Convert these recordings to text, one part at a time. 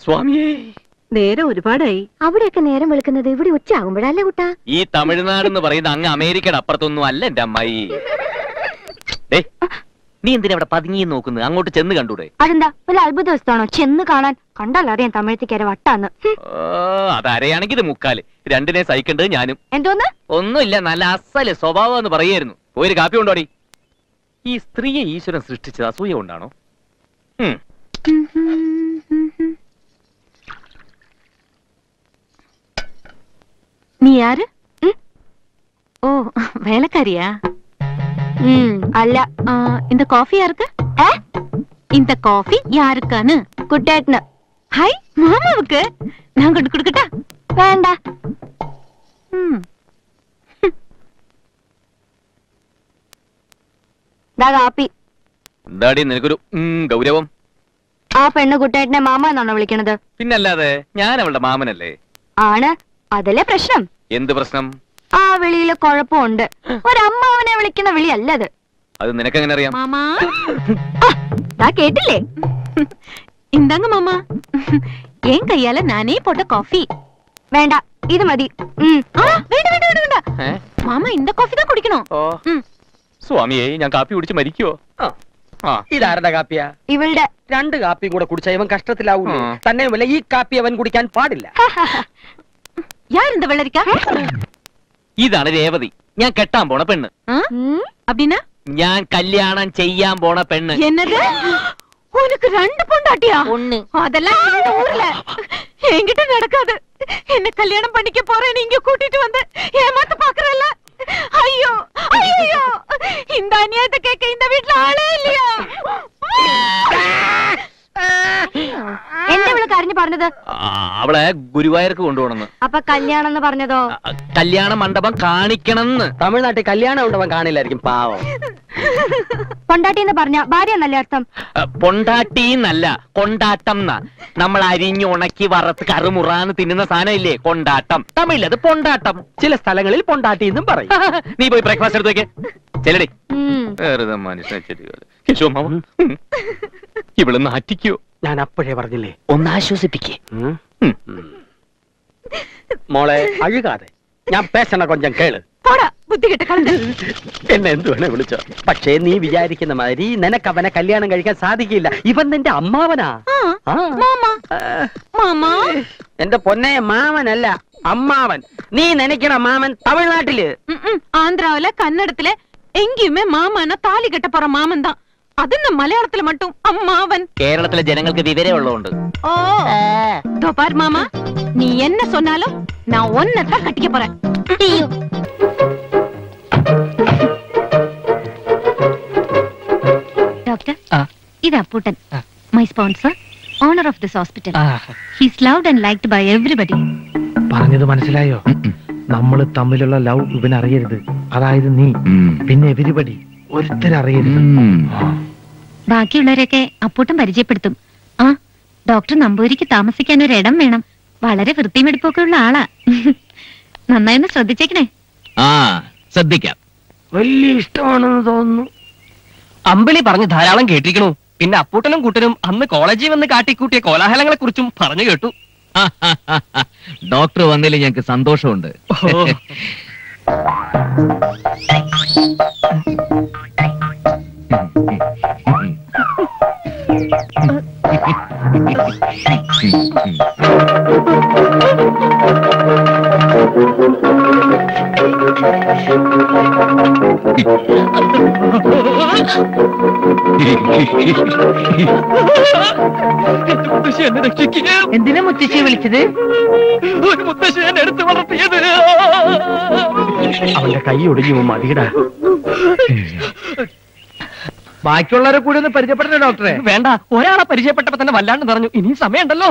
സ്വാമിയേ നേരം ഒരുപാടായി അവിടെയൊക്കെ നേരം വെളുക്കുന്നത് ഇവിടെ ഉച്ചയാകുമ്പോഴല്ലേ കുട്ടാ ഈ തമിഴ്നാട് എന്ന് പറയുന്ന അങ്ങ് അമേരിക്കയുടെ അപ്പുറത്തൊന്നും അല്ല എന്റെ അമ്മായി ദേ, നീ എന്തിനാ അവിടെ പതുങ്ങി നോക്കുന്നത് അങ്ങോട്ട് ചെന്ന് കണ്ടൂടെ അതെന്താ വല്ല അത്ഭുത വസ്തുവാണോ ചെന്ന് കാണാൻ കണ്ടാലറിയാം തമിഴത്തിക്കര വട്ടാന്ന് ഹും, ഓ, അതരയാണെങ്കിൽ ഇത് മുക്കാല് രണ്ടിനെ സഹിക്കേണ്ടത് ഞാനും എന്തോന്ന് ഒന്നുമില്ല നല്ല അസല് സ്വഭാവം എന്ന് പറയായിരുന്നു ഒരു കാപ്പി കൊണ്ടോടി ഈ സ്ത്രീയെ ഈശ്വരൻ സൃഷ്ടിച്ചത് അസൂയ കൊണ്ടാണോ ഉം. நீ யாரு ம்? ஓ வேலைக்காரியா ഉം, അല്ല ஆ, இந்த காஃபி யாருக்கு ഏ இந்த காஃபி யாருக்கான்னு കുട്ടേട്ടന് ஹாய் மாமாவுக்கு நான் கொண்டு கொடுக்கட்டா വേണ്ട ம் ദാ കാപ്പി എന്താടി നിനക്കൊരു ഉം, ഗൗരവം ആ പെണ്ണ് കുട്ടേട്ടനെ മാമ എന്നാണോ വിളിക്കണത് പിന്നല്ലാതെ ഞാൻ അവളുടെ മാമനല്ലേ ആണ് അതല്ലേ പ്രശ്നം എന്ത് പ്രശ്നം ആ വിളിയില് കുഴപ്പമുണ്ട് ഒരമ്മാവനെ വിളിക്കുന്ന വിളി അല്ലത് അത് നിനക്കെങ്ങനെ അറിയാം மாமா ദാ കേട്ടില്ലേ இந்தாங்க மாமா என் கையால நானே போட்ட காஃபி വേണ്ട ഇത് മതി ഉം. ஆ வேண்டாம் வேண்டாம் வேண்டாம் வேண்டாம் ഏ? மாமா இந்த காஃபி தான் குடிக்கணும் ഓ ம் സ്വാമിയെ ഞാൻ കാപ്പി കുടിച്ച് മരിക്കുവോ ആ. ആ ഇതാരുടെ കാപ്പിയാ ഇവളുടെ രണ്ട് കാപ്പിയും കൂടെ കുടിച്ച ഇവൻ കഷ്ടത്തിലാവൂലേ ആ. തന്നെയുമല്ല ഈ കാപ്പി അവൻ കുടിക്കാൻ പാടില്ല யார் இந்த வெள்ளரிக்கா ഇതാണ് രേവതി ഞാൻ കെട്ടാൻ പോണ പെണ്ണ് ஆ? ഉം. அப்படின்னா ഞാൻ കല്യാണം ചെയ്യാൻ പോണ പെണ്ണ് என்னது உனக்கு ரெண்டு பொண்டாட்டியா பொண்ணு. அதெல்லாம் இந்த ஊர்ல என்கிட்ட நடக்காது என்ன கல்யாணம் பண்ணிக்க போறேன் நீங்க கூட்டிட்டு வந்து ஏமாத்த பாக்குறல்ல ஐயோ ஐயோ இந்த அநியாயத்தை கேட்க இந்த வீட்ல ஆளே இல்லையா എന്താ ഇവള് കരഞ്ഞു പറഞ്ഞത് ആ, അവളെ ഗുരുവായൂർക്ക് കൊണ്ടുപോകണമെന്ന് അപ്പൊ കല്യാണം എന്ന് പറഞ്ഞതോ ആ, കല്യാണ മണ്ഡപം കാണിക്കണമെന്ന് തമിഴ്നാട്ടിൽ കല്യാണം ഉണ്ടവൻ കാണില്ലായിരിക്കും പാവം പൊണ്ടാട്ടി എന്ന് പറഞ്ഞ ഭാര്യ എന്നല്ലേ അർത്ഥം ആ, പൊണ്ടാട്ടീന്നല്ല കൊണ്ടാട്ടം ന്നാ നമ്മൾ അരിഞ്ഞു ഉണക്കി വറുത്ത് കറുമുറാന്ന് തിന്നുന്ന സാധനം ഇല്ലേ കൊണ്ടാട്ടം തമിഴിൽ അത് പൊണ്ടാട്ടം ചില സ്ഥലങ്ങളിൽ പൊണ്ടാട്ടി എന്നും പറയും നീ പോയി ബ്രേക്ക്ഫാസ്റ്റ് എടുത്ത് വെക്കേ ചെല്ലടി ഉം. വെറുതെ മനുഷ്യനെ ചെടികള് കേശവ മാമ ഇവള് നാറ്റിക്കോ ഞാൻ അപ്പോഴേ പറഞ്ഞില്ലേ ഒന്ന് ആശ്വസിപ്പിക്കേ ഉം. ഉം. മോളെ അഴുകാതെ ഞാൻ പേശണ കൊഞ്ചം കേള് போடா புத்தி கிட்ட கலந்து എന്നെ എന്ത് വേണേ വിളിച്ചോ പക്ഷേ നീ വിചാരിക്കുന്ന മാതിരി നിനക്ക് അവനെ കല്യാണം കഴിക്കാൻ സാധിക്കില്ല ഇവൻ നിന്റെ അമ്മാവനാ ஆ, ആ. மாமா ആ. மாமா എന്റെ പൊന്നെ മാമനല്ല അമ്മാവൻ നീ നനയ്ക്കണ മാമൻ തമിഴ്നാട്ടില് ம், ம். ஆந்திராவுல கன்னடத்துல எங்கேயுமே மாமானா தாலி கட்ட போற மாமன் தான் அது இந்த மலையாளத்துல மட்டும் அம்மாவன் കേരളത്തിലെ ജനങ്ങൾക്ക് വിവരം ഉള്ളതുകൊണ്ട് ஓ இதோ பார் மாமா நீ என்ன சொன்னாலும் நான் ஒன்னதான் கட்டிக்க போறேன் ഡോക്ടർ ഇത് Apputtan my sponsor owner of this hospital he's loved and liked by everybody പറഞ്ഞത് മനസ്സിലായോ നമ്മൾ തമ്മിലുള്ള ലവ് ഇവൻ അറിയരുത് അതായത് നീ പിന്നെ എവരിപടി ഒരുത്തരറിയരുത് ബാക്കിയുള്ളവരൊക്കെ അപ്പൂട്ടൻ പരിചയപ്പെടുത്തും ആ ഡോക്ടർ നമ്പൂരിക്ക് താമസിക്കാൻ ഒരു ഇടം വേണം വളരെ വൃത്തിയും വെടുപ്പൊക്കെ ഉള്ള ആളാ നന്നായി ഒന്ന് ശ്രദ്ധിച്ചേക്കണേ ആ ശ്രദ്ധിക്കാം വലിയ ഇഷ്ടമാണെന്ന് തോന്നുന്നു അമ്പിളി പറഞ്ഞ് ധാരാളം കേട്ടിരിക്കണു പിന്നെ അപ്പൂട്ടനും കൂട്ടനും അന്ന് കോളേജിൽ വന്ന് കാട്ടിക്കൂട്ടിയ കോലാഹലങ്ങളെ കുറിച്ചും പറഞ്ഞു കേട്ടു ഡോക്ടർ വന്നതിൽ ഞങ്ങൾക്ക് സന്തോഷമുണ്ട് മുത്തശ്ശി എന്നെ രക്ഷിക്കുക എന്തിനാ മുത്തശ്ശിയെ വിളിച്ചത് ഒരു മുത്തശ്ശി എന്നെ എടുത്ത് വളർത്തിയത് അവന്റെ കൈ ഒടിഞ്ഞു മതിയടാ ബാക്കിയുള്ളവരെ കൂടി ഒന്ന് പരിചയപ്പെടണേ ഡോക്ടറെ വേണ്ട ഒരാളെ പരിചയപ്പെട്ടപ്പോ തന്നെ വല്ലാണ്ട് പറഞ്ഞു ഇനിയും സമയമുണ്ടല്ലോ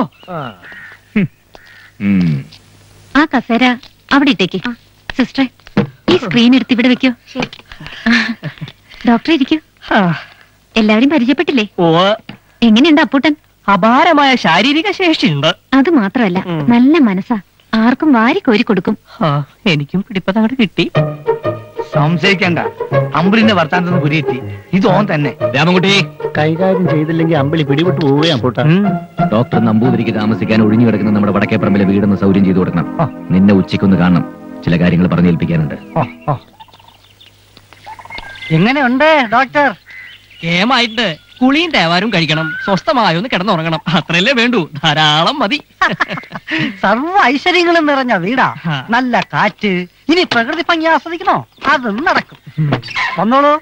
ആ കസേര അവിടെ ഇട്ടേക്ക് സിസ്റ്ററെ ഈ സ്ക്രീൻ എടുത്ത് ഇവിടെ വെക്കോ ഡോക്ടർ ഇരിക്കൂ എല്ലാവരും പരിചയപ്പെട്ടില്ലേ ഓ എങ്ങനെയുണ്ട് അപ്പൂട്ടൻ അപാരമായ ശാരീരിക ശേഷിയുണ്ട് അത് മാത്രമല്ല ഉം. നല്ല മനസ്സാ ആർക്കും വാരി കോരി കൊടുക്കും ആ, എനിക്കും പിടിപ്പതങ്ങോട്ട് കിട്ടി സംശയിക്കണ്ട അമ്പിളിന്റെ വർത്താനത്തിന് കുരിയെത്തി ഇത് ഓൻ തന്നെ രാമൻകുട്ടി കൈകാര്യം ചെയ്തില്ലെങ്കിൽ അമ്പലി പിടിവിട്ട് പോവുകയാണ് പൂട്ട ഉം. ഡോക്ടർ നമ്പൂതിരിക്ക് താമസിക്കാൻ ഒഴിഞ്ഞു കിടക്കുന്ന നമ്മുടെ വടക്കേപ്പറമ്പിലെ വീടൊന്ന് സൗകര്യം ചെയ്തു കൊടുക്കണം ആ. നിന്നെ ഉച്ചയ്ക്കൊന്ന് കാണണം ചില കാര്യങ്ങൾ പറഞ്ഞേൽപ്പിക്കാനുണ്ട് ഓ, ഓ. എങ്ങനെയുണ്ട് ഡോക്ടർ കേമായിട്ട് കുളിയും തേവാരും കഴിക്കണം സ്വസ്ഥമായൊന്ന് കിടന്നുറങ്ങണം അത്രയല്ലേ വേണ്ടൂ ധാരാളം മതി സർവ്വ ഐശ്വര്യങ്ങളും നിറഞ്ഞ വീടാ ആ. നല്ല കാറ്റ് ഇനി പ്രകൃതി ഭംഗി ആസ്വദിക്കണോ അതും നടക്കും വന്നോളൂ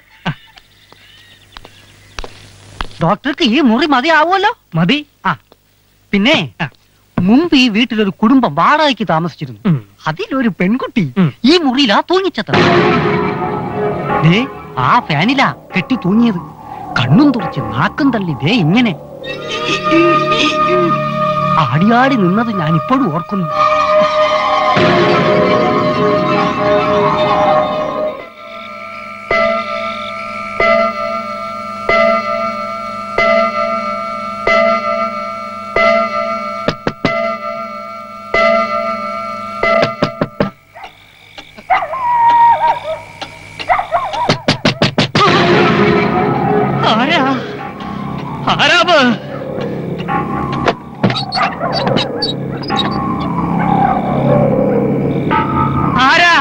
ഡോക്ടർക്ക് ഈ മുറി മതിയാവുമല്ലോ മതി ആ പിന്നെ മുമ്പ് ഈ വീട്ടിലൊരു കുടുംബം വാടകയ്ക്ക് താമസിച്ചിരുന്നു ഉം. അതിലൊരു പെൺകുട്ടി ഉം. ഈ മുറിയിലാ തൂങ്ങിച്ചത് ദേ ആ ഫാനിലാ കെട്ടി തൂങ്ങിയത് കണ്ണും തുറച്ച് നാക്കും തള്ളി ദേ ഇങ്ങനെ ആടിയാടി നിന്നത് ഞാൻ ഇപ്പോഴും ഓർക്കുന്നു ആരാ ആരാബ് ആരാ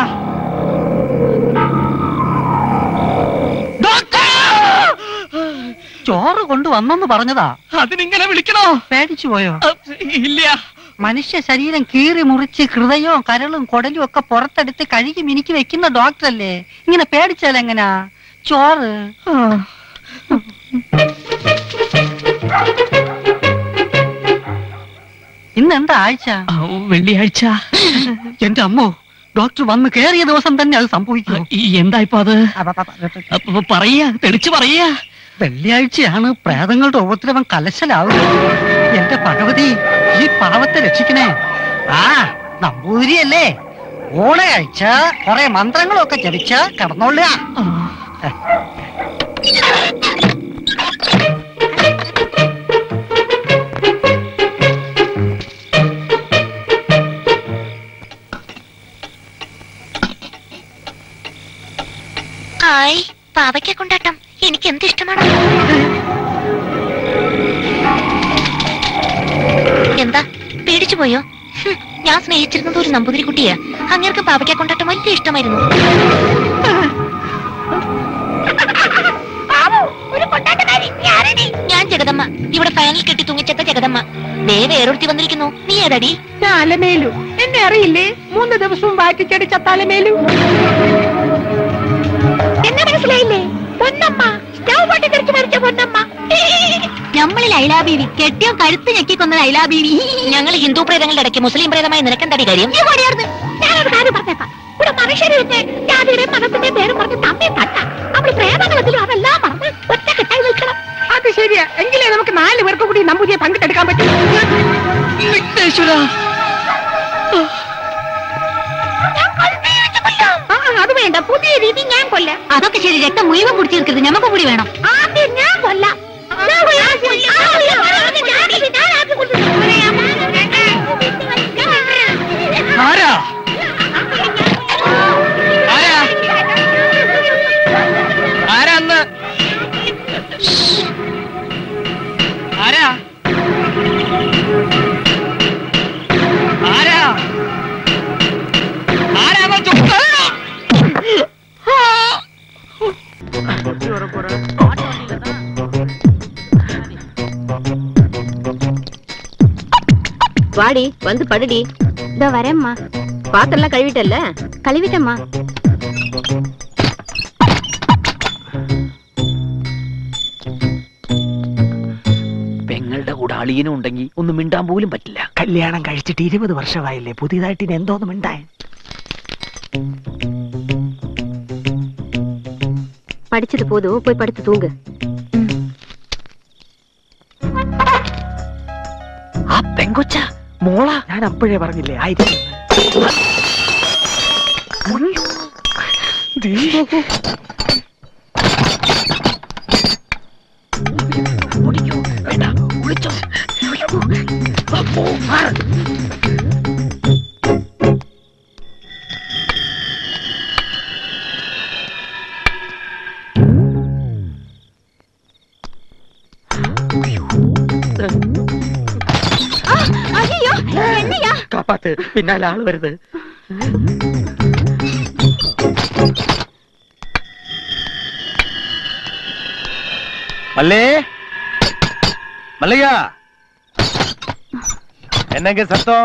ചോറ് കൊണ്ടുവന്നെന്ന് പറഞ്ഞതാ അതിനിങ്ങനെ വിളിക്കണോ പേടിച്ചു പോയോ അഹ്, ഇല്ല മനുഷ്യ ശരീരം കീറി മുറിച്ച് ഹൃദയവും കരളും കുടലും ഒക്കെ പുറത്തെടുത്ത് കഴുകി മിനിക്ക് വെക്കുന്ന ഡോക്ടറല്ലേ ഇങ്ങനെ പേടിച്ചാൽ എങ്ങനാ ചോറ് ഇന്ന് എന്താ ആഴ്ച ആ, വെള്ളിയാഴ്ച എന്റെ അമ്മോ ഡോക്ടർ വന്ന് കേറിയ ദിവസം തന്നെ അത് സംഭവിക്കും ഈ എന്താ ഇപ്പൊ അത് അപ്പൊ പറയാ തെളിച്ചു പറയാ വെള്ളിയാഴ്ചയാണ് പ്രേതങ്ങളുടെ ഉപദ്രവം കലശലാവുന്നത് എന്റെ ഭഗവതി ഈ പാവത്തെ രക്ഷിക്കണേ ആ നമ്പൂതിരിയല്ലേ ഊണയഴിച്ച കുറെ മന്ത്രങ്ങളൊക്കെ ജപിച്ച് കിടന്നോളുക ഹായ് പാവയ്ക്ക കൊണ്ടാട്ടം എനിക്ക് എന്ത് ഇഷ്ടമാണ് എന്താ പേടിച്ചു പോയോ ഹും, ഞാൻ സ്നേഹിച്ചിരുന്നത് ഒരു നമ്പൂതിരി കുട്ടിയാ അങ്ങേർക്ക് പാവയ്ക്ക കൊണ്ടാട്ടം വലിയ ഇഷ്ടമായിരുന്നു ഞാൻ ജഗദമ്മ ഇവിടെ ഫാനിൽ കെട്ടി തൂങ്ങിച്ചെത്ത ജഗദമ്മ ദേ വേറൊരുത്തി വന്നിരിക്കുന്നു നീ ഏതാടി അലമേലു എന്നെ അറിയില്ലേ മൂന്ന് ദിവസവും വാറ്റിച്ചടിച്ച തലമേലു എന്നെ മനസ്സിലായില്ലേ പൊന്നമ്മ സ്റ്റൗ പൊട്ടി തെറിച്ച് മരിച്ച പൊന്നമ്മ നമ്മൾ ലൈലാബീവി കെട്ടിയോ കഴുത്ത് ഞെക്കിക്കൊന്ന ലൈലാബീവി ഞങ്ങൾ ഹിന്ദു പ്രേതങ്ങളുടെ ഇടയ്ക്ക് മുസ്ലിം പ്രേതമായി നിനക്കെന്താടി കാര്യം ഞാനൊരു കാര്യം പറഞ്ഞേക്കാം ഇവിടെ മനുഷ്യരുടെ ജാതിയുടെയും മതത്തിന്റെയും പേരും പറഞ്ഞ് തമ്മി തട്ട അവിടെ പ്രേതങ്ങളത്തിലും അതെല്ലാം മറന്ന് ഒറ്റക്കെട്ടായി നിൽക്കണം അത് ശരിയാ എങ്കിലേ നമുക്ക് നാല് പേർക്ക് കൂടി നമ്പൂതിയെ പങ്കിട്ടെടുക്കാൻ പറ്റും ആ, അത് വേണ്ട പുതിയ രീതി ഞാൻ കൊല്ലാം അതൊക്കെ ശരി രക്തം മുഴുവൻ കുടിച്ചു തീർക്കരുത് ഞമ്മക്ക് കൂടി വേണം ആദ്യം ഞാൻ കൊല്ലാം ഞാൻ കൊല്ലാം. ആദ്യം ഞാൻ- ഞാൻ ആദ്യം കൊല്ലും. ആരാ ആരാ ആരാ അന്ന് ആരാ ആരാ ആരാ ചുക്ക வாடி வந்து படுடி இதோ வரேம்மா பாத்திரம்லாம் கழுவிட்டல்ல கழுவிட்டம்மா പെങ്ങളുടെ കൂടെ അളിയനും ഉണ്ടെങ്കിൽ ഒന്നും മിണ്ടാൻ പോലും പറ്റില്ല കല്യാണം കഴിച്ചിട്ട് ഇരുപത് വർഷമായില്ലേ പുതിയതായിട്ട് ഇനി എന്തോന്നും മിണ്ടാൻ படிச்சது போதும் போய் படுத்து தூங்கு ആ പെങ്കൊച്ച മോള ഞാൻ അപ്പോഴേ പറഞ്ഞില്ലേ ആയിരിക്കും പാത്ത് പിന്നാലെ ആള് വരുത് மல்லே மல்லையா என்னங்க சத்தம்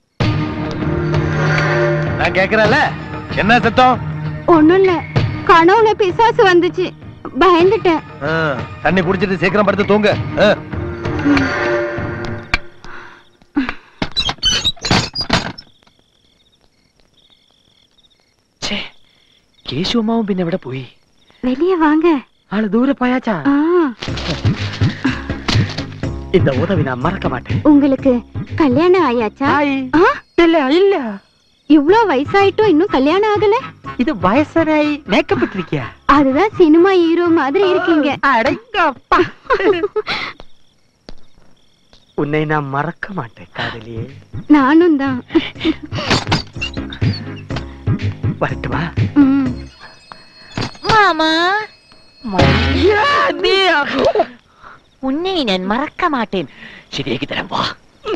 நான் கேக்குறேன்ல என்ன சத்தம் ஒண்ணும் இல்ல கனவுல பிசாசு வந்துச்சு பயந்துட்டேன் ஆ, தண்ணி குடிச்சிட்டு சீக்கிரம் படுத்து தூங்க ஆ. കേശുമാവും പിന്നെ എവിടെ പോയി வெளியே வாங்க ஆளு தூர போயாச்சா ஆ, இந்த உதவி நான் மறக்க மாட்டேன் உங்களுக்கு கல்யாணம் ஆயாச்சா ஆ, இல்ல இல்ல இவ்ளோ வயசாயிட்டும் இன்னும் கல்யாணம் ஆகல இது வயசராய் மேக்கப் இருக்கியா அதுதான் சினிமா ஹீரோ மாதிரி இருக்கீங்க அடங்கப்பா உன்னை நான் மறக்க மாட்டேன் காதலியே நானும் தான் வரட்டுமா ம். மாமா உன்னை நான் மறக்க மாட்டேன் ശരിയാക്കി തരാം വാ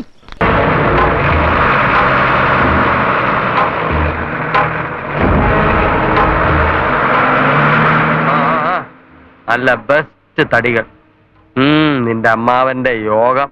നല്ല ബെസ്റ്റ് തടികൾ ഉം, നിന്റെ അമ്മാവന്റെ യോഗം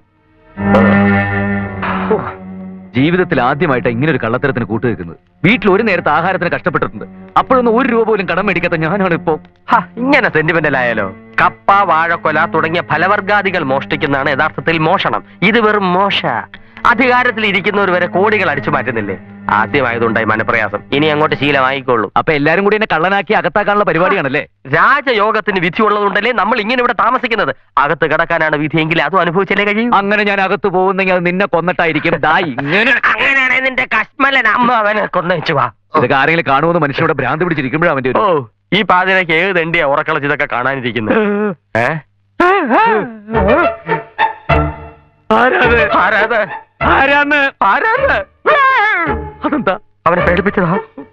ജീവിതത്തിൽ ആദ്യമായിട്ട് ഇങ്ങനെ ഒരു കള്ളത്തരത്തിന് കൂട്ടുവെക്കുന്നത് വീട്ടിൽ ഒരു നേരത്തെ ആഹാരത്തിന് കഷ്ടപ്പെട്ടിട്ടുണ്ട് അപ്പോഴൊന്നും ഒരു രൂപ പോലും കടം മേടിക്കാത്ത ഞാനാണ് ഇപ്പോ ഹ, ഇങ്ങനെ സെന്റിമെന്റൽ ആയാലോ കപ്പ വാഴക്കൊല തുടങ്ങിയ ഫലവർഗാദികൾ മോഷ്ടിക്കുന്നതാണ് യഥാർത്ഥത്തിൽ മോഷണം ഇത് വെറും മോശ അധികാരത്തിൽ ഇരിക്കുന്നവർ വരെ കോടികൾ അടിച്ചു മാറ്റുന്നില്ലേ ആദ്യമായതുണ്ടായി മനപ്രയാസം ഇനി അങ്ങോട്ട് ശീലമായിക്കോളൂ അപ്പൊ എല്ലാരും കൂടി എന്നെ കള്ളനാക്കി അകത്താക്കാനുള്ള പരിപാടിയാണല്ലേ രാജയോഗത്തിന് വിധി ഉള്ളതുകൊണ്ടല്ലേ നമ്മൾ ഇങ്ങനെ ഇവിടെ താമസിക്കുന്നത് അകത്ത് കിടക്കാനാണ് വിധിയെങ്കിൽ അതും അനുഭവിച്ചല്ലേ കഴിയും അങ്ങനെ ഞാൻ അകത്ത് പോകുന്നെങ്കിൽ അത് നിന്നെ കൊന്നിട്ടായിരിക്കും ദാ ഇങ്ങനെ അങ്ങനെയാണെങ്കിൽ നിന്റെ കശ്മലൻ അമ്മ അവനെ കൊന്നയച്ചു വാ ഇതൊക്കെ ആരെങ്കിലും കാണുമെന്ന് മനുഷ്യനോട് ഭ്രാന്ത് പിടിച്ചിരിക്കുമ്പോഴാണ് അവന്റെ ഓ ഒരു ഈ പാതിരക്ക് ഏത് തെണ്ടിയാ ഉറക്കളച്ച് ഇതൊക്കെ കാണാനിരിക്കുന്നത് ഏ ആരാത് ആരാത് ആരാന്ന് ആരാത് അതെന്താ അവനെ പേടിപ്പിച്ചതാ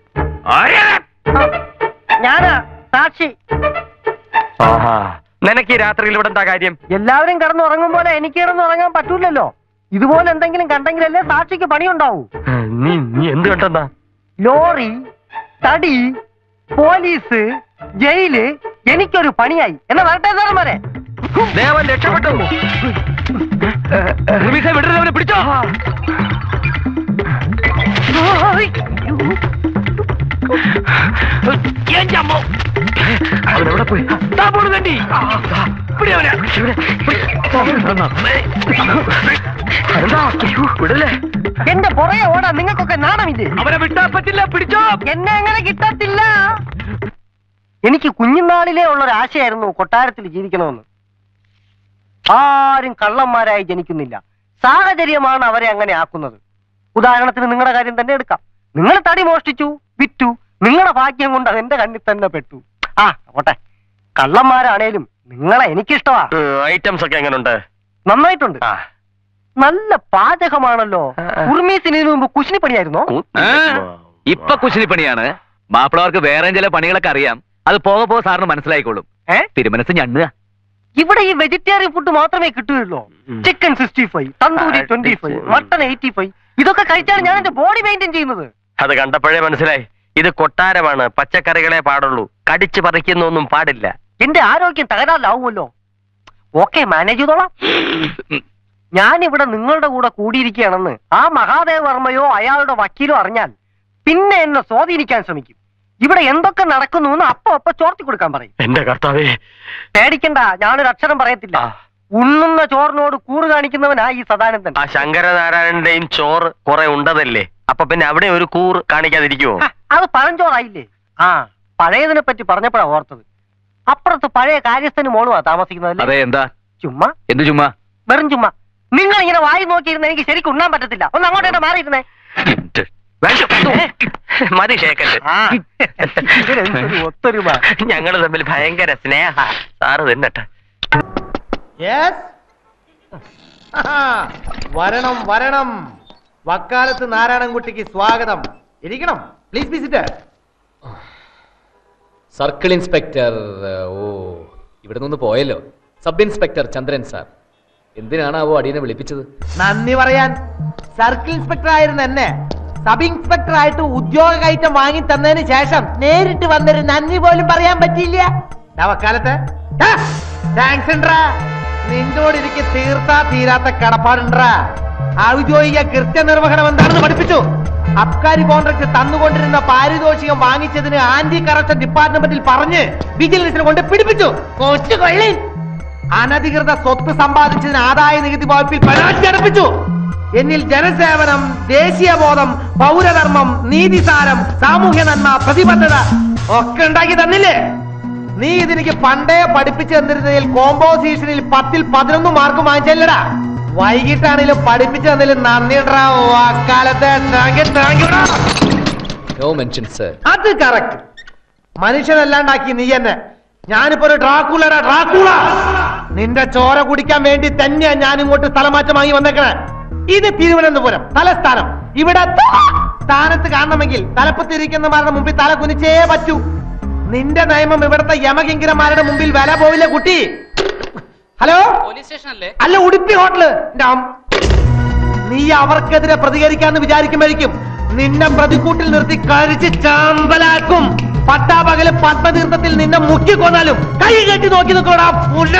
ഞാനാ സാക്ഷി ആഹാ നിനക്ക് ഈ രാത്രിയിൽ ഇവിടെ എന്താ കാര്യം എല്ലാവരും കിടന്നുറങ്ങും പോലെ എനിക്ക് കിടന്നുറങ്ങാൻ പറ്റൂലല്ലോ ഇതുപോലെ എന്തെങ്കിലും കണ്ടെങ്കിലല്ലേ സാക്ഷിക്ക് പണിയുണ്ടാവൂ നീ നീ എന്ത് കണ്ടെന്നാ ലോറി തടി പോലീസ് ജയില് എനിക്കൊരു പണിയായി എന്നാ വരട്ടെ സാറന്മാരെ ദേവൻ രക്ഷപ്പെട്ടു റിമീസെ വിടരുത് അവനെ പിടിച്ചോ അവൻ എവിടെ പോയി ദാ പോണു തണ്ടി. പിടി അവനെ. എന്താ അയ്യോ, വിടല്ലേ എന്റെ പുറകെ ഓടാ നിങ്ങൾക്കൊക്കെ നാണമില്ലേ അവനെ വിട്ടാ പറ്റില്ല പിടിച്ചോ എന്നെ അങ്ങനെ കിട്ടത്തില്ല എനിക്ക് കുഞ്ഞുനാളിലേ ഉള്ള ഒരു ആശയായിരുന്നു കൊട്ടാരത്തിൽ ജീവിക്കണമെന്ന് ആരും കള്ളന്മാരായി ജനിക്കുന്നില്ല സാഹചര്യമാണ് അവരെ അങ്ങനെ ആക്കുന്നത് ഉദാഹരണത്തിന് നിങ്ങളുടെ കാര്യം തന്നെ എടുക്കാം നിങ്ങൾ തടി മോഷ്ടിച്ചു വിറ്റു നിങ്ങളുടെ ഭാഗ്യം കൊണ്ട് അതെന്റെ കണ്ണിൽ തന്നെ പെട്ടു ആ ഓട്ടെ കള്ളന്മാരാണേലും നിങ്ങളെ എനിക്കിഷ്ടമാ ഐറ്റംസ് ഒക്കെ എങ്ങനെയുണ്ട് നന്നായിട്ടുണ്ട് ആ. നല്ല പാചകമാണല്ലോ ഉർമീസിന് ഇതിനു മുമ്പ് കുശിനിപ്പണിയായിരുന്നോ ആ, ഇപ്പൊ കുശിനിപ്പണിയാണ് മാപ്പിളവർക്ക് വേറെ ചില പണികളൊക്കെ അറിയാം അത് പോകെ പോകെ സാറിന് മനസ്സിലായിക്കോളും ഏ തിരുമനസ് ഞണ്ണുക ഇവിടെ ഈ വെജിറ്റേറിയൻ ഫുഡ് മാത്രമേ കിട്ടുകയുള്ളൂ ചിക്കൻ സിക്സ്റ്റി ഫൈവ് തന്തൂരി ആ, ട്വന്റി ഫൈവ് ഉം. മട്ടൺ എയ്റ്റി ഫൈവ് ഇതൊക്കെ കഴിച്ചാണ് ഞാൻ എന്റെ ബോഡി മെയിൻറ്റെയിൻ ചെയ്യുന്നത് അത് കണ്ടപ്പോഴേ മനസ്സിലായി ഇത് കൊട്ടാരമാണ് പച്ചക്കറികളെ പാടുള്ളൂ കടിച്ചു പറിക്കുന്നൊന്നും പാടില്ല എന്റെ ആരോഗ്യം തകരാറിലാവുമല്ലോ ഓക്കെ മാനേജ് ചെയ്തോളാം ഞാൻ ഇവിടെ നിങ്ങളുടെ കൂടെ കൂടിയിരിക്കുകയാണെന്ന് ആ മഹാദേവ വർമ്മയോ അയാളുടെ വക്കീലോ അറിഞ്ഞാൽ പിന്നെ എന്നെ സ്വാധീനിക്കാൻ ശ്രമിക്കും ഇവിടെ എന്തൊക്കെ നടക്കുന്നു എന്ന് അപ്പൊ അപ്പൊ ചോർത്തി കൊടുക്കാൻ പറയും എന്റെ കർത്താവേ പേടിക്കണ്ട ഞാനൊരു അക്ഷരം പറയത്തില്ല ആ, ഉണ്ണുന്ന ചോറിനോട് കൂറ് കാണിക്കുന്നവനാ ഈ സദാനന്ദൻ ആ ശങ്കരനാരായണന്റെയും ചോറ് കുറെ ഉണ്ടതല്ലേ അപ്പൊ പിന്നെ അവിടെ ഒരു കൂർ കാണിക്കാതിരിക്കുമോ ഹ, അത് പഴഞ്ചോറായില്ലേ ആ പഴയതിനെ പറ്റി പറഞ്ഞപ്പോഴാ ഓർത്തത് അപ്പുറത്ത് പഴയ കാര്യസ്ഥന് മോളുമാ താമസിക്കുന്നതല്ലേ അതെ എന്താ ചുമ്മാ എന്ത് ചുമ്മാ വെറും ചുമ്മാ നിങ്ങൾ ഇങ്ങനെ വായി നോക്കിയിരുന്ന എനിക്ക് ശരിക്കും ഉണ്ണാൻ പറ്റത്തില്ല ഒന്ന് അങ്ങോട്ട് മാറിയിരുന്നേ മതി ഷേക്കറ്റ് ആ ഇതിനെന്തൊരു ഒത്തൊരുമ ഞങ്ങള് തമ്മിൽ ഭയങ്കര സ്നേഹ സാറ് തിന്നട്ടെ വരണം വരണം വക്കാലത്ത് നാരായണൻകുട്ടിക്ക് സ്വാഗതം ഇരിക്കണം പ്ലീസ് വിസിറ്റ് സർക്കിൾ ഇൻസ്പെക്ടർ ഓ ഇവിടെ നിന്ന് പോയല്ലോ സബ് ഇൻസ്പെക്ടർ ചന്ദ്രൻ സാർ എന്തിനാണാവോ അടിയനെ വിളിപ്പിച്ചത് നന്ദി പറയാൻ സർക്കിൾ ഇൻസ്പെക്ടർ ആയിരുന്ന എന്നെ സബ് ഇൻസ്പെക്ടർ ആയിട്ട് ഉദ്യോഗ കയറ്റം വാങ്ങി തന്നതിന് ശേഷം നേരിട്ട് വന്നൊരു നന്ദി പോലും പറയാൻ പറ്റിയില്ല ദാ വക്കാലത്ത് താങ്ക്സ് ഉണ്ട്രാ നിന്നോട് എനിക്ക് തീർത്താ തീരാത്ത കടപ്പാടുണ്ട്രാ ഔദ്യോഗിക കൃത്യനിർവഹണം എന്താണെന്ന് പഠിപ്പിച്ചു അബ്കാരി കോൺട്രാക്ട് തന്നുകൊണ്ടിരുന്ന പാരിതോഷികം വാങ്ങിച്ചതിന് ആന്റി കറപ്ഷൻ ഡിപ്പാർട്ട്മെന്റിൽ പറഞ്ഞ് വിജിലൻസിനെ കൊണ്ട് പിടിപ്പിച്ചു കൊച്ചു കൊള്ളി അനധികൃത സ്വത്ത് സമ്പാദിച്ചതിന് ആദായ നികുതി വകുപ്പിൽ പരാതി അർപ്പിച്ചു എന്നിൽ ജനസേവനം ദേശീയബോധം പൗരധർമ്മം നീതിസാരം സാമൂഹ്യ നന്മ പ്രതിബദ്ധത ഒക്കെ ഉണ്ടാക്കി തന്നില്ലേ നീ ഇതെനിക്ക് പണ്ടേ പഠിപ്പിച്ചു തന്നിരുന്നതിൽ കോമ്പോസിഷനിൽ പത്തിൽ പതിനൊന്ന് മാർക്ക് വാങ്ങിച്ചല്ലടാ വൈകിട്ടാണെങ്കിലും പഠിപ്പിച്ചു തന്നതിൽ നന്ദിടാ വാക്കാലത്തെ താങ്ക് യു, താങ്ക് യുടാ. നോ മെൻഷൻ സർ അത് കറക്റ്റ് മനുഷ്യനല്ലാണ്ടാക്കി നീ എന്നെ ഞാനിപ്പോ ഒരു ഡ്രാക്കൂലടാ ഡ്രാക്കൂള നിന്റെ ചോര കുടിക്കാൻ വേണ്ടി തന്നെയാ ഞാൻ ഇങ്ങോട്ട് സ്ഥലമാറ്റം വാങ്ങി വന്നേക്കണേ ഇത് തിരുവനന്തപുരം തലസ്ഥാനം ഇവിടെ സ്ഥാനത്ത് കാണണമെങ്കിൽ തലപ്പത്തിരിക്കുന്നമാരുടെ മുമ്പിൽ തല കുനിച്ചേ പറ്റൂ നിന്റെ നിയമം ഇവിടുത്തെ യമകിങ്കരന്മാരുടെ മുമ്പിൽ വില പോവില്ല കുട്ടി ഹലോ പോലീസ് സ്റ്റേഷൻ അല്ലേ അല്ല ഉടുപ്പി ഹോട്ടല് എന്റെ അം- നീ അവർക്കെതിരെ പ്രതികരിക്കാന്ന് വിചാരിക്കുമ്പോഴേക്കും നിന്നെ പ്രതിക്കൂട്ടിൽ നിർത്തി കഴിച്ച് ചാമ്പലാക്കും പട്ടാപകല് പത്മതീർത്ഥത്തിൽ നിന്നെ മുക്കിക്കൊന്നാലും കൈ കെട്ടി നോക്കി നിൽക്കോടാ പുല്ല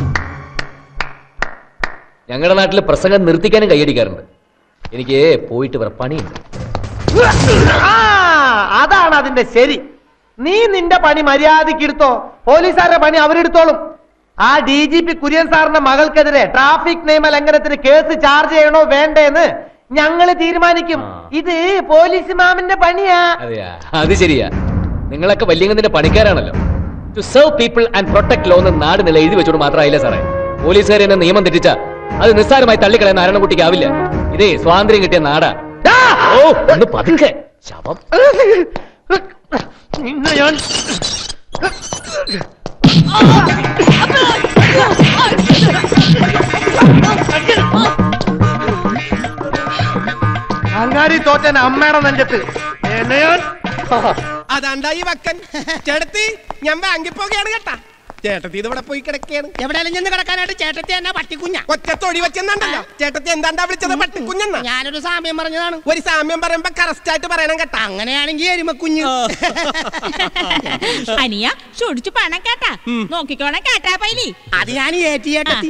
ഞങ്ങളുടെ നാട്ടിൽ പ്രസംഗം നിർത്തിക്കാനും കൈയടിക്കാറുണ്ട് എനിക്ക് പോയിട്ട് വരെ പണിയുണ്ട് ആ അതാണ് അതിന്റെ ശരി നീ നിന്റെ പണി മര്യാദയ്ക്ക് എടുത്തോ പോലീസുകാരുടെ പണി അവരെടുത്തോളും ആ ഡി ജി പി കുര്യൻ സാറിന്റെ മകൾക്കെതിരെ ട്രാഫിക് നിയമ ലംഘനത്തിന് കേസ് ചാർജ് ചെയ്യണോ വേണ്ടേന്ന് ഞങ്ങൾ തീരുമാനിക്കും ഇത് പോലീസ് മാമിന്റെ പണിയാ അതെയാ അത് ശരിയാ നിങ്ങളൊക്കെ വലിയങ്ങത്തിന്റെ പണിക്കാരാണല്ലോ to serve people and protect law എന്ന് നാട് നില എഴുതി വെച്ചോണ്ട് മാത്രമായില്ല സാറേ പോലീസുകാർ എന്നെ നിയമം തെറ്റിച്ച അത് നിസ്സാരമായി തള്ളിക്കളയുന്ന നാരായണൻകുട്ടിക്ക് ആവില്ല ഇതേ സ്വാതന്ത്ര്യം കിട്ടിയ നാടാ ഓ ഒന്ന് പതുക്കെ ശവം ഇന്ന് ഞാൻ അങ്ങാടി തോറ്റൻ അമ്മയുടെ നെഞ്ചത്ത് എന്നെ ഞാൻ അതാണ്ടാ ഈ വക്കൻ ചേട്ടത്തി ഞാൻ ബാങ്കിൽ പോകുകയാണ് കേട്ടാ ചേട്ടത്തി ഇത് ഇവിടെ പോയി കിടക്കുകയാണ് എവിടെയാലും ചെന്ന് കിടക്കാനായിട്ട് ചേട്ടത്തി എന്നാ പട്ടിക്കുഞ്ഞ ഒറ്റ തൊടി വെച്ചെന്നുണ്ടല്ലോ ചേട്ടത്തി എന്താണ്ടാ വിളിച്ചത് പട്ടിക്കുഞ്ഞെന്നാ ഞാനൊരു സാമ്യം പറഞ്ഞതാണ് ഒരു സാമ്യം പറയുമ്പോ കറക്റ്റ് ആയിട്ട് പറയണം കേട്ടാ അങ്ങനെയാണെങ്കിൽ എരുമക്കുഞ്ഞ് അനിയ ചൊടിച്ചു പണം കേട്ടാ നോക്കിക്കോണം കേട്ടാ പൈലി അത് ഞാൻ ഏറ്റി ചേട്ടത്തി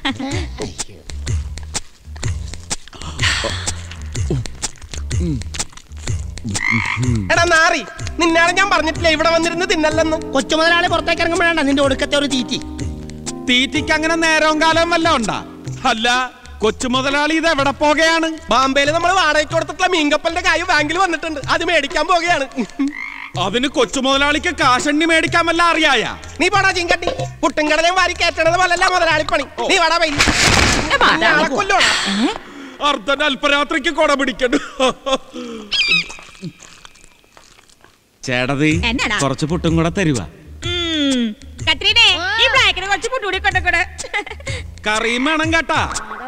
എടാ നാറി നിന്നാണ് ഞാൻ പറഞ്ഞിട്ടില്ല ഇവിടെ വന്നിരുന്ന് തിന്നല്ലെന്ന് കൊച്ചു മുതലാളി പുറത്തേക്ക് ഇറങ്ങുമ്പോഴാണ് നിന്റെ ഒടുക്കത്തെ ഒരു തീറ്റി തീറ്റിക്ക് അങ്ങനെ നേരവും കാലവും വല്ല ഉണ്ടാ അല്ല കൊച്ചു മുതലാളി ഇത് എവിടെ പോകുകയാണ് ബാംബെയിൽ നമ്മൾ വാടകയ്ക്ക് കൊടുത്തിട്ടുള്ള മീൻകപ്പലിന്റെ കായ് ബാങ്കിൽ വന്നിട്ടുണ്ട് അത് മേടിക്കാൻ പോകുകയാണ് അതിന് കൊച്ചു മുതലാളിക്ക് കാശണ്ണി മേടിക്കാൻ വല്ല അറിയായ നീ പോടാ ചിങ്കട്ടി പുട്ടും കടലയും വാരി കയറ്റണത് പോലല്ല മുതലാളിപ്പണി നീ വാടാ പൈ നാളെ കൊല്ലോടാ അർദ്ധൻ അല്പരാത്രിക്ക് കൊട പിടിക്കണ്ടു ചേട്ടതി എന്നാടാ? കുറച്ച് പുട്ടും കൂടെ തരുക കത്രീനെ ഈ ബ്ലാക്കിന് കുറച്ച് പുട്ടൂടി കൊണ്ടക്കൂടെ കറിയും വേണം കേട്ടാ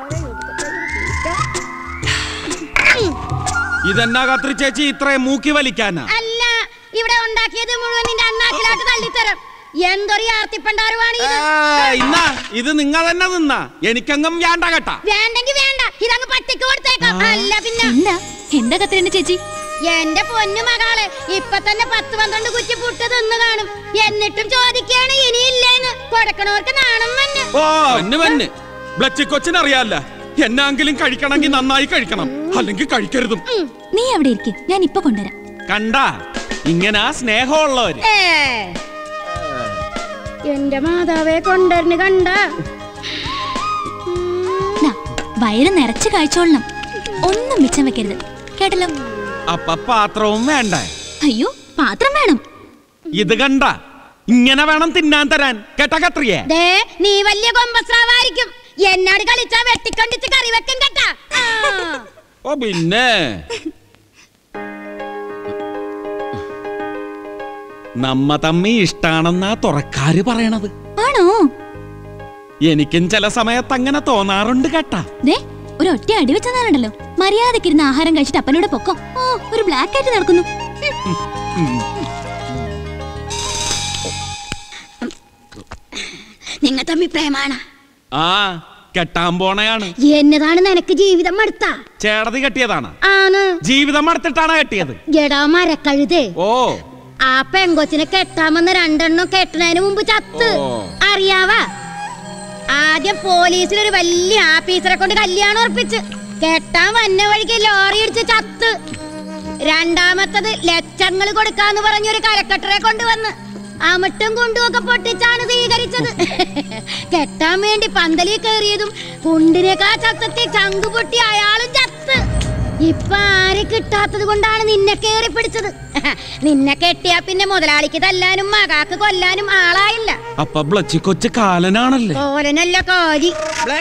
ഇതെന്നാ കത്രി ചേച്ചി ഇത്രയും മൂക്കി വലിക്കാനാ അല്ല ഇവിടെ ഉണ്ടാക്കിയത് മുഴുവൻ നിന്റെ അണ്ണാക്കിലോട്ട് തള്ളിത്തരം എന്തൊരു ആർത്തിപ്പണ്ടാറുവാണ് ഇത് ആ, ഇന്നാ ഇത് നിങ്ങൾ തന്നെ നിന്നാ എനിക്കങ്ങും വേണ്ട കേട്ടാ വേണ്ടെങ്കി വേണ്ട ഇതങ്ങ് പട്ടിക്ക് കൊടുത്തേക്കാം അല്ല പിന്നെ എന്താ എന്താ കത്രീന ചേച്ചി എന്റെ പൊന്നു മകളെ ഇപ്പൊ തന്നെ പത്ത് പന്ത്രണ്ട് കുറ്റി പുട്ട് തിന്നു കാണും എന്നിട്ടും ചോദിക്കാണ് ഇനിയില്ലേന്ന് കൊടുക്കണവർക്ക് നാണം വന്ന് ഓ എന്നെ വന്ന് ബ്ലച്ചി കൊച്ചിനറിയാല്ല എന്നെങ്കിലും കഴിക്കണമെങ്കിൽ നന്നായി കഴിക്കണം അല്ലെങ്കിൽ കഴിക്കരുതും നീ അവിടെ ഇരിക്കും ഞാൻ ഇപ്പൊ കൊണ്ടുവരാം കണ്ടാ ഇങ്ങനെ സ്നേഹമുള്ളവര് ഏ. എന്റെ മാതാവെ കൊണ്ടുവരുന്നു കണ്ട ദാ, വയറ് നിറച്ച് കഴിച്ചോളണം ഒന്നും മിച്ചം വെക്കരുത് കേട്ടല്ലോ അപ്പൊ പാത്രവും വേണ്ടേ അയ്യോ പാത്രം വേണം ഇത് കണ്ട ഇങ്ങനെ വേണം തിന്നാൻ തരാൻ കേട്ടാ കത്രിയെ ദേ നീ വലിയ കൊമ്പസ്രാവായിരിക്കും എന്നോട് കളിച്ചാ വെട്ടിക്കൊണ്ടിച്ച് കറി വെക്കും കേട്ടാ ആ. ഓ പിന്നെ നമ്മ തമ്മി ഇഷ്ടാണെന്നാ തുറക്കാര് പറയണത് ആണോ എനിക്കും ചില സമയത്ത് അങ്ങനെ തോന്നാറുണ്ട് കേട്ടാ ദേ ഒരു ഒറ്റ അടി വെച്ചതാണല്ലോ മര്യാദക്കിരുന്ന് ആഹാരം കഴിച്ചിട്ട് അപ്പനോട് പൊക്കോ ഓ ഒരു ബ്ലാക്ക് ആയിട്ട് നടക്കുന്നു ഉം. നിങ്ങ തമ്മി പ്രേമാണ് ആ കെട്ടാൻ പോണയാണ് എന്നതാണ് നിനക്ക് ജീവിതം മടുത്ത ചേടതി കെട്ടിയതാണ് ആണ് ജീവിതം മടുത്തിട്ടാണ് കെട്ടിയത് എടാ മരക്കഴുതേ ഓ ആ പെങ്കൊച്ചിനെ കെട്ടാമെന്ന് രണ്ടെണ്ണം കെട്ടണതിന് മുമ്പ് ചത്ത് ഓ. അറിയാവാ ആദ്യം പോലീസിൽ ഒരു വലിയ ആഫീസറെ കൊണ്ട് കല്യാണം ഉറപ്പിച്ച് കെട്ടാൻ വന്ന വഴിക്ക് ലോറി ഇടിച്ച് ചത്ത് രണ്ടാമത്തത് ലക്ഷങ്ങൾ കൊടുക്കാന്ന് പറഞ്ഞൊരു കരക്കട്ടറെ കൊണ്ടുവന്ന് അമിട്ടും കുണ്ടുമൊക്കെ പൊട്ടിച്ചാണ് സ്വീകരിച്ചത് കെട്ടാൻ വേണ്ടി പന്തലിൽ കയറിയതും കുണ്ടിനേക്കാ ചത്തത്തി ചങ്കു പൊട്ടി അയാളും ചത്ത് ഇപ്പൊ ആരെ കിട്ടാത്തത് കൊണ്ടാണ് നിന്നെ കേറി പിടിച്ചത് നിന്നെ കെട്ടിയാ പിന്നെ മുതലാളിക്ക് തല്ലാനും മകാക്ക് കൊല്ലാനും ആളായില്ല അപ്പൊ ബ്ലച്ചി കൊച്ചു കാലനാണല്ലേ കോലനല്ല കോലി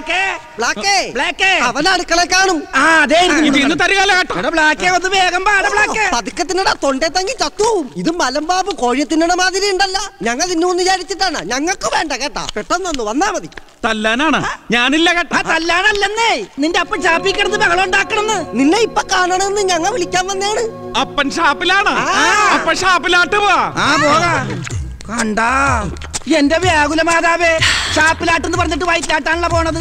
അവൻ അടുക്കള കാണും ആ അതെ ഇത് ഇന്ന് തരികല്ല കേട്ടോ ബ്ലാക്കേ ഒന്ന് വേഗം പാട ബ്ലാക്കേ പതുക്കെ തിന്നട തൊണ്ടേ തങ്ങി ചത്തു ഇത് മലമ്പാമ്പ് കോഴി തിന്നണ മാതിരി ഉണ്ടല്ല ഞങ്ങൾ തിന്നൂന്ന് വിചാരിച്ചിട്ടാണ് ഞങ്ങൾക്ക് വേണ്ട കേട്ടാ പെട്ടെന്നൊന്ന് വന്നാ മതി തല്ലാനാണ് ഞാനില്ല കേട്ടോ ആ തല്ലാനല്ലെന്നേ നിന്റെ അപ്പൻ ചാപ്പി കിടന്ന് ബഹളം ഉണ്ടാക്കണെന്ന് നിന്നെ ഇപ്പൊ കാണണമെന്ന് ഞങ്ങൾ വിളിക്കാൻ വന്നതാണ് അപ്പൻ ഷാപ്പിലാണ് അപ്പൻ ഷാപ്പിലാട്ട് പോവാ ആ പോകാ കണ്ടാ എന്റെ വ്യാകുല മാതാവേ ഷാപ്പിലാട്ടെന്ന് പറഞ്ഞിട്ട് വയറ്റിലാട്ടാണല്ലോ പോണത്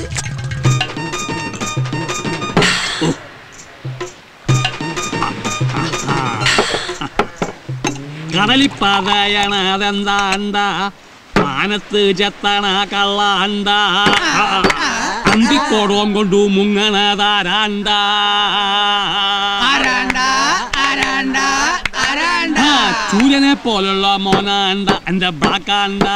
കടലിൽ പറയണ അതെന്താ എന്താ മാനത്ത് ചെത്തണ കള്ള എന്താ അന്തിക്കോടോം കൊണ്ടു മുങ്ങണതാരാണ്ട ചൂര്യനെ പോലുള്ള മോനാണ്ട എന്റെ ബ്ലാക്കാണ്ട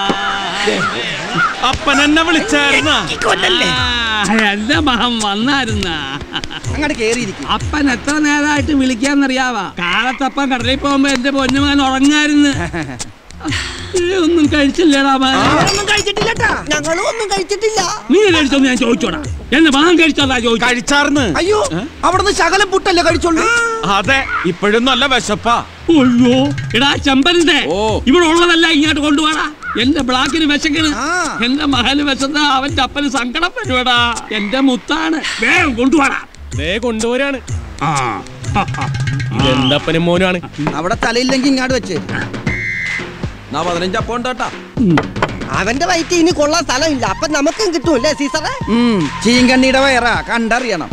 അപ്പൻ എന്നെ വിളിച്ചായിരുന്ന എന്റെ മഹം വന്നായിരുന്ന അങ്ങോട്ട് കേറിയിരിക്കും അപ്പൻ എത്ര നേരമായിട്ട് വിളിക്കാന്നറിയാവാ കാലത്തപ്പൻ കടലിൽ പോകുമ്പോ എന്റെ പൊന്നുമാൻ ഉറങ്ങായിരുന്നു നീ ഒന്നും കഴിച്ചില്ലേടാ മാൻ ഒന്നും കഴിച്ചിട്ടില്ലട്ടാ ഞങ്ങളും ഒന്നും കഴിച്ചിട്ടില്ല നീ കഴിച്ചോന്ന് ഞാൻ ചോദിച്ചോടാ എന്നെ മകൻ കഴിച്ചോടാ ചോദിച്ചു കഴിച്ചാർന്ന് അയ്യോ അവിടുന്ന് ശകലം പുട്ടല്ലേ കഴിച്ചോളൂ അതെ ഇപ്പോഴും നല്ല വിശപ്പാ അയ്യോ എടാ ചെമ്പരന്റെ ഇവിടെ ഉള്ളതല്ല ഇങ്ങോട്ട് കൊണ്ടുപോടാ എന്റെ ബ്ലാക്കിന് വിശക്കണ് എന്റെ മകന് വിശന്ന അവന്റെ അപ്പന് സങ്കടം വരുവടാ എന്റെ മുത്താണ് വേഗം കൊണ്ടുപോടാ ദേ കൊണ്ടുപോരാണ് ആ ഇതെന്തപ്പനും മോനുമാണ് അവിടെ തലയില്ലെങ്കിൽ ഇങ്ങാട് വെച്ച് പതിനഞ്ചപ്പം ഉണ്ടാട്ടാ അവന്റെ വയറ്റ് ഇനി കൊള്ളാൻ സ്ഥലമില്ല അപ്പൊ നമുക്കും കിട്ടൂല്ലേ സീസറെ ചീങ്കണ്ണിയുടെ വയറാ കണ്ടറിയണം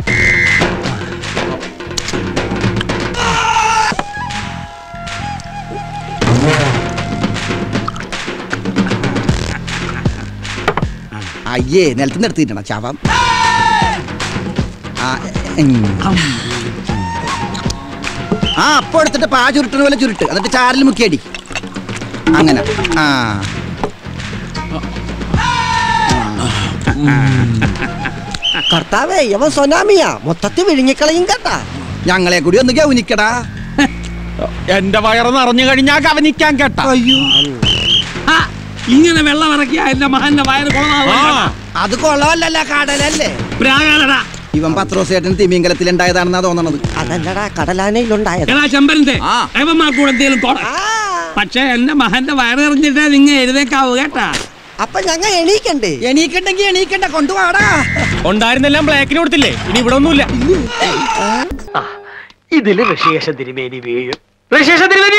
അയ്യേ നിലത്ത് നിർത്തിയിട്ടാണ് ചാവാം ആ, ഉം. ആ അപ്പൊ എടുത്തിട്ട് പാ ചുരുട്ടണ പോലെ ചുരുട്ട് എന്നിട്ട് ചാറിൽ മുക്കിയടി അങ്ങനെ ആ കർത്താവേ യവൻ സൊനാമിയാ മൊത്തത്തിൽ വിഴുങ്ങിക്കളയും കേട്ടാ ഞങ്ങളെ കൂടി ഒന്ന് ഗൗനിക്കടാ എന്റെ വയറ് നിറഞ്ഞു കഴിഞ്ഞാ കവനിക്കാൻ കേട്ടാ ആ, ഇങ്ങനെ വെള്ളം ഇറക്കിയ എന്റെ മകന്റെ വയറ് കുളമാവും അത് കൊള്ളമല്ലല്ല കടലല്ലേ പ്രാകാലടാ ഇവൻ പത്രോസേട്ടൻ തിമിംഗലത്തിൽ ഉണ്ടായതാണെന്നാ തോന്നണത് അതല്ലടാ കടലാനയിലുണ്ടായത് എടാ ചെമ്പരന്റെ ഏവന്മാർക്കൂടെ എന്തെങ്കിലും തോട പക്ഷെ എന്റെ മകന്റെ വയറ് എറിഞ്ഞിട്ടേ നിങ്ങ എഴുതേക്കാവൂ കേട്ടാ അപ്പൊ ഞങ്ങൾ എണീക്കണ്ടേ എണീക്കണ്ടെങ്കി എണീക്കണ്ട കൊണ്ടുപോടാ ഉണ്ടായിരുന്നെല്ലാം ബ്ലാക്കിന് കൊടുത്തില്ലേ ഇനി ഇവിടെ ഒന്നുമില്ല ഇതില് ഋഷികേശ തിരുമേനി വീഴും ഋഷികേശ തിരുമേനി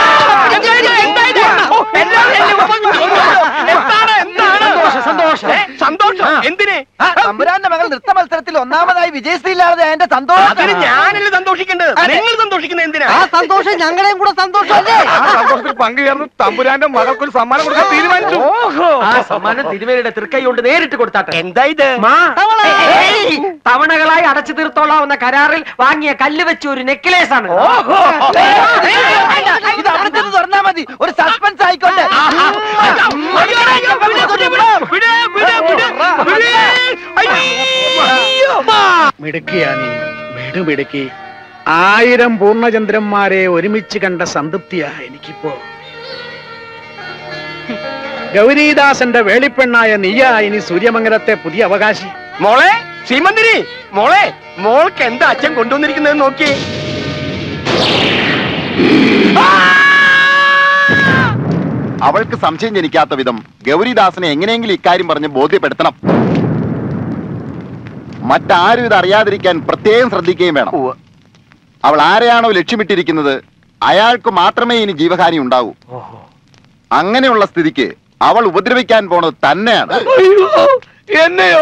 സന്തോഷം സന്തോഷം എന്തിന് തമ്പുരാന്റെ മകൾ നൃത്ത മത്സരത്തിൽ ഒന്നാമതായി വിജയശ്രീലാതെ എന്റെ സന്തോഷം അതിന് ഞാനല്ലേ സന്തോഷിക്കേണ്ടത് നിങ്ങൾ സന്തോഷിക്കുന്നത് എന്തിനാ ആ സന്തോഷം ഞങ്ങളെയും കൂടെ സന്തോഷമല്ലേ ആ സന്തോഷത്തിൽ പങ്കുചേർന്ന് തമ്പുരാന്റെ മകൾക്കൊരു സമ്മാനം കൊടുക്കാൻ തീരുമാനിച്ചു ആ സമ്മാനം തിരുമേനിയുടെ തൃക്കൈ കൊണ്ട് നേരിട്ട് കൊടുത്താട്ടെ എന്താ ഇത് ഏയ്, തവണകളായി അടച്ചു തീർത്തോളാവുന്ന കരാറിൽ വാങ്ങിയ കല്ല് വെച്ച ഒരു നെക്ലേസ് ആണ് ഓഹോ ഇത് അവിടെ ചെന്ന് തുറന്നാ മതി ഒരു സസ്പെൻസ് ആയിക്കോട്ടെ മിടുക്കിയാ നീ മിടുമിടുക്കി ആയിരം പൂർണ്ണചന്ദ്രന്മാരെ ഒരുമിച്ച് കണ്ട സംതൃപ്തിയാ എനിക്കിപ്പോ ഗൗരീദാസന്റെ വേളിപ്പെണ്ണായ നീയാ ഇനി സൂര്യമംഗലത്തെ പുതിയ അവകാശി മോളെ ശ്രീമന്തിരി മോളെ മോൾക്ക് എന്താ അച്ഛൻ കൊണ്ടുവന്നിരിക്കുന്നത് നോക്കി അവൾക്ക് സംശയം ജനിക്കാത്ത വിധം ഗൗരിദാസനെ എങ്ങനെയെങ്കിലും ഇക്കാര്യം പറഞ്ഞ് ബോധ്യപ്പെടുത്തണം മറ്റാരും ഇത് അറിയാതിരിക്കാൻ പ്രത്യേകം ശ്രദ്ധിക്കുകയും വേണം അവൾ ആരെയാണോ ലക്ഷ്യമിട്ടിരിക്കുന്നത് അയാൾക്ക് മാത്രമേ ഇനി ജീവഹാനി ഉണ്ടാവൂ അങ്ങനെയുള്ള സ്ഥിതിക്ക് അവൾ ഉപദ്രവിക്കാൻ പോണത് തന്നെയാണ് എന്നെയോ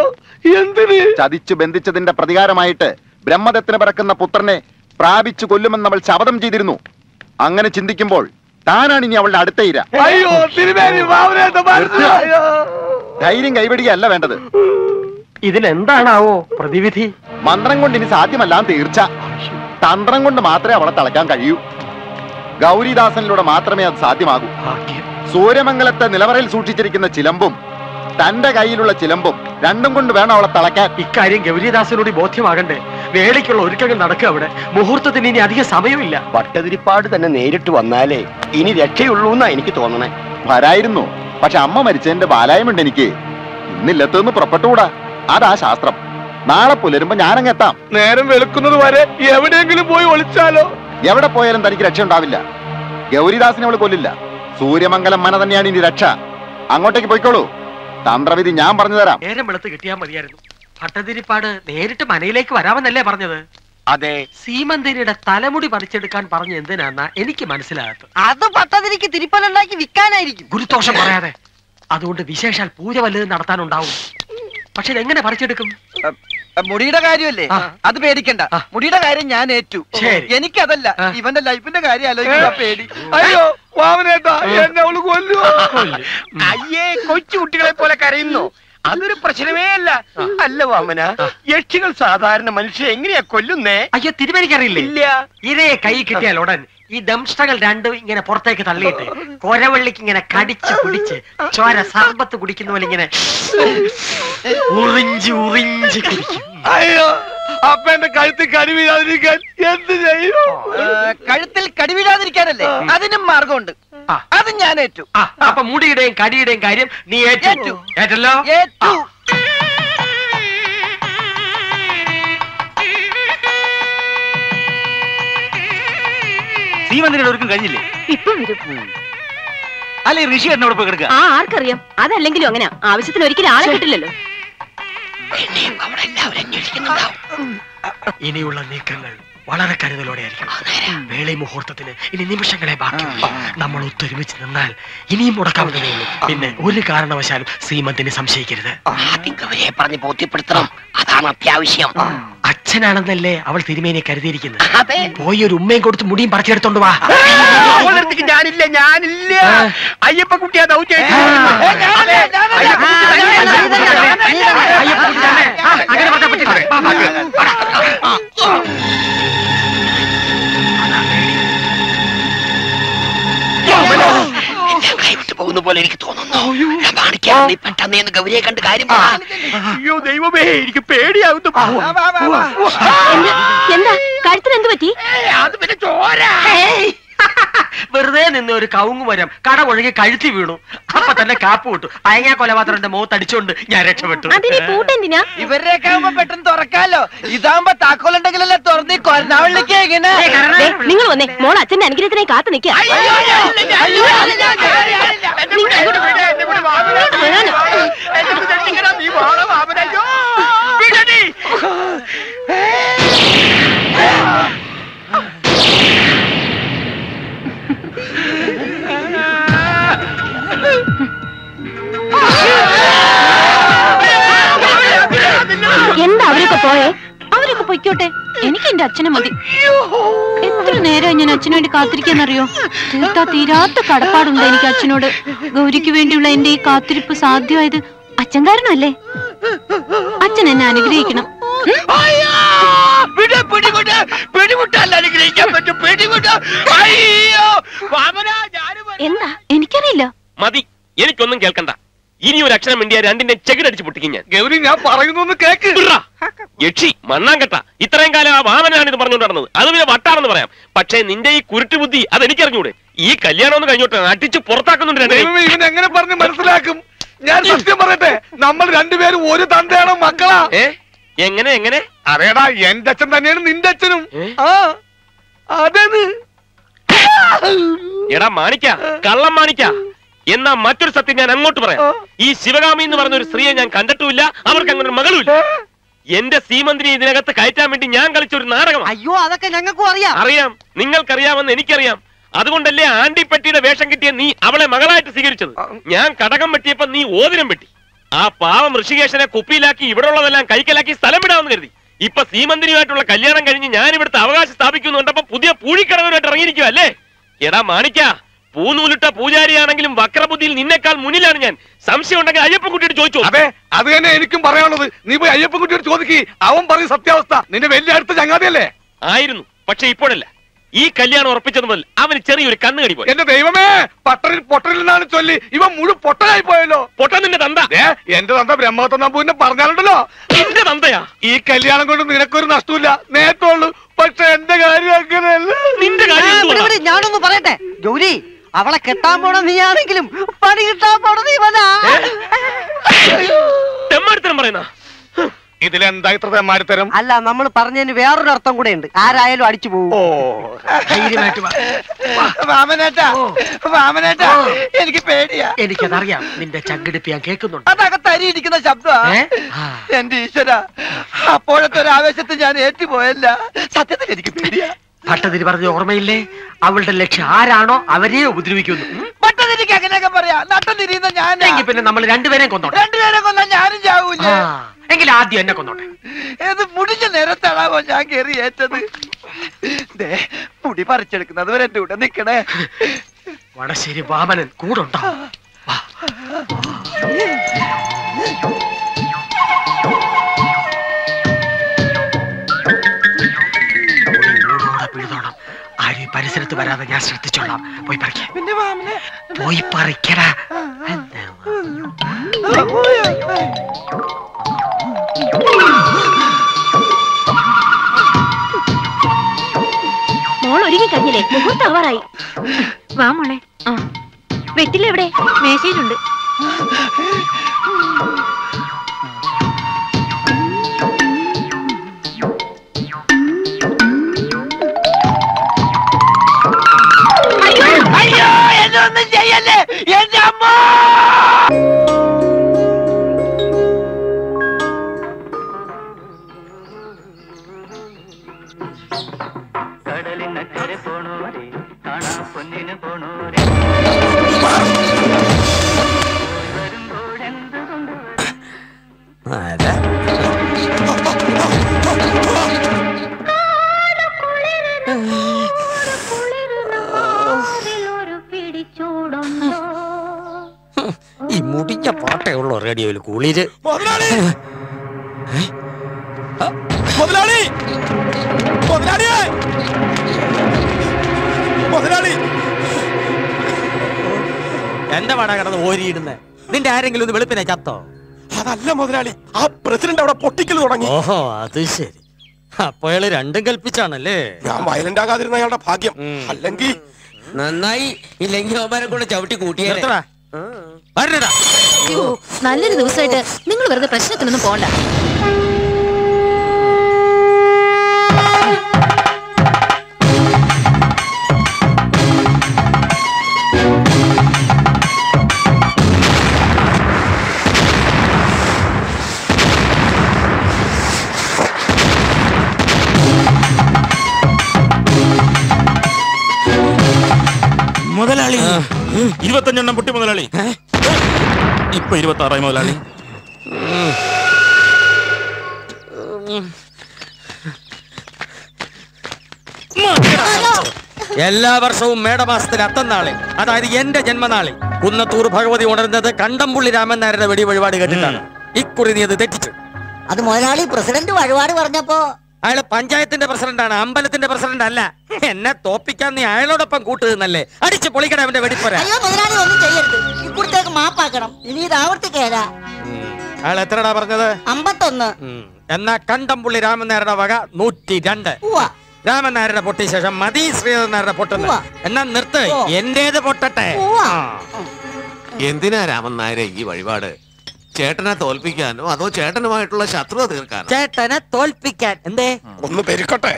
എന്തിന് ചതിച്ചു ബന്ധിച്ചതിന്റെ പ്രതികാരമായിട്ട് ബ്രഹ്മദത്തിന് പിറക്കുന്ന പുത്രനെ പ്രാപിച്ചു കൊല്ലുമെന്ന് അവൾ ശപഥം ചെയ്തിരുന്നു അങ്ങനെ ചിന്തിക്കുമ്പോൾ താനാണ് ഇനി അവളുടെ അടുത്ത ഇര അയ്യോ തിരുമേനി വാമനേട്ട മനസ്സിലായോ ധൈര്യം കൈപിടിക്കുകയല്ല വേണ്ടത് ഇതിലെന്താണാവോ പ്രതിവിധി മന്ത്രം കൊണ്ട് ഇനി സാധ്യമല്ല തീർച്ച തന്ത്രം കൊണ്ട് മാത്രമേ അവളെ തളയ്ക്കാൻ കഴിയൂ ഗൗരിദാസനിലൂടെ മാത്രമേ അത് സാധ്യമാകൂ സൂര്യമംഗലത്തെ നിലവറയിൽ സൂക്ഷിച്ചിരിക്കുന്ന ചിലമ്പും തന്റെ കയ്യിലുള്ള ചിലമ്പും രണ്ടും കൊണ്ട് വേണം അവളെ തളയ്ക്കാൻ ഇക്കാര്യം ഗൗരിദാസനോട് ബോധ്യമാകണ്ടേ വേലയ്ക്കുള്ള ഒരുക്കങ്ങൾ നടക്കുക അവിടെ മുഹൂർത്തത്തിന് ഇനി അധികം സമയമില്ല പട്ടതിരിപ്പാട് തന്നെ നേരിട്ട് വന്നാലേ ഇനി രക്ഷയുള്ളൂ എന്നാ എനിക്ക് തോന്നണേ വരായിരുന്നു പക്ഷെ അമ്മ മരിച്ചതിന്റെ ബാലായമുണ്ട് എനിക്ക് ഇന്നില്ലത്തെന്ന് പുറപ്പെട്ടുകൂടാ അതാ ശാസ്ത്രം നാളെ പുലരുമ്പോ ഞാനങ്ങ് എത്താം നേരം വെളുക്കുന്നത് വരെ എവിടെയെങ്കിലും പോയി ഒളിച്ചാലോ എവിടെ പോയാലും തനിക്ക് രക്ഷ ഉണ്ടാവില്ല ഗൗരിദാസിനെ അവള് കൊല്ലില്ല സൂര്യമംഗലം മന തന്നെയാണ് ഇനി രക്ഷ അങ്ങോട്ടേക്ക് പോയിക്കോളൂ തന്ത്രവിധി ഞാൻ പറഞ്ഞു തരാം നേരം വെളുത്ത് കിട്ടിയാൽ മതിയായിരുന്നു ഭട്ടതിരിപ്പാട് നേരിട്ട് മനയിലേക്ക് വരാമെന്നല്ലേ പറഞ്ഞത് അതെ സീമന്തിരിയുടെ തലമുടി പറിച്ചെടുക്കാൻ പറഞ്ഞ എന്തിനാന്നാ എനിക്ക് മനസ്സിലാകാത്തത് അത് പട്ടതിരിക്ക് തിരിപ്പലുണ്ടാക്കി വിൽക്കാനായിരിക്കും ഗുരുദോഷം പറയാതെ അതുകൊണ്ട് വിശേഷാൽ പൂജ വല്ലതും നടത്താനുണ്ടാവും പക്ഷെ ഇതെങ്ങനെ പറിച്ചെടുക്കും മുടിയുടെ കാര്യമല്ലേ അത് പേടിക്കണ്ട മുടിയുടെ കാര്യം ഞാൻ ഏറ്റു ശരി. എനിക്കതല്ല ഇവന്റെ ലൈഫിന്റെ കാര്യം ആലോചിക്കുന്ന പേടി അയ്യോ വാമനേട്ടാ എന്നെ അവള് കൊല്ലുവോ അയ്യേ കൊച്ചു കുട്ടികളെ പോലെ കരയുന്നു അതൊരു പ്രശ്നമേ അല്ല അല്ല വാമന യക്ഷികൾ സാധാരണ മനുഷ്യരെ എങ്ങനെയാ കൊല്ലുന്നേ അയ്യോ തിരുവനിക്കറിയില്ലേ ഇല്ല ഇരയെ കൈ കിട്ടിയാൽ ഉടൻ ഈ ദംഷ്ടകൾ രണ്ടും ഇങ്ങനെ പുറത്തേക്ക് തള്ളിയിട്ട് കൊരവള്ളിക്ക് ഇങ്ങനെ കടിച്ച് പിടിച്ച് ചോര സർബത്ത് കുടിക്കുന്ന പോലെ ഇങ്ങനെ ഉറിഞ്ച് ഉറിഞ്ച് കുടിക്കും അയ്യോ അപ്പ എന്റെ കഴുത്തിൽ കടി വീഴാതിരിക്കാൻ എന്ത് ചെയ്യും കഴുത്തിൽ കടിവിടാതിരിക്കാനല്ലേ അതിനും മാർഗമുണ്ട് അത് ഞാൻ ഏറ്റു ആ, അപ്പൊ മുടിയുടെയും കടിയുടെയും കാര്യം നീ ഏറ്റു ഏറ്റല്ലോ ഏറ്റു സീമന്തിന്റെ ഒരുക്കം കഴിഞ്ഞില്ലേ ഇപ്പം വരും അല്ലെ ഋഷി എന്നോട് പോയി കിടക്കുക ആ ആർക്കറിയാം അതല്ലെങ്കിലും അങ്ങനെയാ ആവശ്യത്തിന് ഒരിക്കലും ആളെ കിട്ടില്ലല്ലോ ഇനിയുള്ള നീക്കങ്ങൾ വളരെ കരുതലോടെ ആയിരിക്കണം വേളി മുഹൂർത്തത്തിന് ഇനി നിമിഷങ്ങളെ ബാക്കിയുള്ളൂ നമ്മൾ ഒത്തൊരുമിച്ച് നിന്നാൽ ഇനിയും മുടക്കാവുന്നതേ ഉള്ളൂ പിന്നെ ഒരു കാരണവശാലും സീമന്തിനെ സംശയിക്കരുത് ആദ്യം ഗൗരിയെ പറഞ്ഞ് ബോധ്യപ്പെടുത്തണം അതാണ് അത്യാവശ്യം അച്ഛനാണെന്നല്ലേ അവൾ തിരുമേനെ കരുതിയിരിക്കുന്നത് പോയി ഒരു ഉമ്മയും കൊടുത്ത് മുടിയും പറിച്ചെടുത്തോണ്ട് വാ അവളടുത്തേക്ക് ഞാനില്ല ഞാനില്ല അയ്യപ്പ കുട്ടിയാ ദൗത്യം കൈവിട്ട് പോകുന്ന പോലെ എനിക്ക് തോന്നുന്നു മാണിക്കാൻ നീ പെട്ടെന്ന് എന്ന് ഗൗരിയെ കണ്ട് കാര്യം പറ. അയ്യോ ദൈവമേ എനിക്ക് പേടിയാവുന്നു എന്താ കഴുത്തിന് എന്ത് പറ്റി അത് പിന്നെ ചോര വെറുതെ നിന്ന് ഒരു കവുങ്ങ് മരം കട ഒഴുകി കഴുത്തി വീണു അപ്പൊ തന്നെ കാപ്പ് വിട്ടു അയങ്ങാ കൊലപാത്രന്റെ മുഖത്ത് അടിച്ചോണ്ട് ഞാൻ രക്ഷപ്പെട്ടു അതിന് പൂട്ടെന്തിനാ ഇവരെയൊക്കെ ആവുമ്പോ പെട്ടെന്ന് തുറക്കാലോ ഇതാവുമ്പോ താക്കോലുണ്ടെങ്കിലല്ലേ തുറന്ന് കൊരനാവളിക്ക് എങ്ങനെ ദേ, നിങ്ങൾ വന്നേ മോൾ അച്ഛന്റെ അനുഗ്രഹത്തിനായി കാത്തു നിൽക്കുക എന്താ അവരൊക്കെ പോയേ അവരൊക്കെ പൊയ്ക്കോട്ടെ എനിക്ക് എന്റെ അച്ഛനെ മതി എത്ര നേരം ഞാൻ അച്ഛനു വേണ്ടി കാത്തിരിക്കാന്നറിയോ തീർത്താ തീരാത്ത കടപ്പാടുണ്ട് എനിക്ക് അച്ഛനോട് ഗൗരിക്ക് വേണ്ടിയുള്ള എന്റെ ഈ കാത്തിരിപ്പ് സാധ്യമായത് അച്ഛൻ കാരണമല്ലേ അച്ഛൻ എന്നെ അനുഗ്രഹിക്കണം പിടിമുട്ടല്ല അനുഗ്രഹിക്കാൻ പറ്റും പിടിമുട്ട അയ്യോ വാമന എന്താ എനിക്കറിയില്ല മതി എനിക്കൊന്നും കേൾക്കണ്ട ഇനി ഒരു അക്ഷരം വേണ്ടിയ രണ്ടിന്റെ ചെകിടടിച്ച് പൊട്ടിക്കും ഞാൻ ഗൗരി ഞാൻ പറയുന്നു കേക്ക് യക്ഷി മണ്ണാങ്കട്ട ഇത്രയും കാലം ആ വാമനാണ് ഇത് പറഞ്ഞുകൊണ്ട് നടന്നത് അത് പിന്നെ വട്ടാണെന്ന് പറയാം പക്ഷേ നിന്റെ ഈ കുരുട്ട് ബുദ്ധി അത് എനിക്കറിഞ്ഞൂടെ ഈ കല്യാണം ഒന്ന് കഴിഞ്ഞോട്ടെ അടിച്ച് പുറത്താക്കുന്നുണ്ട് രണ്ടിനെയും. ദൈവമേ ഇവൻ എങ്ങനെ പറഞ്ഞ് മനസ്സിലാക്കും ഞാൻ സത്യം പറയട്ടെ നമ്മൾ രണ്ടുപേരും ഒരു തന്തയാണ് മക്കളാ ഏ എങ്ങനെ എങ്ങനെ അതേടാ എന്റെ അച്ഛൻ തന്നെയാണ് നിന്റെ അച്ഛനും ആ അതെന്ന് എടാ മാണിക്ക കള്ളം മാണിക്ക എന്നാ മറ്റൊരു സത്യം ഞാൻ അങ്ങോട്ട് പറയാം ഈ ശിവകാമി എന്ന് പറഞ്ഞ ഒരു സ്ത്രീയെ ഞാൻ കണ്ടിട്ടുമില്ല അവർക്ക് അങ്ങനെ ഒരു മകളുമില്ല എന്റെ സീമന്തിനെ ഇതിനകത്ത് കയറ്റാൻ വേണ്ടി ഞാൻ കളിച്ച ഒരു നാടകമാണ് അയ്യോ അതൊക്കെ ഞങ്ങൾക്കും അറിയാം അറിയാം നിങ്ങൾക്കറിയാമെന്ന് എനിക്കറിയാം അതുകൊണ്ടല്ലേ ആണ്ടിപ്പെട്ടിയുടെ വേഷം കിട്ടിയ നീ അവളെ മകളായിട്ട് സ്വീകരിച്ചത് ഞാൻ കടകം വെട്ടിയപ്പോ നീ ഓതിരം വെട്ടി ആ പാവം ഋഷികേശനെ കുപ്പിയിലാക്കി ഇവിടെ ഉള്ളതെല്ലാം കൈക്കലാക്കി സ്ഥലം വിടാമെന്ന് കരുതി ഇപ്പൊ സീമന്തിനിയുമായിട്ടുള്ള കല്യാണം കഴിഞ്ഞ് ഞാൻ ഇവിടുത്തെ അവകാശം സ്ഥാപിക്കുന്നുണ്ടപ്പോ പുതിയ പൂഴിക്കടവരുമായിട്ട് ഇറങ്ങിയിരിക്കുക അല്ലേ എടാ മാണിക്ക പൂനൂലിട്ട പൂജാരിയാണെങ്കിലും വക്രബുദ്ധിയിൽ നിന്നെക്കാൾ മുന്നിലാണ് ഞാൻ സംശയം ഉണ്ടെങ്കിൽ അയ്യപ്പൻകുട്ടിയോട് ചോദിച്ചു അതെ അത് തന്നെ എനിക്കും പറയാനുള്ളത് നീ പോയി അയ്യപ്പൻകുട്ടിയോട് ചോദിക്ക് അവൻ പറയും സത്യാവസ്ഥ നിന്റെ വലിയ അടുത്ത ചങ്ങാതിയല്ലേ ആയിരുന്നു പക്ഷെ ഇപ്പോഴല്ല ഈ കല്യാണം ഉറപ്പിച്ചത് മുതൽ അവന് ചെറിയൊരു കണ്ണുകടി പോയി എന്റെ ദൈവമേ പട്ടറിൽ പൊട്ടറിൽ നിന്നാണ് ചൊല്ലി ഇവൻ മുഴു പൊട്ടനായി പോയല്ലോ പൊട്ടൻ നിന്റെ തന്ത എന്റെ തന്ത ബ്രഹ്മത്തം നമ്പൂരിനെ പറഞ്ഞാലുണ്ടല്ലോ നിന്റെ തന്തയാ ഈ കല്യാണം കൊണ്ട് നിനക്കൊരു നഷ്ടമില്ല നേട്ടമുള്ളൂ പക്ഷെ എന്റെ കാര്യം അങ്ങനെയല്ല നിന്റെ ആ, വിട്, വിട്, ഞാനൊന്ന് പറയട്ടെ ഗൗരി അവളെ കെട്ടാൻ പോണ നീയാണെങ്കിലും പണി കിട്ടാൻ പോണ നീ വനാ തെമ്മാടിത്തരം പറയുന്ന ഇതിലെന്താ ഇത്ര തെമ്മാടിത്തരം അല്ല നമ്മൾ പറഞ്ഞതിന് വേറൊരു അർത്ഥം കൂടെ ഉണ്ട് ആരായാലും അടിച്ചു പോകും വാമനേട്ടാ വാമനേട്ടാ എനിക്ക് പേടിയാ എനിക്കതറിയാം നിന്റെ ചങ്കിടിപ്പ് ഞാൻ കേൾക്കുന്നുണ്ട് അതകത്ത് അരിയിരിക്കുന്ന ശബ്ദമാ എന്റെ ഈശ്വര അപ്പോഴത്തെ ഒരു ആവേശത്തിൽ ഞാൻ ഏറ്റുപോയല്ല സത്യത്തിൽ എനിക്ക് പേടിയാ ഭട്ടതിരി പറഞ്ഞ ഓർമ്മയില്ലേ അവളുടെ ലക്ഷ്യം ആരാണോ അവരെ ഉപദ്രവിക്കുന്നു ഉം. പട്ടതിരിക്ക് അങ്ങനെയൊക്കെ പറയാ നട്ടം തിരിയുന്ന ഞാൻ എങ്കിൽ പിന്നെ നമ്മൾ രണ്ടുപേരെയും കൊന്നോട്ടെ രണ്ടുപേരെ കൊന്ന ഞാനും ചാവൂലേ ആ, എങ്കിൽ ആദ്യം എന്നെ കൊന്നോട്ടെ ഏത് മുടിഞ്ഞ നേരത്താണാവോ ഞാൻ കയറി ഏറ്റത് ദേ മുടി പറിച്ചെടുക്കുന്നത് വരെ എന്റെ കൂടെ നിക്കണേ വടശ്ശേരി വാമനൻ കൂടുണ്ടോ പിഴുതോണം ആരും ഈ പരിസരത്ത് വരാതെ ഞാൻ ശ്രദ്ധിച്ചോളാം പോയി പറിക്ക പിന്നെ വാമനെ പോയി പറിക്കടാ മോൾ ഒരുങ്ങി കഴിഞ്ഞില്ലേ മുഹൂർത്തം ആവാറായി വാ മോളെ ആ വെറ്റിലെവിടെ മേശയിലുണ്ട് അയ്യോ എന്നെ ഒന്നും ചെയ്യല്ലേ എന്റെ അമ്മ കടലിനക്കരെ പോണോരെ കാണാ പൊന്നിന് പോണോരെ ഈ മുടിഞ്ഞ പാട്ടേ ഉള്ളൂ റേഡിയോയിൽ കുളിര് മുതലാളി മുതലാളി മുതലാളിയെ മുതലാളി എന്റെ വട കിടന്ന് ഓരിയിടുന്നേ നിന്റെ ആരെങ്കിലും ഒന്ന് വെളുപ്പിനെ ചത്തോ അതല്ല മുതലാളി ആ പ്രസിഡന്റ് അവിടെ പൊട്ടിക്കൽ തുടങ്ങി ഓഹോ അത് ശരി അപ്പൊ അയാള് രണ്ടും കൽപ്പിച്ചാണല്ലേ ഞാൻ വയലന്റ് ആകാതിരുന്ന അയാളുടെ ഭാഗ്യം അല്ലെങ്കിൽ നന്നായി ഇല്ലെങ്കിൽ അവന്മാരെ കൂടെ ചവിട്ടി കൂട്ടിയേ അയ്യോ, നല്ലൊരു ദിവസമായിട്ട് നിങ്ങൾ വെറുതെ പ്രശ്നത്തിനൊന്നും പോണ്ട മുതലാളി ഇരുപത്തഞ്ചെണ്ണം പൊട്ടി മുതലാളി ഇപ്പൊ ഇരുപത്തി ആറായി മുതലാളി എല്ലാ വർഷവും മേടമാസത്തിൽ അത്തന്നാളെ അതായത് എന്റെ ജന്മനാളിൽ കുന്നത്തൂർ ഭഗവതി ഉണർന്നത് കണ്ടംപുള്ളി രാമൻ നായരുടെ വെടി വഴിപാട് കേട്ടിട്ടാണ് ഇക്കുറി നീ അത് തെറ്റിച്ചു അത് മുതലാളി പ്രസിഡന്റ് വഴിപാട് പറഞ്ഞപ്പോ അയാള് പഞ്ചായത്തിന്റെ പ്രസിഡന്റാണ് അമ്പലത്തിന്റെ പ്രസിഡന്റ് അല്ല എന്നെ തോപ്പിക്കാൻ നീ അയാളോടൊപ്പം കൂട്ടുന്നല്ലേ അടിച്ച് പൊളിക്കണ അവന്റെ വെടിപ്പറ അയ്യോ മുതലാളി ഒന്നും ചെയ്യരുത് ഇക്കുറത്തേക്ക് മാപ്പാക്കണം ഇനി ഇത് ആവർത്തിക്കേല അയാൾ എത്രടാ പറഞ്ഞത് അമ്പത്തൊന്ന് ഉം. എന്നാ കണ്ടംപുള്ളി രാമൻ നായരുടെ വക നൂറ്റി രണ്ട് രാമൻ നായരുടെ പൊട്ടിയ ശേഷം മതി ശ്രീധരൻ നായരുടെ പൊട്ടുന്നത് എന്നാ നിർത്ത് എന്റേത് പൊട്ടട്ടെ ആ. എന്തിനാ രാമൻ നായരെ ഈ വഴിപാട് ചേട്ടനെ തോൽപ്പിക്കാനോ അതോ ചേട്ടനുമായിട്ടുള്ള ശത്രുത തീർക്കാനോ ചേട്ടനെ തോൽപ്പിക്കാൻ എന്തേ ഒന്ന് പെരുക്കട്ടെ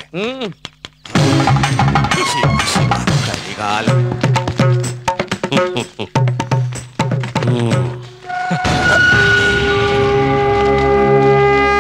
കരികാലം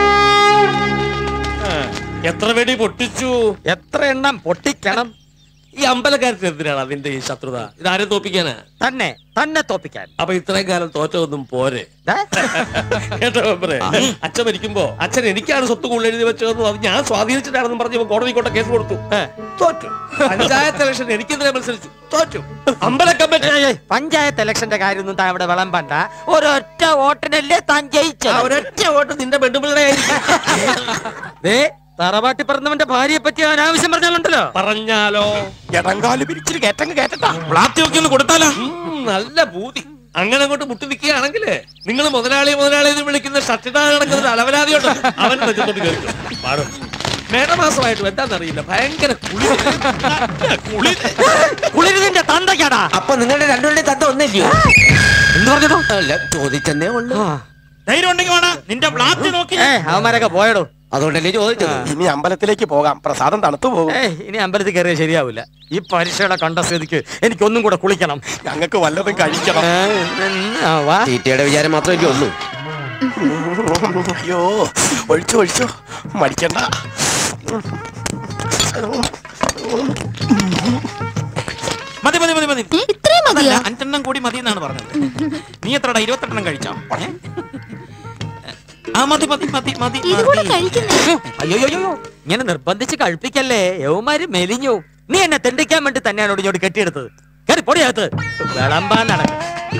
എത്ര വെടി പൊട്ടിച്ചു എത്ര എണ്ണം പൊട്ടിക്കണം ഈ അമ്പലക്കാരത്തിന് എന്തിനാണ് അതിന്റെ ഈ ശത്രുത ഇതാരെ തോപ്പിക്കാനാ തന്നെ തന്നെ തോപ്പിക്കാൻ അപ്പൊ ഇത്രയും കാലം തോറ്റൊന്നും പോരെ കേട്ടോ മെമ്പറെ അച്ഛൻ മരിക്കുമ്പോ അച്ഛൻ എനിക്കാണ് സ്വത്ത് കൂടുതൽ എഴുതി വെച്ചതെന്നും അത് ഞാൻ സ്വാധീനിച്ചിട്ടാണെന്നും പറഞ്ഞ് ഇവൻ കോടതി കൊണ്ട കേസ് കൊടുത്തു തോറ്റു പഞ്ചായത്ത് ഇലക്ഷൻ എനിക്കെതിരെ മത്സരിച്ചു തോറ്റു അമ്പല കമ്മിറ്റി പഞ്ചായത്ത് ഇലക്ഷന്റെ കാര്യമൊന്നും താൻ ഇവിടെ വിളമ്പണ്ട ഒരൊറ്റ വോട്ടിനല്ലേ താൻ ജയിച്ചത് ഒരൊറ്റ വോട്ട് നിന്റെ പെണ്ണുപിള്ളയുടെ ദേ തറവാട്ടി പറഞ്ഞവന്റെ ഭാര്യയെ പറ്റി അനാവശ്യം പറഞ്ഞാലുണ്ടല്ലോ പറഞ്ഞാലോ എടങ്കാല് പിരിച്ചിട്ട് കേറ്റങ്ങ് കേറ്റട്ടാ പ്ലാത്തി ഒക്കെ ഒന്ന് കൊടുത്താലോ നല്ല ബൂതി അങ്ങനെ അങ്ങോട്ട് മുട്ടി നിൽക്കുകയാണെങ്കിലേ നിങ്ങൾ മുതലാളി മുതലാളി എന്ന് വിളിക്കുന്ന ഷട്ടിടാ കിടക്കുന്ന ഒരു അലവലാതിയുണ്ട് അവൻ നെഞ്ചത്തോട്ട് കയറി പാടും മേടമാസമായിട്ടും എന്താണെന്നറിയില്ല ഭയങ്കര കുളിര്. നല്ല കുളിര്. കുളിരുതിന്റെ തന്തയ്ക്കാടാ അപ്പൊ നിങ്ങളുടെ രണ്ടുപേരുടെ തന്ത ഒന്നില്ലയോ എന്ത് പറഞ്ഞോ അല്ല ചോദിച്ചെന്നേ ഉള്ളൂ ധൈര്യം ഉണ്ടെങ്കിൽ വേണം നിന്റെ ബ്ലാത്തി നോക്കി അവന്മാരൊക്കെ പോയടോ അതുകൊണ്ടല്ലേ ചോദിച്ചത് ഇനി അമ്പലത്തിലേക്ക് പോകാം പ്രസാദം തണുത്തു പോകും ഏയ് ഇനി അമ്പലത്തിൽ കയറിയാൽ ശരിയാവില്ല ഈ പരീക്ഷയുടെ കണ്ട സ്ഥിതിക്ക് എനിക്കൊന്നും കൂടെ കുളിക്കണം ഞങ്ങൾക്ക് വല്ലതും കഴിക്കണം തീറ്റയുടെ വിചാരം മാത്രമേ ഉള്ളൂ അയ്യോ ഒഴിച്ചു ഒഴിച്ചു മടിക്കണ്ട മതി മതി മതി മതി ഇത്രയും മതിയോ അതല്ല, അഞ്ചെണ്ണം കൂടി മതി എന്നാണ് പറഞ്ഞത് നീ എത്രടാ ഇരുപത്തെണ്ണം കഴിച്ചോ ഏ? ആ മതി മതി മതി മതി ഇതുകൂടെ മതി. കഴിക്കുന്നേ അയ്യോ അയ്യോ, അയ്യോ ഇങ്ങനെ നിർബന്ധിച്ച് കഴിപ്പിക്കല്ലേ യവമാര് മെലിഞ്ഞു നീ എന്നെ തെണ്ടിക്കാൻ വേണ്ടി തന്നെയാണ് ഇങ്ങോട്ട് കെട്ടിയെടുത്തത് കയറി പൊടിയകത്ത് വിളമ്പാൻ നടക്കും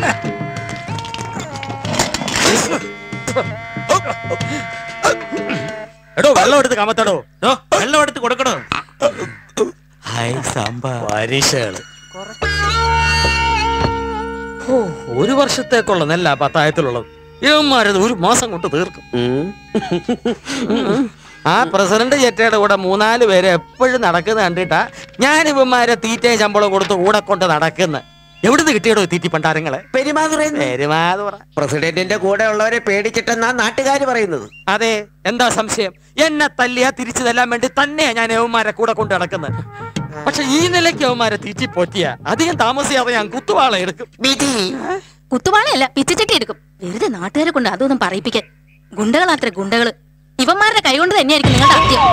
എടോ വെള്ളം എടുത്ത് കമത്തടോ ഡോ, വെള്ളം എടുത്ത് കൊടുക്കണോ ഹായ് സാമ്പാ പരീക്ഷകള് ഓ ഒരു വർഷത്തേക്കുള്ള നെല്ല പത്തായത്തിലുള്ളത് ഇവന്മാരത് ഒരു മാസം കൊണ്ട് തീർക്കും ആ പ്രസിഡന്റ് ചെറ്റയുടെ കൂടെ മൂന്നാല് പേര് എപ്പോഴും നടക്കുന്ന കണ്ടിട്ടാ ഞാൻ ഇവന്മാരെ തീറ്റയും ശമ്പളം കൊടുത്ത് കൂടെ കൊണ്ട് നടക്കുന്ന എവിടുന്ന് കിട്ടിയടോ തീറ്റി പണ്ടാരങ്ങളെ പെരുമാതുറ പെരുമാതുറ പ്രസിഡന്റിന്റെ കൂടെ ഉള്ളവരെ പേടിച്ചിട്ടെന്നാ നാട്ടുകാർ പറയുന്നത് അതെ എന്താ സംശയം എന്നെ തല്ലിയാ തിരിച്ചു തല്ലാൻ വേണ്ടി തന്നെയാ ഞാൻ യവന്മാരെ കൂടെ കൊണ്ട് നടക്കുന്നത് പക്ഷെ ഈ നിലയ്ക്ക് യവന്മാരെ തീറ്റി പോറ്റിയ അധികം താമസിയാതെ ഞാൻ കുത്തുവാള എടുക്കും കുത്തുവാളയല്ല പിച്ചിച്ചട്ടി എടുക്കും വെറുതെ നാട്ടുകാരെ കൊണ്ട് അതൊന്നും പറയിപ്പിക്കാൻ ഗുണ്ടകളാത്ര ഗുണ്ടകള് ഇവന്മാരുടെ കൈകൊണ്ട് തന്നെയായിരിക്കും നിങ്ങളുടെ അത്യം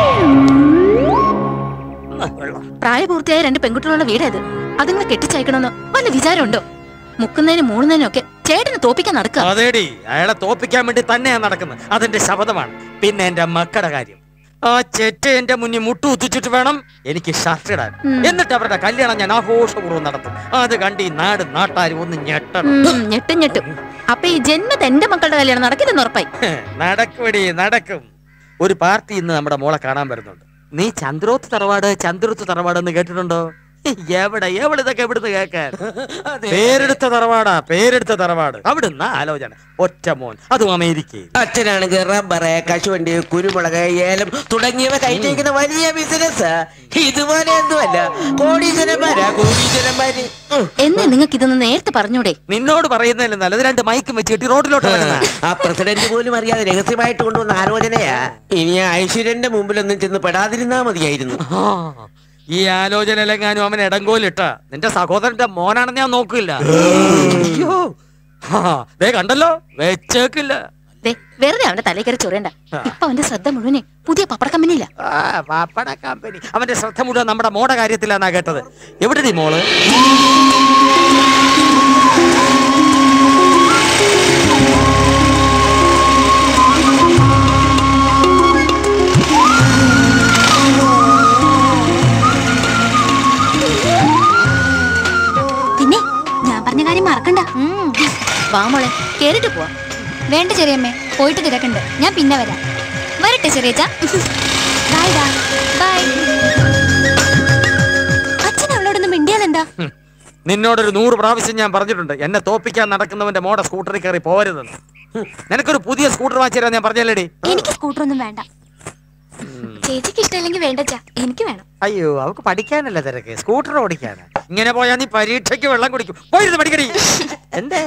പ്രായപൂർത്തിയായ രണ്ട് പെൺകുട്ടികളുള്ള വീടത് അതുങ്ങളെ കെട്ടിച്ചയക്കണമെന്ന് വല്ല വിചാരമുണ്ടോ മുക്കുന്നതിനും മൂളുന്നതിനും ഒക്കെ ചേട്ടന് തോപ്പിക്കാൻ നടക്കുക അതേടി അയാളെ തോപ്പിക്കാൻ വേണ്ടി തന്നെയാ നടക്കുന്നത് അതെന്റെ ശബ്ദമാണ് പിന്നെ എന്റെ മക്കളുടെ കാര്യം ആ ചെറ്റ എന്റെ മുന്നിൽ മുട്ടുകുത്തിച്ചിട്ട് വേണം എനിക്ക് ഷർട്ട് ഇടാൻ ഉം. എന്നിട്ട് അവരുടെ കല്യാണം ഞാൻ ആഘോഷപൂർവ്വം നടത്തും അത് കണ്ട് ഈ നാട് നാട്ടാരും ഒന്ന് ഞെട്ടണം ഉം, ഞെട്ടും ഞെട്ടും അപ്പൊ ഈ ജന്മത്ത് എന്റെ മക്കളുടെ കല്യാണം നടക്കില്ലെന്ന് ഉറപ്പായി നടക്കുവടി നടക്കും ഒരു പാർട്ടി ഇന്ന് നമ്മുടെ മോളെ കാണാൻ വരുന്നുണ്ട് നീ ചന്ദ്രോത്ത് തറവാട് ചന്ദ്രോത്ത് തറവാട് എന്ന് കേട്ടിട്ടുണ്ടോ എവിടെ എവിടെ ഇതൊക്കെ എവിടുന്ന് കേൾക്കാൻ പേരെടുത്ത തറവാടാ പേരെടുത്ത തറവാട് അവിടുന്ന് ആലോചന ഒറ്റ മോൻ അതും അമേരിക്കയിൽ അച്ഛനാണെങ്കിൽ റബ്ബറ് കശുവണ്ടി കുരുമുളക് ഏലം തുടങ്ങിയവ കയറ്റിയിരിക്കുന്ന വലിയ ബിസിനസ് ഇതുപോലെ ഒന്നുമല്ല കോടീശ്വരന്മാരാ കോടീശ്വരന്മാര് എന്ന് നിങ്ങൾക്ക് ഇതൊന്ന് നേരത്തെ പറഞ്ഞൂടെ നിന്നോട് പറയുന്നതല്ലേ നല്ലത് രണ്ട് മൈക്കും വെച്ച് കെട്ടി റോഡിലോട്ട് ഇറങ്ങുന്ന ആ പ്രസിഡന്റ് പോലും അറിയാതെ രഹസ്യമായിട്ട് കൊണ്ടുവന്ന ആലോചനയാ ഇനി ആ ഐശ്വര്യന്റെ മുമ്പിലൊന്നും ചെന്ന് പെടാതിരുന്നാ മതിയായിരുന്നു ഈ ആലോചനയിലെങ്ങാനും അവൻ ഇടങ്കോലിട്ട നിന്റെ സഹോദരന്റെ മോനാണെന്ന് ഞാൻ നോക്കില്ല അയ്യോ ആ, ദേ കണ്ടല്ലോ വെച്ചേക്കില്ല ദേ, വെറുതെ അവന്റെ തലയിൽ കയറി ചൊറിയണ്ട ഇപ്പൊ അവന്റെ ശ്രദ്ധ മുഴുവനെ പുതിയ പപ്പട കമ്പനിയില്ല ആ, പാപ്പട കമ്പനി അവന്റെ ശ്രദ്ധ മുഴുവൻ നമ്മുടെ മോടെ കാര്യത്തിലാന്നാ കേട്ടത് എവിടെ മോള് പിന്നെ ഞാൻ പറഞ്ഞ കാര്യം മറക്കണ്ട വാ മോളെ കേറിട്ട് പോവാ വേണ്ട ചെറിയമ്മേ പോയിട്ട് തിരക്കുണ്ട് ഞാൻ പിന്നെ വരാം വരട്ടെ ചെറിയച്ച ബൈ ഡാ ബൈ അച്ഛൻ അവളോടൊന്ന് മിണ്ടിയാലെന്താ നിന്നോടൊരു നൂറ് പ്രാവശ്യം ഞാൻ പറഞ്ഞിട്ടുണ്ട് എന്നെ തോപ്പിക്കാൻ നടക്കുന്നവന്റെ മോടെ സ്കൂട്ടറിൽ കയറി പോരുതെന്ന് ഹും, നിനക്കൊരു പുതിയ സ്കൂട്ടർ വാങ്ങിച്ചു തരാൻ ഞാൻ പറഞ്ഞല്ലേടി എനിക്ക് സ്കൂട്ടർ ഒന്നും വേണ്ട ചേച്ചിക്ക് ഇഷ്ടമില്ലെങ്കിൽ വേണ്ടച്ച എനിക്ക് വേണം അയ്യോ അവക്ക് പഠിക്കാനല്ല തിരക്ക് സ്കൂട്ടർ ഓടിക്കാനാ ഇങ്ങനെ പോയാ നീ പരീക്ഷയ്ക്ക് വെള്ളം കുടിക്കും പോയിരുന്നു പഠിക്കടി എന്തേ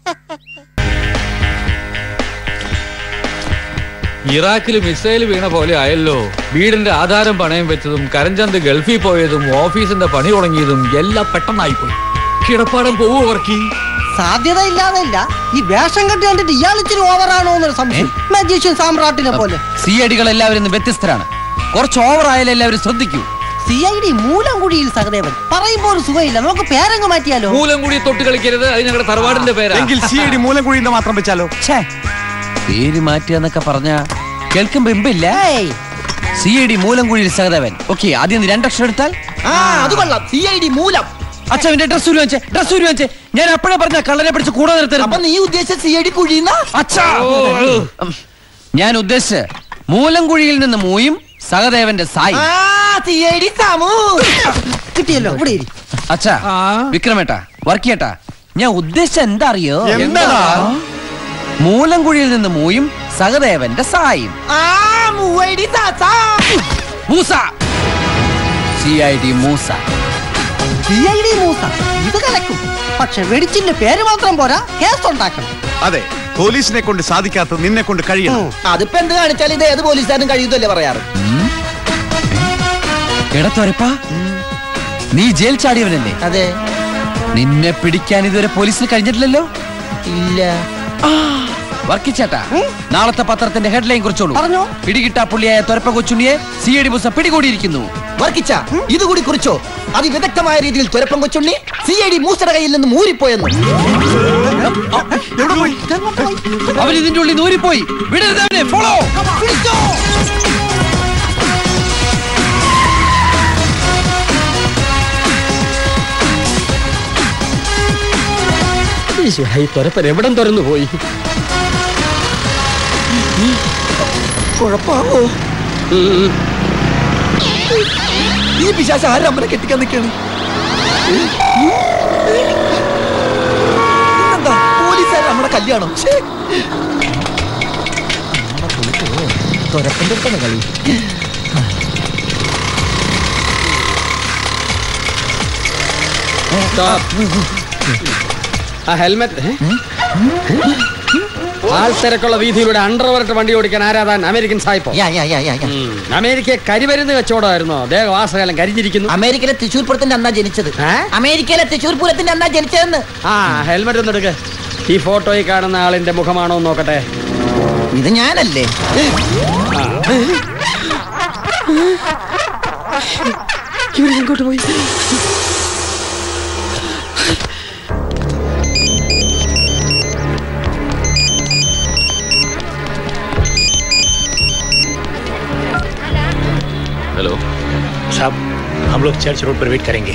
ഇറാഖിൽ മിസൈൽ വീണ പോലെ ആയല്ലോ വീടിന്റെ ആധാരം പണയം വെച്ചതും കരഞ്ചന്ത് ഗൾഫിൽ പോയതും ഓഫീസിന്റെ പണി തുടങ്ങിയതും എല്ലാം പെട്ടെന്നായിപ്പോയി കിടപ്പാടം പോവോ വർക്കി സാധ്യത ഇല്ലാതല്ല ഈ വേഷം കെട്ടി കണ്ടിട്ട് ഇയാൾ ഇച്ചിരി ഓവറാണോ എന്നൊരു സംശയം മജീഷ്യൻ സാമ്രാട്ടിനെ പോലെ സി ഐ ഡികൾ എല്ലാവരും ഇന്ന് വ്യത്യസ്തരാണ് കുറച്ച് ഓവർ ആയാലും എല്ലാവരും ശ്രദ്ധിക്കൂ സി ഐ ഡി മൂലംകുഴിയിൽ സഹദേവൻ പറയുമ്പോ ഒരു സുഖമില്ല നമുക്ക് പേരങ്ങ് മാറ്റിയാലോ മൂലംകുടി തൊട്ട് കളിക്കരുത് അത് ഞങ്ങളുടെ തറവാടിന്റെ പേരാ എങ്കിൽ സി ഐ ഡി മൂലംകുഴിന്ന് മാത്രം വെച്ചാലോ പേര് മാറ്റുക എന്നൊക്കെ പറഞ്ഞ കേൾക്കുമ്പോ ഇമ്പില്ല സി ഐ ഡി മൂലംകുഴിയിൽ സഹദേവൻ ഓക്കെ ആദ്യം നീ രണ്ടക്ഷരം എടുത്താൽ ആ അത് കൊള്ളാം സി ഐ ഡി മൂലം അച്ഛന്റെ ഡ്രസ് ഊരി വെച്ചേ ഡ്രസ് ഊരി വെച്ചേ ഞാൻ അപ്പോഴേ പറഞ്ഞ കള്ളനെ പിടിച്ച് കൂടെ നിർത്തരുത് അപ്പൊ നീ ഉദ്ദേശിച്ച സി ഐ ഡി കുഴിയുന്ന അച്ഛാ ഞാൻ ഉദ്ദേശിച്ച് മൂലംകുഴിയിൽ നിന്ന് മൂയും സഹദേവന്റെ സായി സി ഐ ഡി സാമു കിട്ടിയല്ലോ ഇവിടെ ഇരി. അച്ഛാ വിക്രമേട്ടാ വർക്കിയേട്ടാ ഞാൻ ഉദ്ദേശിച്ച എന്താ അറിയോ എന്താടാ? മൂലംകുഴിയിൽ നിന്ന് മൂയും സഹദേവന്റെ സായും ആ മൂവൈഡി താത്ത Moosa C I D Moosa C I D Moosa ഇത് കലക്കും പക്ഷെ വെടിച്ചിന്റെ പേര് മാത്രം പോരാ കേസ് ഉണ്ടാക്കണം അതെ പോലീസിനെ കൊണ്ട് സാധിക്കാത്തത് നിന്നെ കൊണ്ട് കഴിയണം അതിപ്പോ എന്ത് കാണിച്ചാൽ ഇത് ഏത് പോലീസുകാരനും കഴിയുന്നല്ലേ പറയാറ് എടത്തോരപ്പാ നീ ജയിൽ ചാടിയവനല്ലേ അതെ നിന്നെ പിടിക്കാൻ ഇതുവരെ പോലീസിന് കഴിഞ്ഞിട്ടില്ലല്ലോ ഇല്ല വർക്കിച്ചേട്ടാ നാളത്തെ പത്രത്തിന്റെ ഹെഡ്ലൈൻ കുറിച്ചോളൂ പറഞ്ഞോ പിടികിട്ടാ പുള്ളിയായ തൊരപ്പ കൊച്ചുണ്ണിയെ സി ഐ ഡി ബുസ പിടികൂടിയിരിക്കുന്നു വർക്കിച്ച ഇതുകൂടി കുറിച്ചോ അതിവിദഗ്ധമായ രീതിയിൽ തുരപ്പം കൊച്ചുണ്ണി സി ഐ ഡി മൂസയുടെ കയ്യിൽ നിന്ന് മൂരിപ്പോയെന്ന് അവൻ ഇതിന്റെ ഉള്ളിൽ നൂരിപ്പോയി വിടരുത് അവനെ ഫോളോ ഈ തൊരപ്പൻ എവിടം തുറന്നു പോയി കുഴപ്പാവോ ഈ പിശാശ ആരും അമ്മനെ കെട്ടിക്കാൻ നിൽക്കാണ് എന്താ പോലീസുകാർ നമ്മുടെ കല്യാണം ഛേ. തുരപ്പന്റെ അടുത്താണ് കളി ആ ഹെൽമെറ്റ് ആൾ തിരക്കുള്ള വീതിയിലൂടെ അണ്ടർവർട്ട് വണ്ടി ഓടിക്കാൻ ആരാധാൻ അമേരിക്കൻ സായിപ്പോ ഉം. അമേരിക്ക കരിമരുന്ന് കച്ചവടമായിരുന്നോ ദേഹവാസകാലം കരിഞ്ഞിരിക്കുന്നു അമേരിക്കയിലെ തൃശ്ശൂർ പൂരത്തിന്റെ അന്നാ ജനിച്ചത് അമേരിക്കയിലെ തൃശ്ശൂർ പൂരത്തിന്റെ അന്നാ ജനിച്ചതെന്ന് ആ ഹെൽമെറ്റ് ഒന്ന് എടുക്ക് ഈ ഫോട്ടോയിൽ കാണുന്ന ആളിന്റെ മുഖമാണോ എന്ന് നോക്കട്ടെ ഇത് ഞാനല്ലേ ഇങ്ങോട്ട് പോയി हेलो साहब हम लोग चर्च रोड पर वेट करेंगे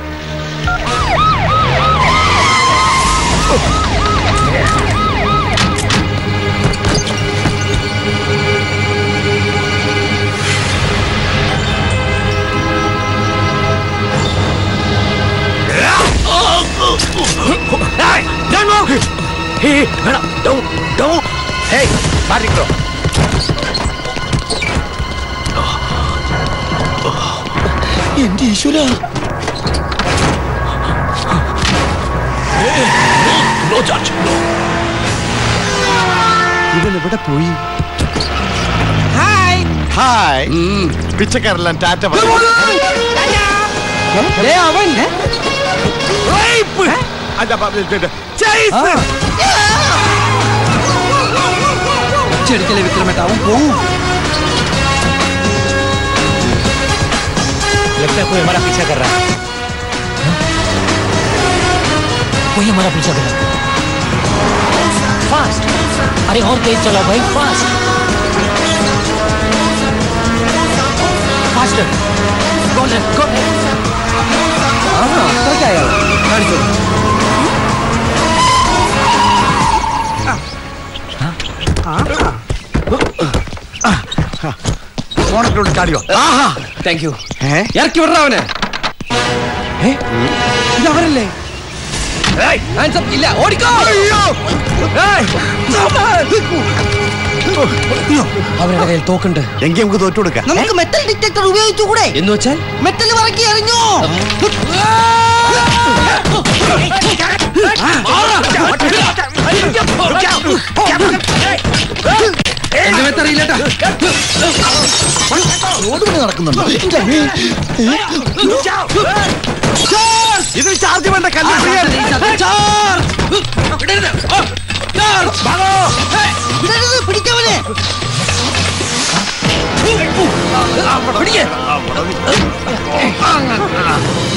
Hey, don't move! Hey, madam, don't, don't. Hey, മാറിക്കോ എന്റെ ഈശ്വര നോ ചാർജ് നോ ഇവൻ എവിടെ പോയി ഹായ് ഹായ് പിച്ചക്കാരെല്ലാം ടാറ്റ അവൻ ചെടിക്കലെ വിക്രമേട്ട അവൻ പോവും लगता है कोई हमारा पीछा कर रहा है कोई हमारा पीछा कर रहा है फास्ट अरे और तेज चला भाई fast faster go left go ഫോണത്തിലോട്ട് ചാടിയോ ആഹാ താങ്ക് യു ഇറക്കി വിടറ അവനെ ഏ? ഇതവരല്ലേ Hands up. ഇല്ല ഓടിക്കോ ഏയ്! അവരുടെ കയ്യിൽ തോക്കുണ്ട് എങ്കിൽ നമുക്ക് തോറ്റു കൊടുക്കാം നമുക്ക് മെറ്റൽ ഡിറ്റക്ടർ ഉപയോഗിച്ചുകൂടെ എന്ന് വെച്ചാൽ മെറ്റൽ പറക്കി എറിഞ്ഞോ എന്റെ മെത്തറിയില്ലട്ടാ റോഡ് പണി നടക്കുന്നുണ്ടോ ഇതിൽ ചാർജ് വേണ്ട വിടരുത്, പിടിക്കവനെ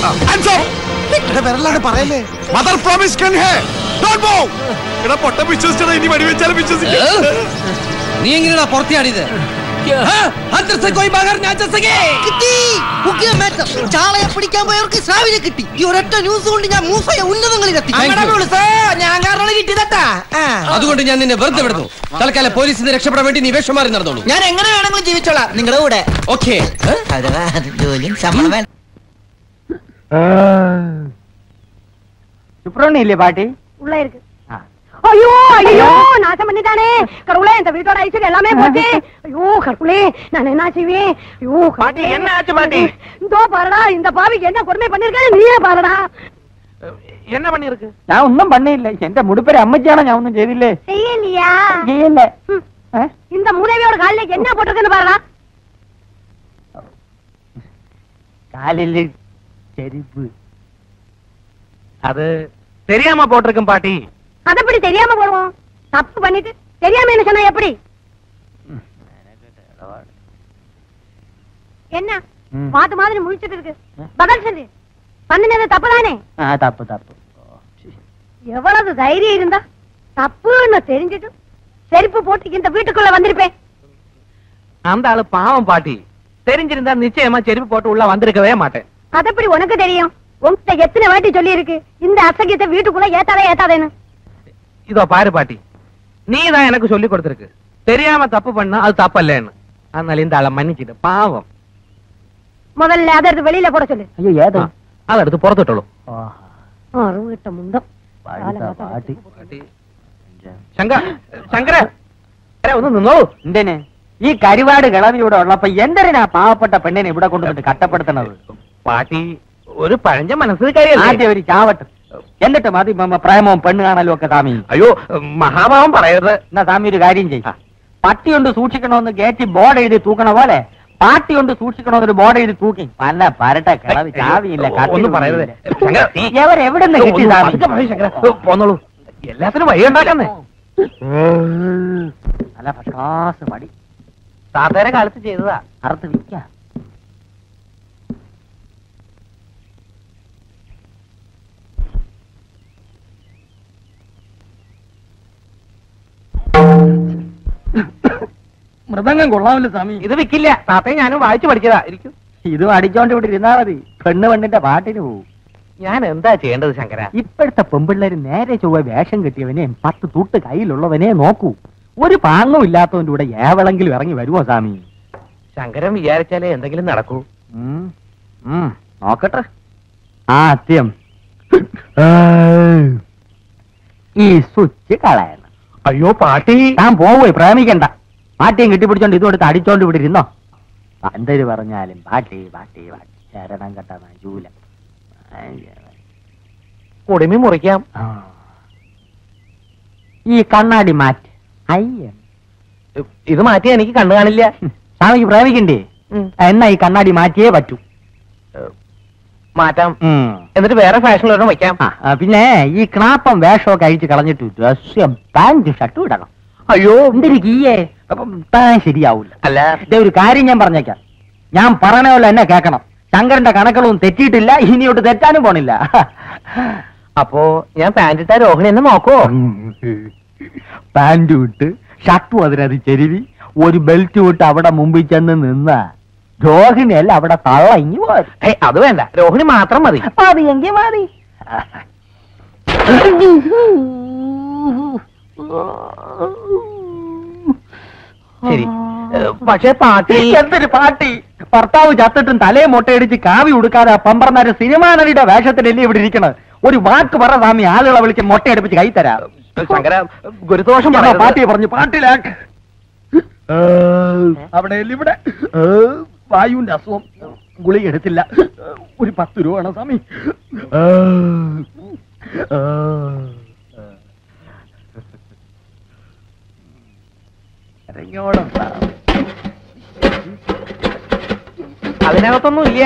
വിരലാണ് പറയല്ലേ മദർ പ്രോമിസ് കൺ ഹേ ഡോണ്ട് മൂവ് എടാ പൊട്ട വിശ്വസിച്ചടാ ഇനി വെടിവെച്ചാലും വിശ്വസിക്കും നീ എങ്ങനെയാ പുറത്തിയാടിയത് കിട്ടി മുഖ്യ മാറ്റം ചാളയെ പിടിക്കാൻ പോയവർക്ക് സ്രാവിനെ കിട്ടി ഈ ഒരൊറ്റ ന്യൂസ് കൊണ്ട് ഞാൻ മൂസയെ ഉന്നതങ്ങളിൽ എത്തി ഞാൻ കാരണം കിട്ടിയതാ അതുകൊണ്ട് ഞാൻ നിന്നെ വെറുതെ വിടുന്നു തൽക്കാലം പോലീസിൽ നിന്ന് രക്ഷപ്പെടാൻ വേണ്ടി നീ വേഷം മാറി നടന്നോളൂ ഞാൻ എങ്ങനെ വേണമെങ്കിലും ജീവിച്ചോളാം നിങ്ങളുടെ കൂടെ ഓക്കെ ജോലിയും ശമ്പളം വേണം சுப்பிரமணியம் பாட்டி உள்ள இருக்கு ஐயோ ஐயோ நாசம் பண்ணிட்டானே கடவுளே இந்த வீட்டோட ஐஸ்வர்யம் எல்லாமே போச்சு ஐயோ கடவுளே நான் என்ன செய்வேன் ஐயோ பாட்டி, என்ன ஆச்சு பாட்டி? இதோ பாருடா இந்த பாவிக்கு என்ன கொடுமை பண்ணிருக்காரு நீயே பாருடா என்ன பண்ணிருக்கு ഞാൻ ഒന്നും പണിയില്ല എന്റെ മുടിപ്പേര് അമ്മച്ചിയാണോ ഞാൻ ഒന്നും ചെയ്തില്ലേ செய்யலையா ചെയ്യില്ലേ இந்த மூதேவியோட காலில என்ன போட்டிருக்குன்னு பாருடா കാലില് ചെരുപ്പ് അത് தெரியாம போட்டிருக்கும் பாட்டி அது எப்படி தெரியாம போடுவோம் தப்பு பண்ணிட்டு தெரியாம என்ன சொன்னா எப்படி என்ன ம். மாத்து மாதிரி முழிச்சிட்டு இருக்கு பதில் சொல்லு பண்ணினது தப்பு தானே ആ തപ്പ് തപ്പ് எவ்வளவு தைரியம் இருந்தா தப்புன்னு தெரிஞ்சிட்டு செருப்பு போட்டு இந்த வீட்டுக்குள்ள வந்திருப்பேன் அந்த ஆளு பாவம் பாட்டி தெரிஞ்சிருந்தா நிச்சயமா செருப்பு போட்டு உள்ள வந்திருக்கவே மாட்டேன் அது எப்படி உனக்கு தெரியும் உன்கிட்ட எத்தனை வாட்டி சொல்லி இருக்கு இந்த அசகியத்தை வீட்டுக்குள்ள ஏத்தாதே ஏத்தாதேன்னு இதோ பாரு பாட்டி நீ தான் எனக்கு சொல்லி கொடுத்திருக்கு தெரியாம தப்பு பண்ணா அது தப்பல்லேன்னு அதனால இந்த ஆளை மன்னிச்சிட்டு பாவம் முதல்ல அதை எடுத்து வெளியில போட சொல்லு ஐயோ ஏதோ அதை எடுத்து புறத்துட்டோம் அருவிட்ட முந்தம் പാട്ടി ശങ്ക ശങ്കര അരെ, ഒന്ന് നിന്നോ എന്തിന് ഈ കരിവാട് കിളവി ഇവിടെ ഉള്ളപ്പോ എന്തിനാ പാവപ്പെട്ട പെണ്ണിനെ ഇവിടെ കൊണ്ടുവന്നിട്ട് കട്ടപ്പെടുത്തണത് പാട്ടി ഒരു പഴഞ്ച മനസ്സിൽ ആദ്യം ഒരു ചാവട്ട് എന്നിട്ട് മതി മമ്മ പ്രേമവും പെണ്ണ് കാണലും ഒക്കെ സ്വാമി അയ്യോ മഹാഭാവം പറയരുത് എന്നാ സ്വാമി ഒരു കാര്യം ചെയ്യും പട്ടി കൊണ്ട് സൂക്ഷിക്കണമെന്ന് ഗേറ്റ് ബോർഡ് എഴുതി തൂക്കണ പോലെ പാട്ടി കൊണ്ട് സൂക്ഷിക്കണമെന്നൊരു ബോർഡ് എഴുതി തൂക്കി പല പരട്ട കിളവി ചാവിയില്ല ഒന്നും പറയരുത്. എവരെവിടെ നിന്ന് കിട്ടി സ്വാമി പോന്നോളൂ എല്ലാത്തിനും വഴി ഉണ്ടാക്കുന്നേ നല്ല ഫസ്റ്റ് ക്ലാസ് മടി താത്തേരെ കാലത്ത് ചെയ്തതാ അറുത്ത് വിൽക്കാം മൃദംഗം കൊള്ളാമല്ലോ സ്വാമി ഇത് വിക്കില്ല താത്തയെ ഞാനും വായിച്ചു പഠിച്ചതാ ഇരിക്കും ഇതും അടിച്ചോണ്ട് ഇവിടെ ഇരുന്നാ മതി പെണ്ണ് പെണ്ണിന്റെ പാട്ടിന് പോവും ഞാൻ എന്താ ചെയ്യേണ്ടത് ശങ്കര ഇപ്പോഴത്തെ പെമ്പിള്ളേര് നേരെ ചൊവ്വ വേഷം കെട്ടിയവനെ പത്ത് തൂട്ട് കയ്യിലുള്ളവനെ നോക്കൂ ഒരു പാങ്ങും ഇല്ലാത്തവന്റെ കൂടെ ഏവളെങ്കിലും ഇറങ്ങി വരുമോ സ്വാമി ശങ്കരൻ വിചാരിച്ചാലേ എന്തെങ്കിലും നടക്കൂ നോക്കട്ടെ ആദ്യം ഈ സ്വിച്ച് കളയണം അയ്യോ പാട്ടി താൻ പോവേ പ്രേമിക്കണ്ട പാട്ടിയും കെട്ടിപ്പിടിച്ചോണ്ട് ഇതും എടുത്ത് അടിച്ചോണ്ട് ഇവിടെ ഇരുന്നോ പന്തര് പറഞ്ഞാലും പാട്ടി പാട്ടി പാട്ടി ശരണം കെട്ട ജൂല കുടുമി മുറിക്കാം ഈ കണ്ണാടി മാറ്റ് അയ്യ ഇത് മാറ്റിയാ എനിക്ക് കണ്ണു കാണില്ല സ്വാമിക്ക് പ്രേമിക്കണ്ടേ എന്നാ ഈ കണ്ണാടി മാറ്റിയേ പറ്റൂ മാറ്റാം എന്നിട്ട് വേറെ ഫാഷനിലൊരെണ്ണം വയ്ക്കാം പിന്നെ ഈ ക്ലാപ്പം വേഷമൊക്കെ അഴിച്ച് കളഞ്ഞിട്ട് ഡ്രസ് പാന്റ് ഷർട്ടും ഇടണം അയ്യോ എന്തൊരു കീയേ അപ്പം താൻ ശരിയാവൂല അല്ല ഇതേ ഒരു കാര്യം ഞാൻ പറഞ്ഞേക്കാം ഞാൻ പറയണ പോലെ എന്നെ കേക്കണം ശങ്കരന്റെ കണക്കുകളൊന്നും തെറ്റിയിട്ടില്ല ഇനിയോട്ട് തെറ്റാനും പോണില്ല അപ്പോ ഞാൻ പാന്റ് ഇട്ട രോഹിണി എന്നെ നോക്കോ പാന്റ് വിട്ട് ഷർട്ടും അതിനത് ചെരുവി ഒരു ബെൽറ്റ് വിട്ട് അവിടെ മുമ്പിൽ ചെന്ന് നിന്ന രോഹിണിയല്ല അവിടെ തള്ള ഇങ്ങി പോയി അത് വേണ്ട രോഹിണി മാത്രം മതി മതി എങ്കിൽ മതി ശരി പക്ഷേ പാട്ടി എന്തൊരു പാട്ടി ഭർത്താവ് ചത്തിട്ടും തലയെ മുട്ടയടിച്ച് കാവി ഉടുക്കാതെ പമ്പർന്നാര് സിനിമാ നടിയുടെ വേഷത്തിലല്ലേ ഇവിടെ ഇരിക്കണത് ഒരു വാക്ക് പറ സ്വാമി ആളുകളെ വിളിച്ച് മുട്ടയടിപ്പിച്ച് കൈ തരാം ശങ്കര ഗുരുദോഷം പാട്ടിയെ പറഞ്ഞു പാട്ടിലാക്ക് അവിടെ ഇവിടെ ഏ, വായുവിന്റെ അസുഖം ഗുളിക എടുത്തില്ല ഒരു പത്ത് രൂപ വേണം സ്വാമി ഏ, ഏ. ഇറങ്ങിയോളം സ്വാമി. അതിനകത്തൊന്നും ഇല്ല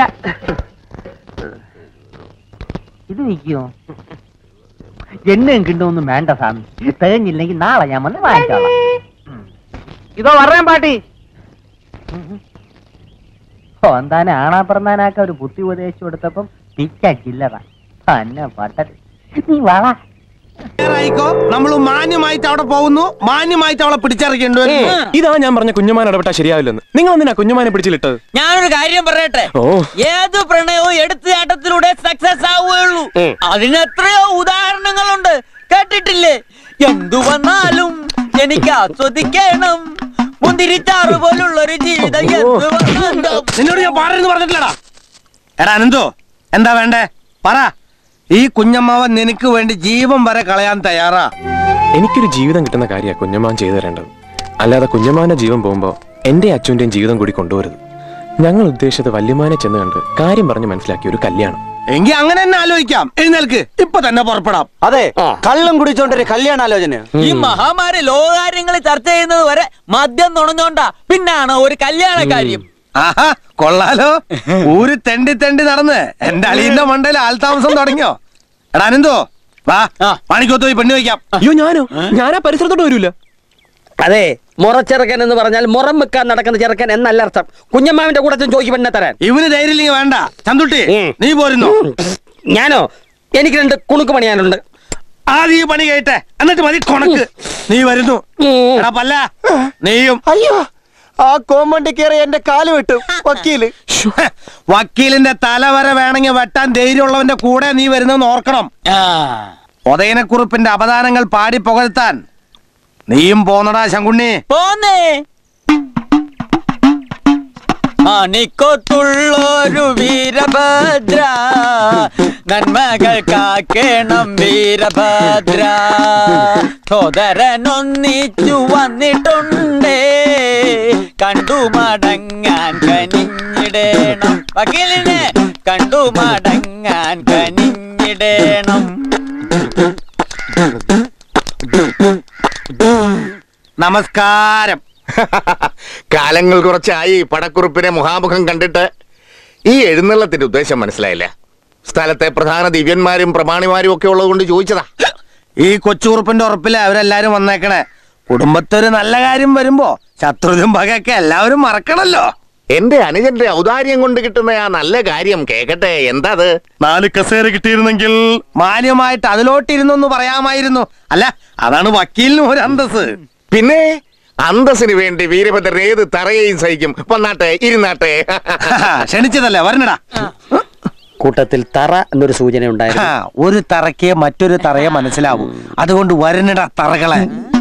ഇത് നിൽക്കുമോ എണ്ണയും കിട്ടുമൊന്നും വേണ്ട സ്വാമി തികഞ്ഞില്ലെങ്കിൽ നാളെ ഞാൻ വന്ന് വാങ്ങിച്ചോളാം ഇതോ പറയാൻ പാട്ടി ഓ എന്താനെ ആണാ പറഞ്ഞാനാക്ക ഒരു ബുദ്ധി ഉപദേശിച്ചു കൊടുത്തപ്പം പിച്ച ചില്ലറ തന്നെ പട്ടത് നീ വള ആയിക്കോ നമ്മൾ മാന്യമായിട്ട് അവിടെ പോകുന്നു മാന്യമായിട്ട് അവളെ പിടിച്ചിറക്കേണ്ടി വരുന്നു ഇതാ ഞാൻ പറഞ്ഞ കുഞ്ഞുമാൻ ഇടപെട്ടാ ശരിയാവില്ലെന്ന് നിങ്ങൾ എന്തിനാ കുഞ്ഞുമാനെ പിടിച്ചിലിട്ടത് ഞാനൊരു കാര്യം പറയട്ടെ ഓ ഏത് പ്രണയവും എടുത്തുചാട്ടത്തിലൂടെ സക്സസ് ആവുകയുള്ളൂ അതിന് എത്രയോ ഉദാഹരണങ്ങളുണ്ട് കേട്ടിട്ടില്ലേ എന്തു വന്നാലും എനിക്ക് ആസ്വദിക്കണം മുന്തിരിച്ചാറ് പോലുള്ള ഒരു ജീവിതം എന്ത് വന്നാലും നിന്നോട് ഞാൻ പാടരുന്ന് പറഞ്ഞിട്ടില്ലടാ എടാ അനന്തോ എന്താ വേണ്ടേ പറ ഈ കുഞ്ഞമ്മാവൻ നിനക്ക് വേണ്ടി ജീവൻ വരെ കളയാൻ തയ്യാറാ എനിക്കൊരു ജീവിതം കിട്ടുന്ന കാര്യമാണ് കുഞ്ഞമ്മാൻ ചെയ്തു തരേണ്ടത് അല്ലാതെ കുഞ്ഞമ്മാന്റെ ജീവൻ പോകുമ്പോ എന്റെ അച്ഛന്റെയും ജീവിതം കൂടി കൊണ്ടുവരുത് ഞങ്ങൾ ഉദ്ദേശിച്ചത് വല്യമാനെ ചെന്ന് കണ്ട് കാര്യം പറഞ്ഞ് മനസ്സിലാക്കിയ ഒരു കല്യാണം എങ്കി അങ്ങനെ തന്നെ ആലോചിക്കാം എഴുന്നേൽക്ക് ഇപ്പൊ തന്നെ പുറപ്പെടാം അതെ കള്ളം കുടിച്ചോണ്ടൊരു കല്യാണാലോചന ഈ മഹാമാരി ലോകകാര്യങ്ങൾ ചർച്ച ചെയ്യുന്നത് വരെ മദ്യം നുണഞ്ഞോണ്ടാ പിന്നാണ് ഒരു കല്യാണ കാര്യം ആഹാ കൊള്ളാലോ ഊര് തെണ്ടി തെണ്ടി നടന്ന് എന്റെ അളിയന്റെ മണ്ടയിൽ ആൾതാമസം തുടങ്ങിയോ എടാ അനന്തോ വാ പണിക്കോത്ത് പോയി പെണ്ണ് വയ്ക്കാം അയ്യോ ഞാനോ ഞാനാ പരിസരത്തോട്ട് വരൂല അതെ മുറച്ചെറുക്കൻ എന്ന് പറഞ്ഞാൽ മുറം വെക്കാൻ നടക്കുന്ന ചെറുക്കൻ എന്നല്ല അർത്ഥം കുഞ്ഞമ്മാവിന്റെ കൂടെ ചെന്ന് ചോദിക്കും പെണ്ണെ തരാൻ ഇവന് ധൈര്യം വേണ്ട ചന്തുട്ടി നീ പോരുന്നു ഞാനോ എനിക്ക് രണ്ട് കുണുക്ക് പണിയാനുണ്ട് ആദ്യം ഈ പണി കേട്ടെ എന്നിട്ട് മതി കൊണക്ക് നീ വരുന്നു എടാ പല്ല നീയും അയ്യോ ആ കോമ്പണ്ടി കയറി എന്റെ കാല് വെട്ടും വക്കീല് വക്കീലിന്റെ തല വരെ വേണമെങ്കിൽ വെട്ടാൻ ധൈര്യമുള്ളവന്റെ കൂടെ നീ വരുന്നെന്ന് ഓർക്കണം ഉദയനക്കുറിപ്പിന്റെ അപദാനങ്ങൾ പാടി പുകഴ്ത്താൻ നീയും പോന്നടാ ശങ്കുണ്ണി പോന്നേ മണിക്കൊത്തുള്ളൊരു വീരഭദ്ര നന്മകൾ കാക്കേണം വീരഭദ്ര സോദരനൊന്നിച്ചു വന്നിട്ടുണ്ടേ കണ്ടു മടങ്ങാൻ കനിഞ്ഞിടേണം വക്കീലിനെ കണ്ടു മടങ്ങാൻ കനിഞ്ഞിടേണം നമസ്കാരം കാലങ്ങൾ കുറച്ചായി പടക്കുറിപ്പിനെ മുഖാമുഖം കണ്ടിട്ട് ഈ എഴുന്നള്ളത്തിന്റെ ഉദ്ദേശം മനസ്സിലായില്ല സ്ഥലത്തെ പ്രധാന ദിവ്യന്മാരും പ്രമാണിമാരും ഒക്കെ ഉള്ളത് ചോദിച്ചതാ ഈ കൊച്ചുകുറുപ്പിന്റെ ഉറപ്പില് അവരെല്ലാരും വന്നേക്കണേ കുടുംബത്തൊരു നല്ല കാര്യം വരുമ്പോ ശത്രുതും പകയൊക്കെ എല്ലാവരും മറക്കണല്ലോ എന്റെ അനുജന്റെ ഔദാര്യം കൊണ്ട് കിട്ടുന്ന ആ നല്ല കാര്യം കേക്കട്ടെ എന്താ അത് നാല് കസേര കിട്ടിയിരുന്നെങ്കിൽ മാന്യമായിട്ട് അതിലോട്ടിരുന്നു പറയാമായിരുന്നു അല്ല അതാണ് വക്കീലിനും ഒരു അന്തസ് പിന്നെ അന്തസ്സിന് വേണ്ടി വീരഭദ്രൻ ഏത് തറയെയും സഹിക്കും വന്നാട്ടെ ഇരുന്നാട്ടെ ക്ഷണിച്ചതല്ലേ വരണടാ കൂട്ടത്തിൽ തറ എന്നൊരു സൂചന ഉണ്ടായിരുന്നു ആ, ഒരു തറയ്ക്ക് മറ്റൊരു തറയെ മനസ്സിലാവും അതുകൊണ്ട് വരണടാ തറകളെ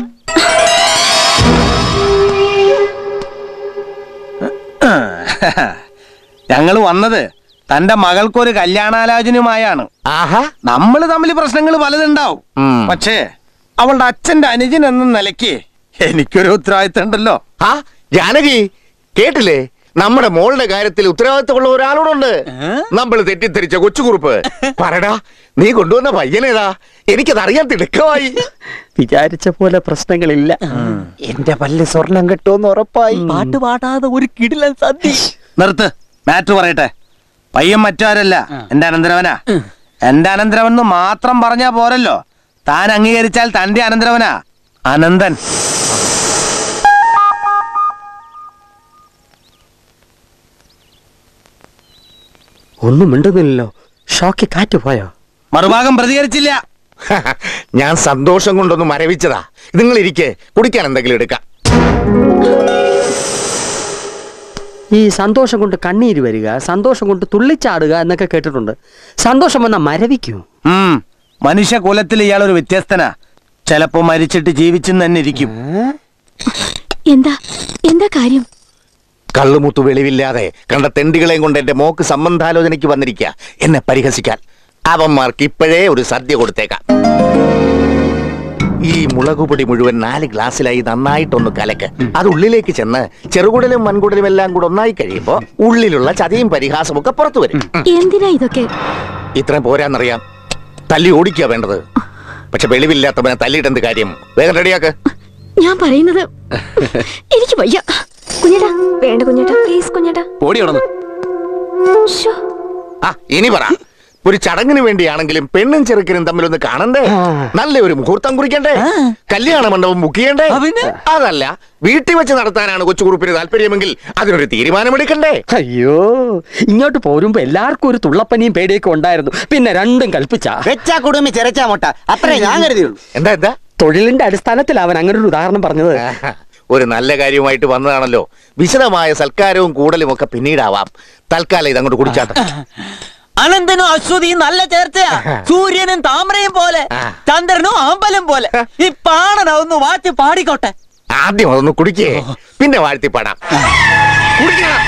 ഞങ്ങൾ വന്നത് തന്റെ മകൾക്കൊരു കല്യാണാലോചനയുമായാണ് ആഹാ നമ്മൾ തമ്മിൽ പ്രശ്നങ്ങൾ പലതുണ്ടാവും പക്ഷേ അവളുടെ അച്ഛന്റെ അനുജൻ എന്ന നിലയ്ക്ക് എനിക്കൊരു ഉത്തരവാദിത്തം ഉണ്ടല്ലോ ആ ജാനകി കേട്ടില്ലേ നമ്മുടെ മോളുടെ കാര്യത്തിൽ ഉത്തരവാദിത്തമുള്ള ഒരാളോടുണ്ട് നമ്മൾ തെറ്റിദ്ധരിച്ച കൊച്ചുകുറുപ്പ് പറടാ നീ കൊണ്ടുവന്ന പയ്യനേതാ എനിക്കത് അറിയാൻ തിടുക്കമായി വിചാരിച്ച പോലെ പ്രശ്നങ്ങളില്ല എന്റെ പല്ല് സ്വർണം കിട്ടുമെന്ന് ഉറപ്പായി പാട്ട് പാടാതെ ഒരു കിടിലൻ സദ്യ നിർത്ത് മാറ്റ് പറയട്ടെ പയ്യൻ മറ്റാരല്ല എന്റെ അനന്തരവനാ എന്റെ അനന്തരവൻ എന്ന് മാത്രം പറഞ്ഞാ പോരല്ലോ താൻ അംഗീകരിച്ചാൽ തന്റെ അനന്തരവനാ അനന്തൻ ഒന്നും മിണ്ടുന്നില്ലല്ലോ ഷോക്കി കാറ്റ് പോയോ മറുഭാഗം പ്രതികരിച്ചില്ല ഞാൻ സന്തോഷം കൊണ്ടൊന്ന് മരവിച്ചതാ നിങ്ങൾ ഇരിക്കെ കുടിക്കാൻ എന്തെങ്കിലും എടുക്കാം ഈ സന്തോഷം കൊണ്ട് കണ്ണീര് വരിക സന്തോഷം കൊണ്ട് തുള്ളിച്ചാടുക എന്നൊക്കെ കേട്ടിട്ടുണ്ട് സന്തോഷം വന്ന മരവിക്കൂ ഉം മനുഷ്യകുലത്തിൽ ഇയാളൊരു വ്യത്യസ്തനാ ചിലപ്പോ മരിച്ചിട്ട് ജീവിച്ചെന്ന് തന്നെ ഇരിക്കും എന്താ എന്താ കാര്യം കള്ളുമുത്തു വെളിവില്ലാതെ കണ്ട തെണ്ടികളെയും കൊണ്ട് എന്റെ മോക്ക് സംബന്ധാലോചനയ്ക്ക് വന്നിരിക്കുക എന്നെ പരിഹസിക്കാൻ അവന്മാർക്ക് ഇപ്പോഴേ ഒരു സദ്യ കൊടുത്തേക്കാം ഈ മുളകുപൊടി മുഴുവൻ നാല് ഗ്ലാസ്സിലായി നന്നായിട്ടൊന്ന് കലക്ക് അത് ഉള്ളിലേക്ക് ചെന്ന് ചെറുകുടലും മൺകുടലും എല്ലാം കൂടെ ഒന്നായി കഴിയുമ്പോ ഉള്ളിലുള്ള ചതിയും പരിഹാസവും ഒക്കെ പുറത്തു വരും എന്തിനാ ഇതൊക്കെ ഇത്രയും പോരാന്നറിയാം തല്ലി ഓടിക്കുക വേണ്ടത് പക്ഷെ വെളിവില്ലാത്തവനെ തല്ലിയിട്ടെന്ത് കാര്യം വേഗം റെഡിയാക്ക് ഞാൻ പറയുന്നത് എനിക്ക് വയ്യ കുഞ്ഞേട്ടാ വേണ്ട കുഞ്ഞേട്ടാ പ്ലീസ് കുഞ്ഞേട്ടാ ഓടി നടന്നു ശ്ശോ. ആ ഇനി പറ ഒരു ചടങ്ങിന് വേണ്ടിയാണെങ്കിലും പെണ്ണും ചെറുക്കനും തമ്മിലൊന്ന് കാണണ്ടേ നല്ല ഒരു മുഹൂർത്തം കുറിക്കണ്ടേ കല്യാണ മണ്ഡപം ബുക്ക് ചെയ്യണ്ടേ അതല്ല വീട്ടിൽ വെച്ച് നടത്താനാണ് കൊച്ചുകുറുപ്പിന് താല്പര്യമെങ്കിൽ അതിനൊരു തീരുമാനമെടുക്കണ്ടേ അയ്യോ ഇങ്ങോട്ട് പോരുമ്പോ എല്ലാവർക്കും ഒരു തുള്ളപ്പനിയും പേടിയൊക്കെ ഉണ്ടായിരുന്നു പിന്നെ രണ്ടും കൽപ്പിച്ച വെച്ചാ കുടുംബി ചെരച്ചാ മുട്ട അത്രേ ഞാൻ കരുതിയുള്ളൂ എന്താ എന്താ തൊഴിലിന്റെ അടിസ്ഥാനത്തിൽ അവൻ അങ്ങനെ ഒരു ഉദാഹരണം പറഞ്ഞത് ഒരു നല്ല കാര്യമായിട്ട് വന്നതാണല്ലോ വിശദമായ സൽക്കാരവും കൂടലും ഒക്കെ പിന്നീടാവാം തൽക്കാലം ഇതങ്ങോട്ട് കുടിച്ചാട്ടെ അനന്തനും അശ്വതിയും നല്ല ചേർച്ചയാ സൂര്യനും താമരയും പോലെ ചന്ദ്രനും അമ്പലം പോലെ ഈ പാണന ഒന്ന് വാച്ച് പാടിക്കോട്ടെ ആദ്യം അതൊന്ന് കുടിക്കേ പിന്നെ വാഴ്ത്തിപ്പാടാം കുടിക്കണം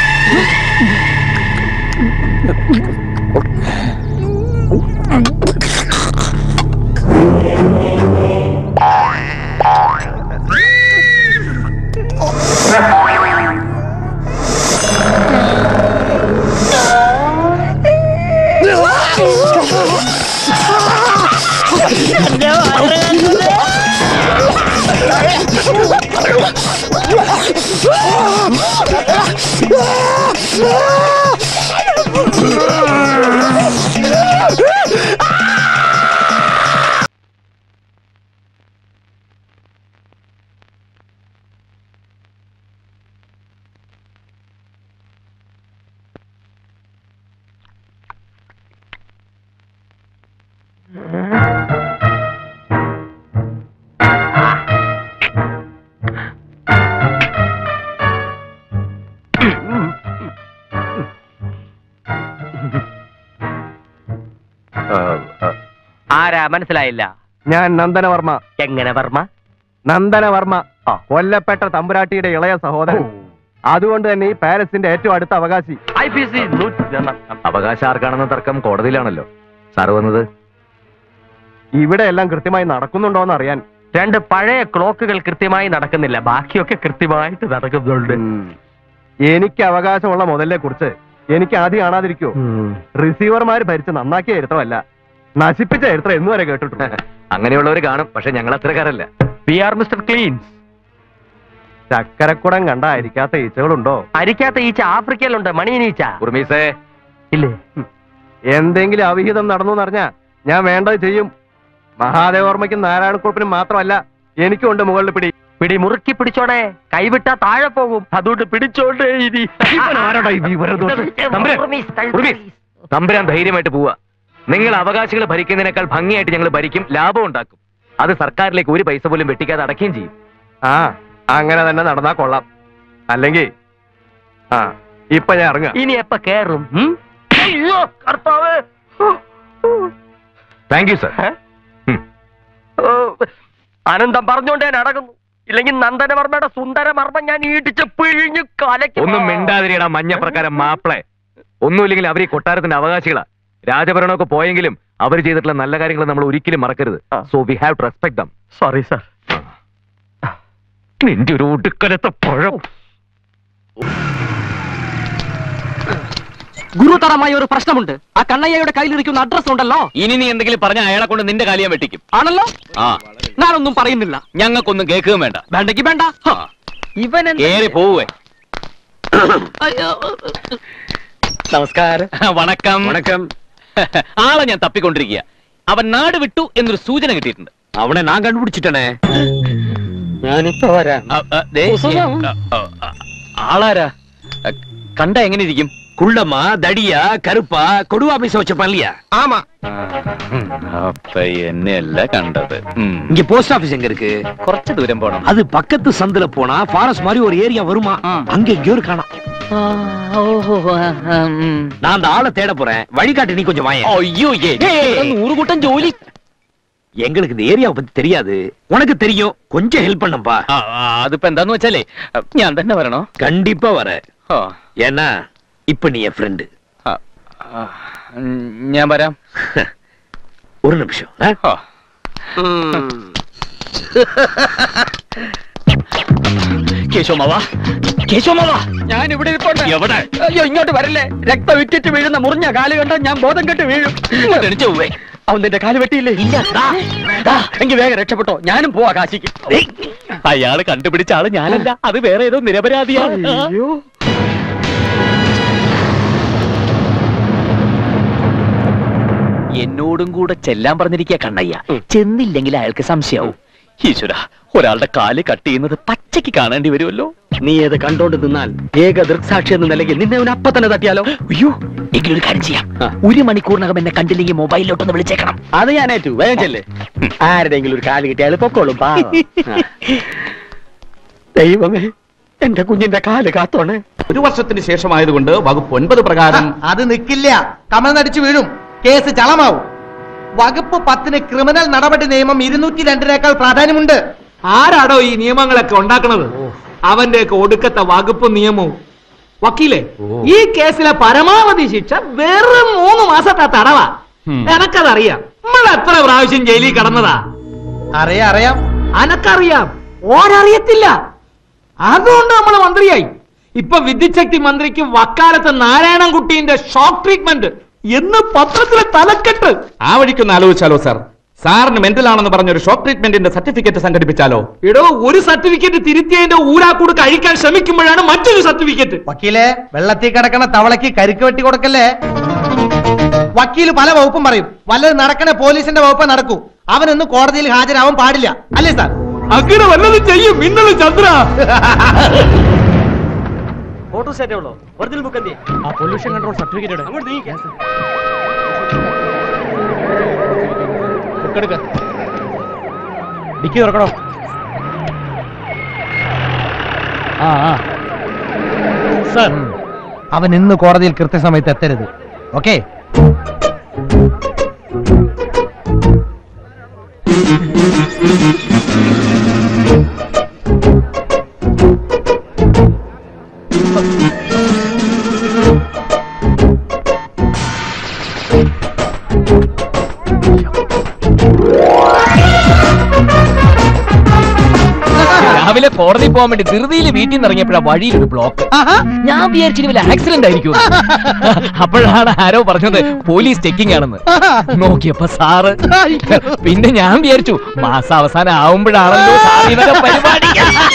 ആരാ മനസ്സിലായില്ല ഞാൻ നന്ദനവർമ്മ എങ്ങനെ വർമ്മ നന്ദനവർമ്മ കൊല്ലപ്പെട്ട തമ്പുരാട്ടിയുടെ ഇളയ സഹോദരൻ അതുകൊണ്ട് തന്നെ ഈ പാലസിന്റെ ഏറ്റവും അടുത്ത അവകാശി ഐ പി സി അവകാശം ആർക്കാണെന്ന തർക്കം കോടതിയിലാണല്ലോ സാറ് വന്നത് ഇവിടെ എല്ലാം കൃത്യമായി നടക്കുന്നുണ്ടോന്ന് അറിയാൻ രണ്ട് പഴയ ക്ലോക്കുകൾ കൃത്യമായി നടക്കുന്നില്ല ബാക്കിയൊക്കെ കൃത്യമായിട്ട് നടക്കുന്നുണ്ട് എനിക്ക് അവകാശമുള്ള മുതലിനെ കുറിച്ച് എനിക്ക് ആദ്യം കാണാതിരിക്കോ റിസീവർമാര് ഭരിച്ച് നന്നാക്കിയ ചരിത്രമല്ല നശിപ്പിച്ച ചരിത്രം എന്ന് വരെ കേട്ടിട്ടുണ്ട് അങ്ങനെയുള്ളവർ കാണും പക്ഷെ ഞങ്ങൾ അത്രക്കാരല്ല വി ആർ മിസ്റ്റർ ക്ലീൻസ് ചക്കരക്കുടം കണ്ട അരിക്കാത്ത ഈച്ചകളുണ്ടോ അരിക്കാത്ത ഈച്ച ആഫ്രിക്കയിലുണ്ട് മണിയനീച്ച ഉർമീസേ ഇല്ലേ എന്തെങ്കിലും അവിഹിതം നടന്നു എന്നറിഞ്ഞാ ഞാൻ വേണ്ടത് ചെയ്യും മഹാദേവർമ്മയ്ക്കും നാരായണക്കുറിപ്പിനും മാത്രമല്ല എനിക്കുണ്ട് മുകളിൽ പിടി പിടി മുറുക്കി പിടിച്ചോടെ കൈവിട്ടാ താഴെ പോകും അതുകൊണ്ട് പിടിച്ചോണ്ടേ ഇനി തമ്പുരാൻ ധൈര്യമായിട്ട് പോവാ നിങ്ങൾ അവകാശികൾ ഭരിക്കുന്നതിനേക്കാൾ ഭംഗിയായിട്ട് ഞങ്ങൾ ഭരിക്കും ലാഭം ഉണ്ടാക്കും അത് സർക്കാരിലേക്ക് ഒരു പൈസ പോലും വെട്ടിക്കാതെ അടയ്ക്കുകയും ചെയ്യും ആ അങ്ങനെ തന്നെ നടന്നാ കൊള്ളാം അല്ലെങ്കിൽ ആ ഇപ്പൊ ഞാൻ ഇറങ്ങാം ഇനി എപ്പ കേറും ഉം? അയ്യോ കർത്താവ് താങ്ക് യു സർ ഓ, അനന്തം പറഞ്ഞോണ്ടേ നടക്കുന്നു ഇല്ലെങ്കിൽ നന്ദനവർമ്മയുടെ സുന്ദരമർമ്മം ഞാൻ ഈടിച്ച് പിഴിഞ്ഞു കലയ്ക്കും ഒന്നും മിണ്ടാതിരിയടാ മഞ്ഞ പ്രകാരം മാപ്പിളെ ഒന്നുമില്ലെങ്കിൽ അവർ ഈ കൊട്ടാരത്തിന്റെ അവകാശികളാ രാജഭരണമൊക്കെ പോയെങ്കിലും അവർ ചെയ്തിട്ടുള്ള നല്ല കാര്യങ്ങൾ നമ്മൾ ഒരിക്കലും മറക്കരുത് so we have to respect them sorry sir നിന്റെ ഒരു ഒടുക്കലത്തെ പഴം ഗുരുതരമായ ഒരു പ്രശ്നമുണ്ട് ആ കണ്ണയ്യയുടെ കയ്യിലിരിക്കുന്ന അഡ്രസ് ഉണ്ടല്ലോ ഇനി നീ എന്തെങ്കിലും പറഞ്ഞ അയാളെ കൊണ്ട് നിന്റെ കാലിയാൻ വെട്ടിക്കും ആണല്ലോ ആ ഞാനൊന്നും പറയുന്നില്ല ഞങ്ങൾക്കൊന്നും കേൾക്കുകയും വേണ്ട വേണ്ടെങ്കി വേണ്ട ഇവൻ കേറി പോവേ നമസ്കാരം വണക്കം വണക്കം ആളെ ഞാൻ തപ്പിക്കൊണ്ടിരിക്കുക അവൻ നാട് വിട്ടു എന്നൊരു സൂചന കിട്ടിയിട്ടുണ്ട് അവനെ ഞാൻ കണ്ടുപിടിച്ചിട്ടേ ഞാനിപ്പോ വരാം ആ, ആ, ദേ, സുഖം. ആ, ആ, ആ, ആളാരാ ആ, കണ്ട എങ്ങനെ ഇരിക്കും குள்ளமா தடியா கருப்பா கொடுவா மீச வச்ச பள்ளியா ஆமா അപ്പൊ എന്നെയല്ല കണ്ടത് இங்க போஸ்ட் ஆபீஸ் எங்க இருக்கு കുറച്ച് ദൂരം പോണം அது பக்கத்து சந்துல போனா ஃபாரஸ்ட் மாதிரி ஒரு ஏரியா வருமா அங்க எங்கேயோ இருக்கானா நான் அந்த ஆளை தேட போறேன் வழிகாட்டு நீ கொஞ்சம் வாயேன் അയ്യോ நூறு கூட்டம் ஜோலி எங்களுக்கு இந்த ஏரியாவை பத்தி தெரியாது உனக்கு தெரியும் கொஞ்சம் ஹெல்ப் பண்ணப்பா അതിപ്പോ എന്താന്ന് വെച്ചാലേ ഞാൻ തന്നെ വരണോ கண்டிப்பா வர ആ, ஏன்னா இப்ப நீ என் ஃப்ரெண்டு ആ, ആ, ഞാൻ വരാം ஒரு நிமிஷம் ஆ? ആ. കേശവമാവ കേശവമാവ ഞാൻ ഇവിടെ ഇരിപ്പുണ്ട് എവിടെ അയ്യോ ഇങ്ങോട്ട് വരല്ലേ രക്തം വിറ്റിട്ട് വീഴുന്ന മുറിഞ്ഞ കാല് കണ്ട ഞാൻ ബോധം കെട്ട് വീഴും എണിച്ചു പോവേ അവൻ നിന്റെ കാല് വെട്ടിയില്ലേ ഇല്ല എങ്കിൽ വേഗം രക്ഷപ്പെട്ടോ ഞാനും പോവാ കാശിക്ക് അയാള് കണ്ടുപിടിച്ച ആള് ഞാനല്ല അത് വേറെ ഏതോ നിരപരാധിയാണ് അയ്യോ എന്നോടും കൂടെ ചെല്ലാൻ പറഞ്ഞിരിക്കുക കണ്ണയ്യ ചെന്നില്ലെങ്കിൽ അയാൾക്ക് സംശയാവും ഈശ്വര ഒരാളുടെ കാല് കട്ട് ചെയ്യുന്നത് പച്ചയ്ക്ക് കാണേണ്ടി വരുമല്ലോ നീ ഏത് കണ്ടോണ്ട് നിന്നാൽ ഏക ദൃക്സാക്ഷി എന്ന നിലയ്ക്ക് നിന്നെ അവൻ അപ്പൊ തന്നെ തട്ടിയാലോ അയ്യോ എങ്കിലും ഒരു കാര്യം ചെയ്യാം ഒരു മണിക്കൂറിനകം എന്നെ കണ്ടില്ലെങ്കിൽ മൊബൈലിലോട്ടൊന്ന് വിളിച്ചേക്കണം അത് ഞാൻ ഏറ്റു വേഗം ചെല്ലേ ആരുടെങ്കിലും ഒരു കാല് കിട്ടിയാൽ പൊക്കോളും പാവം. ആ. ദൈവമേ എന്റെ കുഞ്ഞിന്റെ കാല് കാത്തോണേ ഒരു വർഷത്തിന് ശേഷമായതുകൊണ്ട് വകുപ്പ് ഒൻപത് പ്രകാരം അത് നിൽക്കില്ല കമൽ നടിച്ചു വീഴും കേസ് ചളമാവും വകുപ്പ് പത്തിന് ക്രിമിനൽ നടപടി നിയമം ഇരുന്നൂറ്റി രണ്ടിനേക്കാൾ പ്രാധാന്യമുണ്ട് ആരാടോ ഈ നിയമങ്ങളൊക്കെ ഉണ്ടാക്കണത് അവന്റെയൊക്കെ ഒടുക്കത്തെ വകുപ്പ് നിയമവും വക്കീലെ ഈ കേസിലെ പരമാവധി ശിക്ഷ വെറും മൂന്ന് മാസത്തെ തടവാ എനക്കതറിയാം നമ്മൾ എത്ര പ്രാവശ്യം ജയിലിൽ കടന്നതാ അറിയാം അറിയാം അനക്കറിയാം ഓരറിയത്തില്ല അതുകൊണ്ട് നമ്മൾ മന്ത്രിയായി ഇപ്പൊ വിദ്യുച്ഛക്തി മന്ത്രിക്ക് വക്കാലത്ത് നാരായണൻകുട്ടീന്റെ ഷോക്ക് ട്രീറ്റ്മെന്റ് എന്ന് പത്രത്തിലെ തലക്കെട്ട് ആ വഴിക്കൊന്ന് ആലോചിച്ചാലോ സാർ സാറിന് മെന്റൽ ആണെന്ന് പറഞ്ഞ ഒരു ഷോക്ക് ട്രീറ്റ്മെന്റിന്റെ സർട്ടിഫിക്കറ്റ് സംഘടിപ്പിച്ചാലോ എടോ ഒരു സർട്ടിഫിക്കറ്റ് തിരുത്തിയതിന്റെ ഊരാക്കൂട് കഴിക്കാൻ ശ്രമിക്കുമ്പോഴാണ് മറ്റൊരു സർട്ടിഫിക്കറ്റ് വക്കീലെ വെള്ളത്തിൽ കിടക്കണ തവളയ്ക്ക് കരിക്ക് വെട്ടി കൊടുക്കല്ലേ വക്കീല് പല വകുപ്പും പറയും വല്ലത് നടക്കണ പോലീസിന്റെ വകുപ്പ് നടക്കൂ അവനൊന്ന് കോടതിയിൽ ഹാജരാവാൻ പാടില്ല അല്ലേ സാർ അങ്ങനെ വല്ലതും ചെയ്യും മിന്നലും ചന്ദ്ര ഫോട്ടോ സെറ്റ് ഉള്ളോ ഒറിജിനൽ ബുക്ക് എന്തി ആ പൊല്യൂഷൻ കൺട്രോൾ സർട്ടിഫിക്കറ്റ് അങ്ങോട്ട് നീ ബുക്ക് എടുക്ക ഡിക്കി തുറക്കണോ ആ ആ സർ അവൻ ഇന്ന് കോടതിയിൽ കൃത്യസമയത്ത് എത്തരുത് ഓക്കെ രാവിലെ കോടതി പോകാൻ വേണ്ടി ധൃതിയിൽ വീട്ടിൽ നിന്ന് ഇറങ്ങിയപ്പോഴാ വഴിയിൽ ഒരു ബ്ലോക്ക് ഞാൻ വിചാരിച്ചിട്ട് വല്ല ആക്സിഡന്റ് ആയിരിക്കും അപ്പോഴാണ് ആരോ പറഞ്ഞത് പോലീസ് ചെക്കിംഗ് ആണെന്ന് നോക്കിയപ്പോ സാറ് പിന്നെ ഞാൻ വിചാരിച്ചു മാസം അവസാനം ആവുമ്പോഴാണല്ലോ സാറിനൊക്കെ പരിപാടി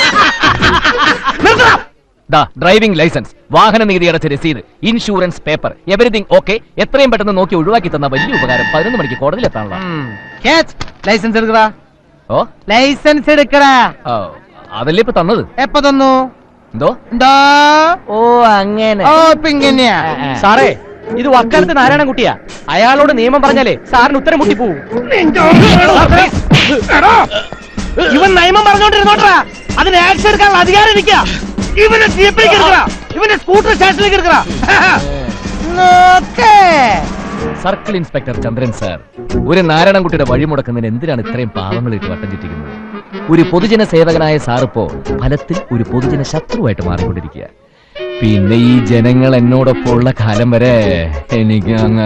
ദാ ഡ്രൈവിംഗ് ലൈസൻസ് വാഹന നികുതി അടച്ച രസീത് ഇൻഷുറൻസ് പേപ്പർ എവറിഥിങ് ഓക്കെ എത്രയും പെട്ടെന്ന് നോക്കി ഒഴിവാക്കി തന്ന വലിയ ഉപകാരം പതിനൊന്ന് മണിക്ക് കോടതിയിൽ എത്താനുള്ള ലൈസൻസ് എടുക്കടാ ഓ ലൈസൻസ് എടുക്കടാ ഓ, അതല്ലേ ഇപ്പൊ തന്നത് എപ്പോ തന്നു എന്തോ എന്താ ഓ അങ്ങനെ ഓ ഇപ്പൊ ഇങ്ങനെയാ സാറേ ഇത് വക്കാലത്ത് നാരായണൻകുട്ടിയാ അയാളോട് നിയമം പറഞ്ഞാലേ സാറിന് ഉത്തരം മുട്ടിപ്പോവും ഇവൻ നിയമം പറഞ്ഞോണ്ടിരുന്നോട്ടാ അതിന് ആക്ഷൻ എടുക്കാനുള്ള അധികാരം ഇരിക്കുക ഇവനെ ജീപ്പിലേക്ക് എടുക്കറ ഇവന്റെ സ്കൂട്ടർ സ്റ്റേഷനിലേക്ക് എടുക്കറ നോക്കേ സർക്കിൾ ഇൻസ്പെക്ടർ ചന്ദ്രൻ സാർ ഒരു നാരായണൻകുട്ടിയുടെ വഴിമുടക്കുന്നതിന് എന്തിനാണ് ഇത്രയും പാവങ്ങൾ ഇട്ട് വട്ടം ചുറ്റിക്കുന്നത് ഒരു പൊതുജന സേവകനായ സാറിപ്പോ ഫലത്തിൽ ഒരു പൊതുജന ശത്രുവായിട്ട് മാറിക്കൊണ്ടിരിക്കുക പിന്നെ ഈ ജനങ്ങൾ എന്നോടൊപ്പം ഉള്ള കാലം വരെ എനിക്ക് അങ്ങ്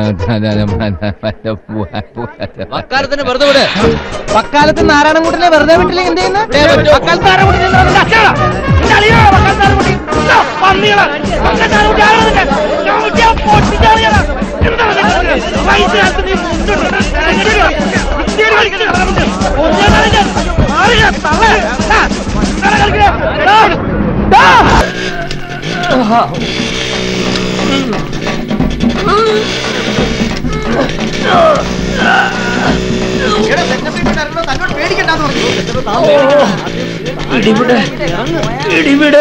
വക്കാലത്തിന് വെറുതെ വിട് വക്കാലത്ത് നാരായണൻകുട്ടിനെ വെറുതെ വിട്ടില്ല എന്ത് ചെയ്യുന്ന വക്കാലത്ത് നാരായണൻകുട്ടി എന്താ നിന്റെ അച്ഛനാ? നിന്റെ അളിയനാണോ വക്കാലത്ത് നാരായണൻകുട്ടി? ഇതാ, പന്നികളാ. വക്കാലത്ത് നാരായണൻകുട്ടി ആരാ നിന്റെ? ഞാൻ വിളിച്ചാ പൊട്ടിച്ചറിയണം. എന്താ നിനക്ക്? വയസ്സുകാലത്ത് നീ മുണ്ടിട്ട് ഇങ്ങോട്ട് വാ. വൃത്തികേട് കളിക്കരുത്. ഒന്നിനെ കളിക്കാൻ. മാറിയാ, തള്ളേ. ആ, ഇങ്ങനെ കളിക്കണേ. എടാ, ഡാ. ഇടിവിടെ ഇടിവിടെ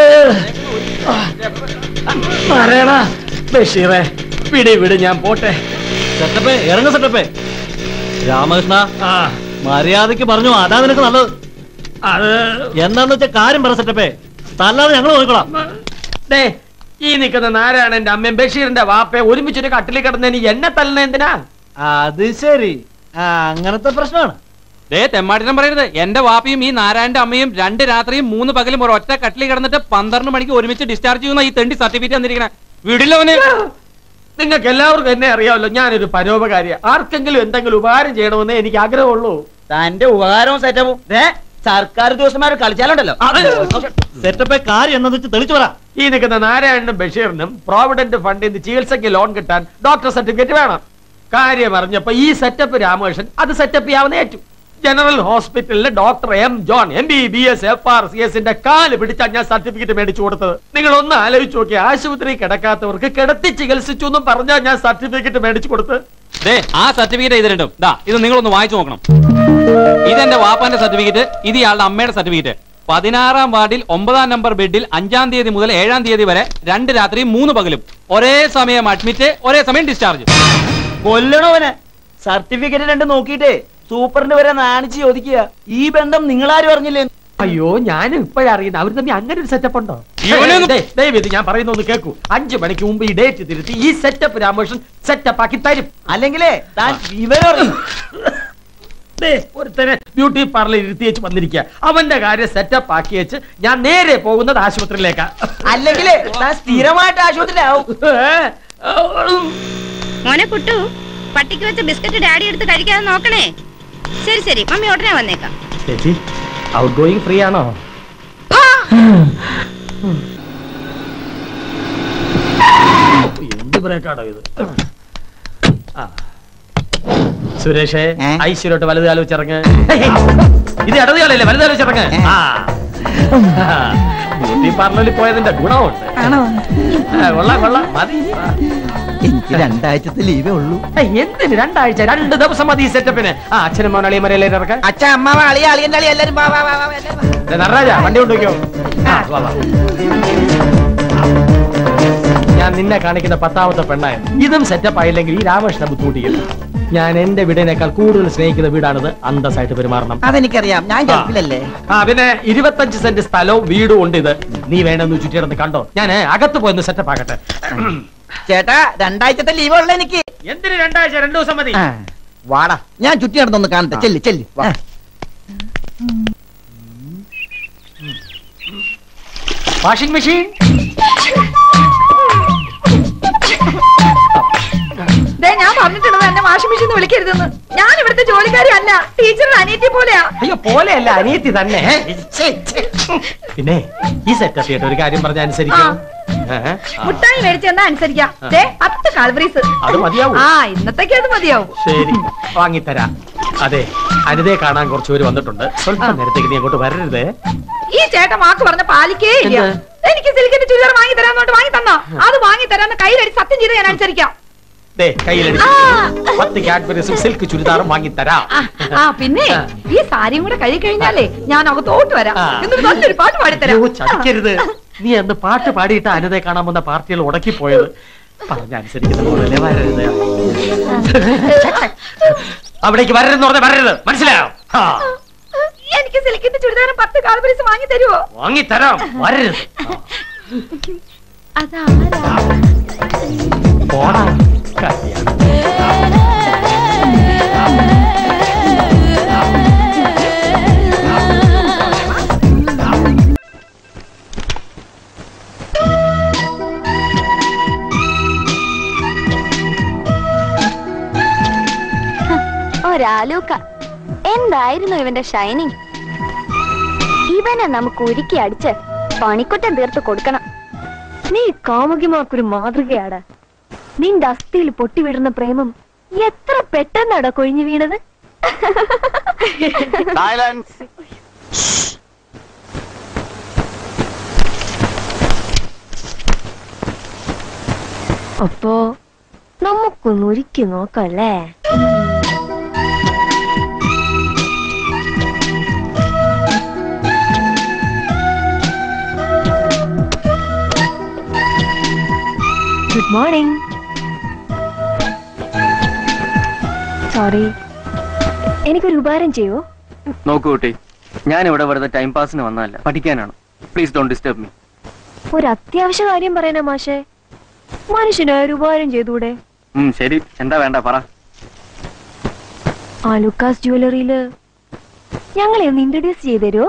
പറയണ ബഷീറേ വിട് വിട് ഞാൻ പോട്ടെ സെറ്റപ്പേ ഇറങ്ങ സെറ്റപ്പേ രാമകൃഷ്ണ മര്യാദക്ക് പറഞ്ഞു അതാ നിനക്ക് നല്ലത് അത് എന്താന്ന് വെച്ചാ കാര്യം പറ സെറ്റപ്പേ തല്ലാതെ ഞങ്ങൾ നോക്കിക്കോളാം ഡേ ഈ നിൽക്കുന്ന നാരായണന്റെ അമ്മയും ബഷീറിന്റെ വാപ്പയെ ഒരുമിച്ചൊരു കട്ടിലിൽ കിടന്നതിന് എന്നെ തല്ലുന്ന എന്തിനാ അത് ശരി ആ അങ്ങനത്തെ പ്രശ്നമാണ് ദേ തെമ്മാടിനം പറയരുത് എന്റെ വാപ്പിയും ഈ നാരായണന്റെ അമ്മയും രണ്ട് രാത്രിയും മൂന്ന് പകലും ഒരു ഒറ്റ കട്ടിലിൽ കിടന്നിട്ട് പന്ത്രണ്ട് മണിക്ക് ഒരുമിച്ച് ഡിസ്ചാർജ് ചെയ്യുന്ന ഈ തെണ്ടി സർട്ടിഫിക്കറ്റ് തന്നിരിക്കണേ വിടില്ലവന് നിങ്ങൾക്ക് എല്ലാവർക്കും എന്നെ അറിയാമല്ലോ ഞാനൊരു പരോപകാരിയാ ആർക്കെങ്കിലും എന്തെങ്കിലും ഉപകാരം ചെയ്യണമെന്ന് എനിക്ക് ആഗ്രഹമുള്ളൂ തന്റെ ഉപകാരവും സെറ്റപ്പും സർക്കാർ ഉദ്യോഗസ്ഥന്മാർ കളിച്ചാലുണ്ടല്ലോ സെറ്റപ്പ് കാര്യം എന്നു വെച്ച് തെളിച്ചു പറ ഈ നിൽക്കുന്ന നാരായണനും ബഷീറിനും പ്രോവിഡന്റ് ഫണ്ടിൽ നിന്ന് ചികിത്സയ്ക്ക് ലോൺ കിട്ടാൻ ഡോക്ടർ സർട്ടിഫിക്കറ്റ് വേണം കാര്യം അറിഞ്ഞപ്പോ ഈ സെറ്റപ്പ് രാമകൃഷ്ണൻ അത് സെറ്റപ്പ് ചെയ്യാവുന്ന ഏറ്റു ജനറൽ ഹോസ്പിറ്റലിലെ doctor M John M B B S F R C എസിന്റെ കാല് പിടിച്ചാണ് ഞാൻ സർട്ടിഫിക്കറ്റ് മേടിച്ചു കൊടുത്തത് നിങ്ങൾ ഒന്ന് ആലോചിച്ച് നോക്കി ആശുപത്രി കിടക്കാത്തവർക്ക് കിടത്തി ചികിത്സിച്ചു എന്നും പറഞ്ഞാൽ ഞാൻ സർട്ടിഫിക്കറ്റ് മേടിച്ചു കൊടുത്ത് ദേ ആ സർട്ടിഫിക്കറ്റ് ഇത് രണ്ടും ദാ ഇത് നിങ്ങളൊന്ന് വായിച്ചു നോക്കണം ഇതെന്റെ വാപ്പാന്റെ സർട്ടിഫിക്കറ്റ് ഇത് ഇയാളുടെ അമ്മയുടെ സർട്ടിഫിക്കറ്റ് പതിനാറാം വാർഡിൽ ഒമ്പതാം നമ്പർ ബെഡിൽ അഞ്ചാം തീയതി മുതൽ ഏഴാം തീയതി വരെ രണ്ട് രാത്രി മൂന്ന് പകലും ഒരേ സമയം അഡ്മിറ്റ് ഒരേ സമയം ഡിസ്ചാർജ് കൊല്ലണവനെ സർട്ടിഫിക്കറ്റ് രണ്ട് നോക്കിയിട്ടേ സൂപ്പറിന് വരെ നാണിച്ച് ചോദിക്കുക ഈ ബന്ധം നിങ്ങളാരും അറിഞ്ഞില്ലേ അയ്യോ ഞാൻ ഇപ്പോഴറിയുന്നത് അവർ തമ്മിൽ അങ്ങനെ ഒരു സെറ്റപ്പ് ഉണ്ടോ ഇവനെ ഒന്ന് ദേ, ദയവേത് ഞാൻ പറയുന്ന ഒന്ന് കേൾക്കൂ അഞ്ചു മണിക്ക് മുമ്പ് ഈ ഡേറ്റ് തിരുത്തി ഈ സെറ്റപ്പ് രാമകൃഷ്ണൻ സെറ്റപ്പ് ആക്കി തരും അല്ലെങ്കിലേ താൻ വിവരം അറിയും ദേ, ഒരുത്തനെ ബ്യൂട്ടി പാർലർ ഇരുത്തി വെച്ച് വന്നിരിക്കുക അവന്റെ കാര്യം സെറ്റപ്പ് ആക്കി വെച്ച് ഞാൻ നേരെ പോകുന്നത് ആശുപത്രിയിലേക്കാ അല്ലെങ്കിലേ താൻ സ്ഥിരമായിട്ട് ആശുപത്രിയിലാവും മോനെ കുട്ടു പട്ടിക്ക് വെച്ച ബിസ്ക്കറ്റ് ഡാഡി എടുത്ത് കഴിക്കാതെ നോക്കണേ ശരി ശരി മമ്മി ഉടനെ വന്നേക്കാം ചേച്ചി ഔട്ട് ഗോയിങ് ഫ്രീ ആണോ എന്ത് ബ്രേക്കാണോ ഇത് ആ. സുരേഷേ ഐശ്വര്യോട്ട് വലത് കാലം വെച്ചിറങ്ങ് ഇത് ഇടത് കാലല്ലേ വലത് കാലം വെച്ചിറങ്ങ് ആ ബ്യൂട്ടി പാർലറിൽ പോയതിന്റെ ഗുണമുണ്ട് ആ, കൊള്ളാം കൊള്ളാം മതി എനിക്ക് രണ്ടാഴ്ചത്തെ ലീവേ ഉള്ളൂ ഏയ്, എന്തിന് രണ്ടാഴ്ച രണ്ട് ദിവസം മതി ഈ സെറ്റപ്പിന് ആ അച്ഛനും മോനാളിയും മരയിലേ ഇറക്കാൻ അച്ഛ അമ്മ അളി അളിയന്റെ അളി എല്ലാരും വാ, വാ, വാ, വാ, എല്ലാരും വാ. ദേ, നടരാജ വണ്ടി കൊണ്ടുവയ്ക്കോ ആ, വാ, വാ. ഞാൻ നിന്നെ കാണിക്കുന്ന പത്താമത്തെ പെണ്ണായ ഇതും സെറ്റപ്പ് ആയില്ലെങ്കിൽ ഈ രാമകൃഷ്ണ ബുദ്ധിമുട്ടിക്കുന്നു ഞാൻ എന്റെ വീടിനേക്കാൾ കൂടുതൽ സ്നേഹിക്കുന്ന വീടാണിത് അന്തസ്സായിട്ട് പെരുമാറണം അതെനിക്കറിയാം ഞാൻ ആ. ഗൾഫിലല്ലേ ആ പിന്നെ ഇരുപത്തഞ്ച് സെന്റ് സ്ഥലവും വീടും ഉണ്ട് ഇത് നീ വേണമെന്ന് ചുറ്റിടന്ന് കണ്ടോ ഞാൻ അകത്ത് പോയെന്ന് സെറ്റപ്പ് ആക്കട്ടെ ചേട്ടാ രണ്ടാഴ്ചത്തെ ലീവേ ഉള്ളു എനിക്ക് എന്തിന് രണ്ടാഴ്ച രണ്ടു ദിവസം മതി ആ, വാടാ ഞാൻ ചുറ്റി നടന്നൊന്ന് കാണട്ടെ ചെല്ല് ചെല്ല് വാ. വാഷിംഗ് മെഷീൻ ദേ, ഞാൻ പറഞ്ഞിട്ടുള്ളത് എന്നെ വാഷിംഗ് മെഷീൻ വിളിക്കരുതെന്ന് ഞാൻ ഇവിടുത്തെ ജോലിക്കാരി അല്ല ടീച്ചറുടെ അനിയത്തി പോലെയാ അയ്യോ പോലെയല്ല അനിയത്തി തന്നെ ഛെ, ഛെ. പിന്നെ ഈ സെറ്റപ്പ് ചെയ്തിട്ട് ഒരു കാര്യം പറഞ്ഞ അനുസരിക്കും മുട്ടായി മേടിച്ച് എന്നാ അനുസരിക്കാം ദേ പത്ത് കാൽവറീസ് അത് മതിയാവും. ആ ഇന്നത്തേക്ക് അത് മതിയാവും ശരി വാങ്ങിത്തരാം അതെ അനിതയെ കാണാൻ കുറച്ച് പേര് വന്നിട്ടുണ്ട് സ്വല്പം നേരത്തേക്ക് നീ അങ്ങോട്ട് വരരുത് ഈ ചേട്ടൻ വാക്ക് പറഞ്ഞ പാലിക്കേ ഇല്ല എനിക്ക് സിൽക്കിന്റെ ചുരിദാർ വാങ്ങി തരാന്നോട്ട് വാങ്ങി തന്നോ അത് വാങ്ങി തരാന്ന് കയ്യിലടി സത്യം ചെയ്ത് ഞാൻ അനുസരിക്കാം ദേ കയ്യിലെടുത്ത് പത്ത് കാഡ്ബറീസും സിൽക്ക് ചുരിദാറും വാങ്ങിത്തരാം ആ, ആ പിന്നെ ഈ സാരിയും കൂടെ കഴി കഴിഞ്ഞാലേ ഞാൻ അകത്തോട്ട് വരാം ആ. എന്നിട്ട് നല്ലൊരു പാട്ട് പാടിത്തരാം അയ്യോ, ചതിക്കരുത് നീ അന്ന് പാട്ട് പാടിയിട്ട് അനിതയെ കാണാൻ വന്ന പാർട്ടികൾ ഉടക്കി പോയത് പറഞ്ഞ അനുസരിക്കുന്ന പോലല്ലേ വരരുത് അവിടേക്ക് വരരുതെന്ന് പറഞ്ഞ വരരുത് മനസ്സിലായോ ആ, എനിക്ക് സിൽക്കിന്റെ ചുരിദാറും പത്ത് കാൽവറീസ് വാങ്ങി തരുമോ വാങ്ങിത്തരാം വരരുത് അതാരാ പോടാ കല്യാണം ഒരാലൂക്ക എന്തായിരുന്നു ഇവന്റെ ഷൈനിങ് ഇവനെ നമുക്ക് ഉരുക്കി അടിച്ച് പണിക്കുറ്റം തീർത്ത് കൊടുക്കണം നീ കാമുകിമാർക്കൊരു മാതൃകയാടാ നിന്റെ അസ്ഥിയിൽ പൊട്ടിവിടുന്ന പ്രേമം എത്ര പെട്ടെന്നാടാ കൊഴിഞ്ഞു വീണത് സൈലൻസ് അപ്പോ നമുക്കൊന്ന് ഒരുക്കി നോക്കല്ലേ ഗുഡ് മോർണിംഗ് സോറി എനിക്കൊരു ഉപകാരം ചെയ്യൂ നോക്കൂ കുട്ടി ഞാൻ ഇവിടെ വെറുതെ ടൈം പാസിന് വന്നതല്ല പഠിക്കാനാണ് പ്ലീസ് ഡോണ്ട് ഡിസ്റ്റർബ് മീ ഒരു അത്യാവശ്യ കാര്യം പറയാനാ മാഷേ മനുഷ്യനായ ഒരു ഉപകാരം ചെയ്തൂടെ ശരി എന്താ വേണ്ട പറ ആ ലുക്കാസ് ജ്വല്ലറിയില് ഞങ്ങളെ ഒന്ന് ഇൻട്രൊഡ്യൂസ് ചെയ്ത് തരുമോ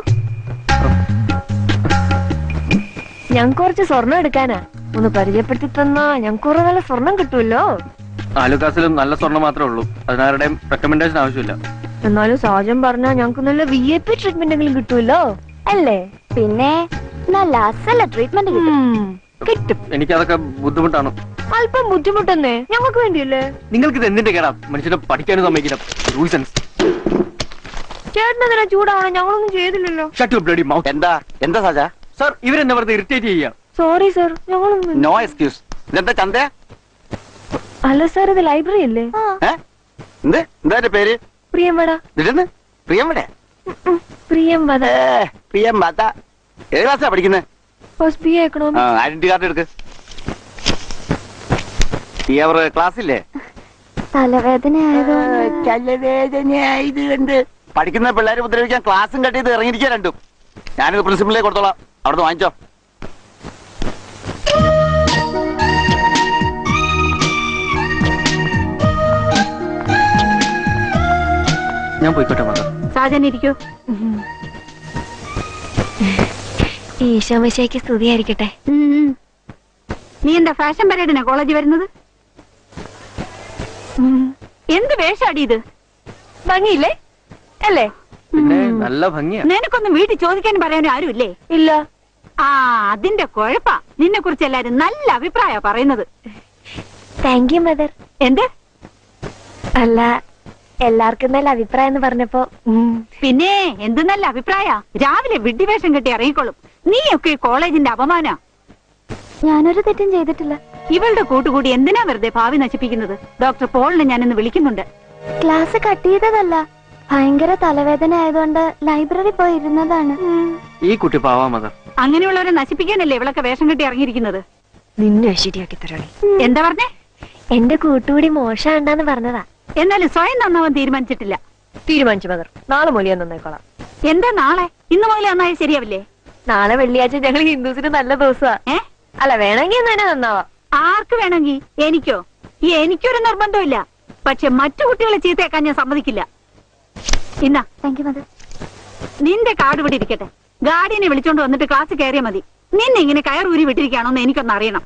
ഞങ്ങൾക്ക് കുറച്ച് സ്വർണം എടുക്കാനാ ഒന്ന് പരിചയപ്പെടുത്തി തന്നാ ഞങ്ങൾക്ക് കുറെ നല്ല സ്വർണം കിട്ടുമല്ലോ ആലുക്കാസിലും നല്ല സ്വർണ്ണം മാത്രമേ ഉള്ളൂ അതിനാരുടെയും റെക്കമെൻഡേഷൻ ആവശ്യമില്ല എന്നാലും സാജൻ പറഞ്ഞാ ഞങ്ങൾക്ക് നല്ല വി ഐ പി ട്രീറ്റ്മെന്റ് എങ്കിലും കിട്ടുമല്ലോ അല്ലേ പിന്നെ നല്ല അസല ട്രീറ്റ്മെന്റ് കിട്ടും എനിക്കതൊക്കെ ബുദ്ധിമുട്ടാണ് അല്പം ബുദ്ധിമുട്ടെന്നേ ഞങ്ങൾക്ക് വേണ്ടിയല്ലേ നിങ്ങൾക്ക് ഇത് എന്തിന്റെ കേടാ മനുഷ്യനെ പഠിക്കാനും സമ്മതിക്കില്ല റൂൾസൻസ് ചേട്ടനെന്തിനാ ചൂടാവണം ഞങ്ങളൊന്നും ചെയ്തില്ലല്ലോ ഷട്ട് യു ബ്ലഡി മൗത്ത് എന്താ എന്താ സാജാ സർ ഇവരെന്നെ വെറുതെ ഇറിറ്റേറ്റ് ചെയ്യാ സോറി സർ ഞങ്ങളൊന്നും നോ എക്സ്ക്യൂസ് ഇതെന്താ ചന്ത ഹലോ സാർ ഇത് ലൈബ്രറി അല്ലേ എന്ത് എന്താ എന്റെ പേര് പ്രിയംവട എന്നിട്ടെന്ന് പ്രിയമ്മടെ പ്രിയംവദ പ്രിയമ്മ ഏത് ക്ലാസ്സാ പഠിക്കുന്നത് first B economics identity card എടുക്ക് ഈ അവർ ക്ലാസ്സില്ലേ തലവേദന തലവേദനയായത് കണ്ട് പഠിക്കുന്ന പിള്ളേരെ ഉപദ്രവിക്കാൻ ക്ലാസ്സും കട്ട് ചെയ്ത് ഇറങ്ങിയിരിക്കുക രണ്ടും ഞാനിത് പ്രിൻസിപ്പളിലേക്ക് കൊടുത്തോളാം അവിടുന്ന് വാങ്ങിച്ചോ ഞാൻ പോയിക്കോട്ടെ മദർ സാജൻ ഇരിക്കൂ ഈശോമിശയ്ക്ക് സ്തുതിയായിരിക്കട്ടെ നീ എന്താ ഫാഷൻ പരേഡിനാ കോളേജിൽ വരുന്നത് ഉം. എന്ത് വേഷാടി ഇത് ഭംഗിയില്ലേ അല്ലേ പിന്നെ നല്ല ഭംഗിയാ നിനക്കൊന്നും വീട്ടിൽ ചോദിക്കാനും പറയാനും ആരുമില്ലേ ഇല്ല ആ അതിന്റെ കുഴപ്പാ നിന്നെ കുറിച്ച് എല്ലാരും നല്ല അഭിപ്രായ പറയുന്നത് താങ്ക് യു മദർ എന്ത് അല്ല എല്ലാവർക്കും നല്ല അഭിപ്രായം എന്ന് പറഞ്ഞപ്പോ പിന്നെ എന്ത് നല്ല അഭിപ്രായ രാവിലെ വിഡ്ഢിവേഷം കെട്ടി ഇറങ്ങിക്കൊള്ളും നീയൊക്കെ ഈ കോളേജിന്റെ അപമാന ഞാനൊരു തെറ്റും ചെയ്തിട്ടില്ല ഇവളുടെ കൂട്ടുകൂടി എന്തിനാ വെറുതെ ഭാവി നശിപ്പിക്കുന്നത് ഡോക്ടർ പോളിനെ ഞാൻ ഇന്ന് വിളിക്കുന്നുണ്ട് ക്ലാസ് കട്ട് ചെയ്തതല്ല ഭയങ്കര തലവേദന ആയതുകൊണ്ട് ലൈബ്രറി പോയി ഇരുന്നതാണ് ഈ കുട്ടി പാവാ മദർ അങ്ങനെയുള്ളവരെ നശിപ്പിക്കാനല്ലേ ഇവളൊക്കെ വേഷം കെട്ടി ഇറങ്ങിയിരിക്കുന്നത് നിന്നെ ശരിയാക്കി തരണേ എന്താ പറഞ്ഞേ എന്റെ കൂട്ടുകൂടി മോശമുണ്ടെന്ന് പറഞ്ഞതാ എന്നാലും സ്വയം നന്നാവാൻ തീരുമാനിച്ചിട്ടില്ല തീരുമാനിച്ചു മദർ നാളെ മൊഴിയാ നന്നായിക്കോളാം എന്താ നാളെ ഇന്ന് മുതൽ നന്നായി ശരിയാവില്ലേ നാളെ വെള്ളിയാഴ്ച ഞങ്ങൾ ഹിന്ദുസിന് നല്ല ദിവസമാ ഏ അല്ല വേണമെങ്കിൽ തന്നെ നന്നാവാ ആർക്ക് വേണമെങ്കിൽ എനിക്കോ ഈ എനിക്കൊരു നിർബന്ധമില്ല പക്ഷെ മറ്റു കുട്ടികളെ ചീത്തയാക്കാൻ ഞാൻ സമ്മതിക്കില്ല ഇന്നാ താങ്ക് യു മദർ നിന്റെ കാർഡ് ഇവിടെ ഇരിക്കട്ടെ ഗാർഡിയനെ വിളിച്ചോണ്ട് വന്നിട്ട് ക്ലാസ് കയറിയാ മതി നിന്നെ ഇങ്ങനെ കയറൂരി വിട്ടിരിക്കുകയാണോന്ന് എനിക്കൊന്ന് അറിയണം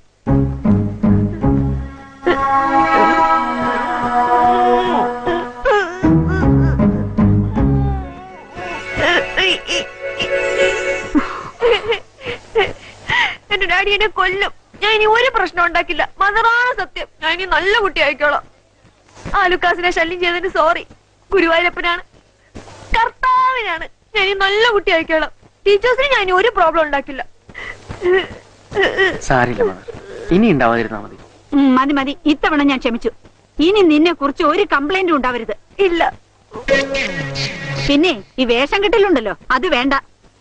എന്റെ ഡാഡി എന്നെ കൊല്ലും ഞാൻ ഇനി ഒരു പ്രശ്നം ഉണ്ടാക്കില്ല മദറാണ് സത്യം ഞാൻ ഇനി നല്ല കുട്ടി ആയിക്കോളാം ആ ലുക്കാസിനെ ശല്യം ചെയ്തതിന് സോറി ഗുരുവായൂരപ്പനാണ് കർത്താവിനാണ് ഞാൻ ഇനി നല്ല കുട്ടി ആയിക്കോളാം ടീച്ചേഴ്സിന് ഞാൻ ഇനി ഒരു പ്രോബ്ലം ഉണ്ടാക്കില്ല സാരില്ല മദർ ഇനി ഉണ്ടാവാതിരുന്നാ മതി ഉം, മതി മതി ഇത്തവണ ഞാൻ ക്ഷമിച്ചു ഇനി നിന്നെ കുറിച്ച് ഒരു കംപ്ലൈന്റും ഉണ്ടാവരുത് ഇല്ല പിന്നെ ഈ വേഷം കെട്ടലുണ്ടല്ലോ അത് വേണ്ട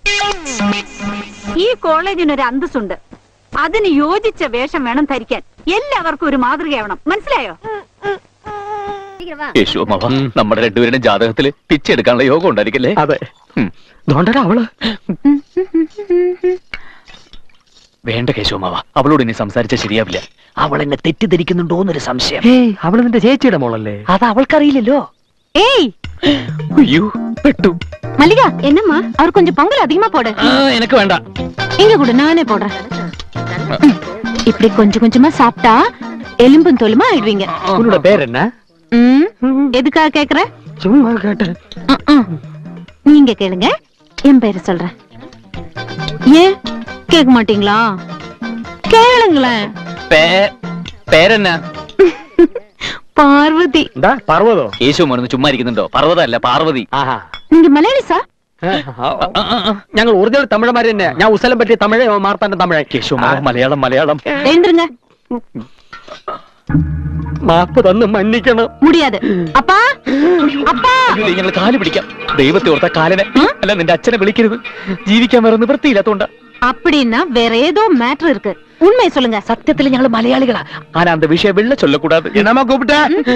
ഈ കോളേജിന് ഒരു അന്തസ്സുണ്ട് അതിന് യോജിച്ച വേഷം വേണം ധരിക്കാൻ എല്ലാവർക്കും ഒരു മാതൃകയാവണം മനസ്സിലായോ യേശുമാവ നമ്മുടെ രണ്ടുപേരുടെ ജാതകത്തില് പിച്ചെടുക്കാനുള്ള യോഗം ഉണ്ടായിരിക്കല്ലേ അതെ അവള് വേണ്ട കേശവമാവ അവളോട് ഇനി സംസാരിച്ച ശരിയാവില്ല അവൾ എന്നെ തെറ്റിദ്ധരിക്കുന്നുണ്ടോ എന്നൊരു സംശയം അവള് നിന്റെ ചേച്ചിയുടെ മോളല്ലേ അത് അവൾക്കറിയില്ലല്ലോ ഏയ് അയ്യോ പെട്ടു மல்லிகா என்னம்மா அவர் கொஞ்சம் பொங்கல் அதிகமா போடு ആ, எனக்கு വേണ്ട இங்க கூட நானே போடுறேன் ம், இப்படி கொஞ்சம் கொஞ்சமா சாப்பிட்டா எலும்பும் தோலுமா ஆயிடுவீங்க உன்னோட பேர் என்ன ம், எதுக்காக கேக்குற சும்மா கேட்டேன் ம், ம். நீங்க கேளுங்க என் பேரு சொல்றேன் ஏன் கேட்க மாட்டீங்களா கேளுங்களேன் പേ- പേരെന്നാ பார்வதி എന്താ പർവ്വതോ യേശു മോനൊന്ന് ചുമ്മാ ഇരിക്കുന്നുണ്ടോ പർവ്വതല്ല പാർവതി நீங்க மலையாளிசா ഞങ്ങൾ ഒറിജിനൽ തമിഴന്മാര് തന്നെ ഞാൻ ഉസലം പറ്റിയ തമിഴ് മാർത്താന്റെ തമിഴ് കേശു മലയാളം മലയാളം எழுந்துருங்க മാപ്പ് തന്ന് മன்னிക്കണം முடியாது அப்பா அப்பா ഞങ്ങൾ കാല് പിടിക്കാം ദൈവത്തെ ഓർത്ത കാലനെ അല്ല നിന്റെ അച്ഛനെ വിളിക്കരുത് ജീവിക്കാൻ വേറെ നിവൃത്തിയില്ലാത്തോണ്ട அப்படின்னா வேற ஏதோ மேட்டர் இருக்கு உண்மையை சொல்லுங்க സത്യത്തിൽ ഞങ്ങൾ മലയാളികളാ ആന அந்த விஷயம் வெள்ள சொல்லக்கூடாது என்னமா கூப்பிட்ட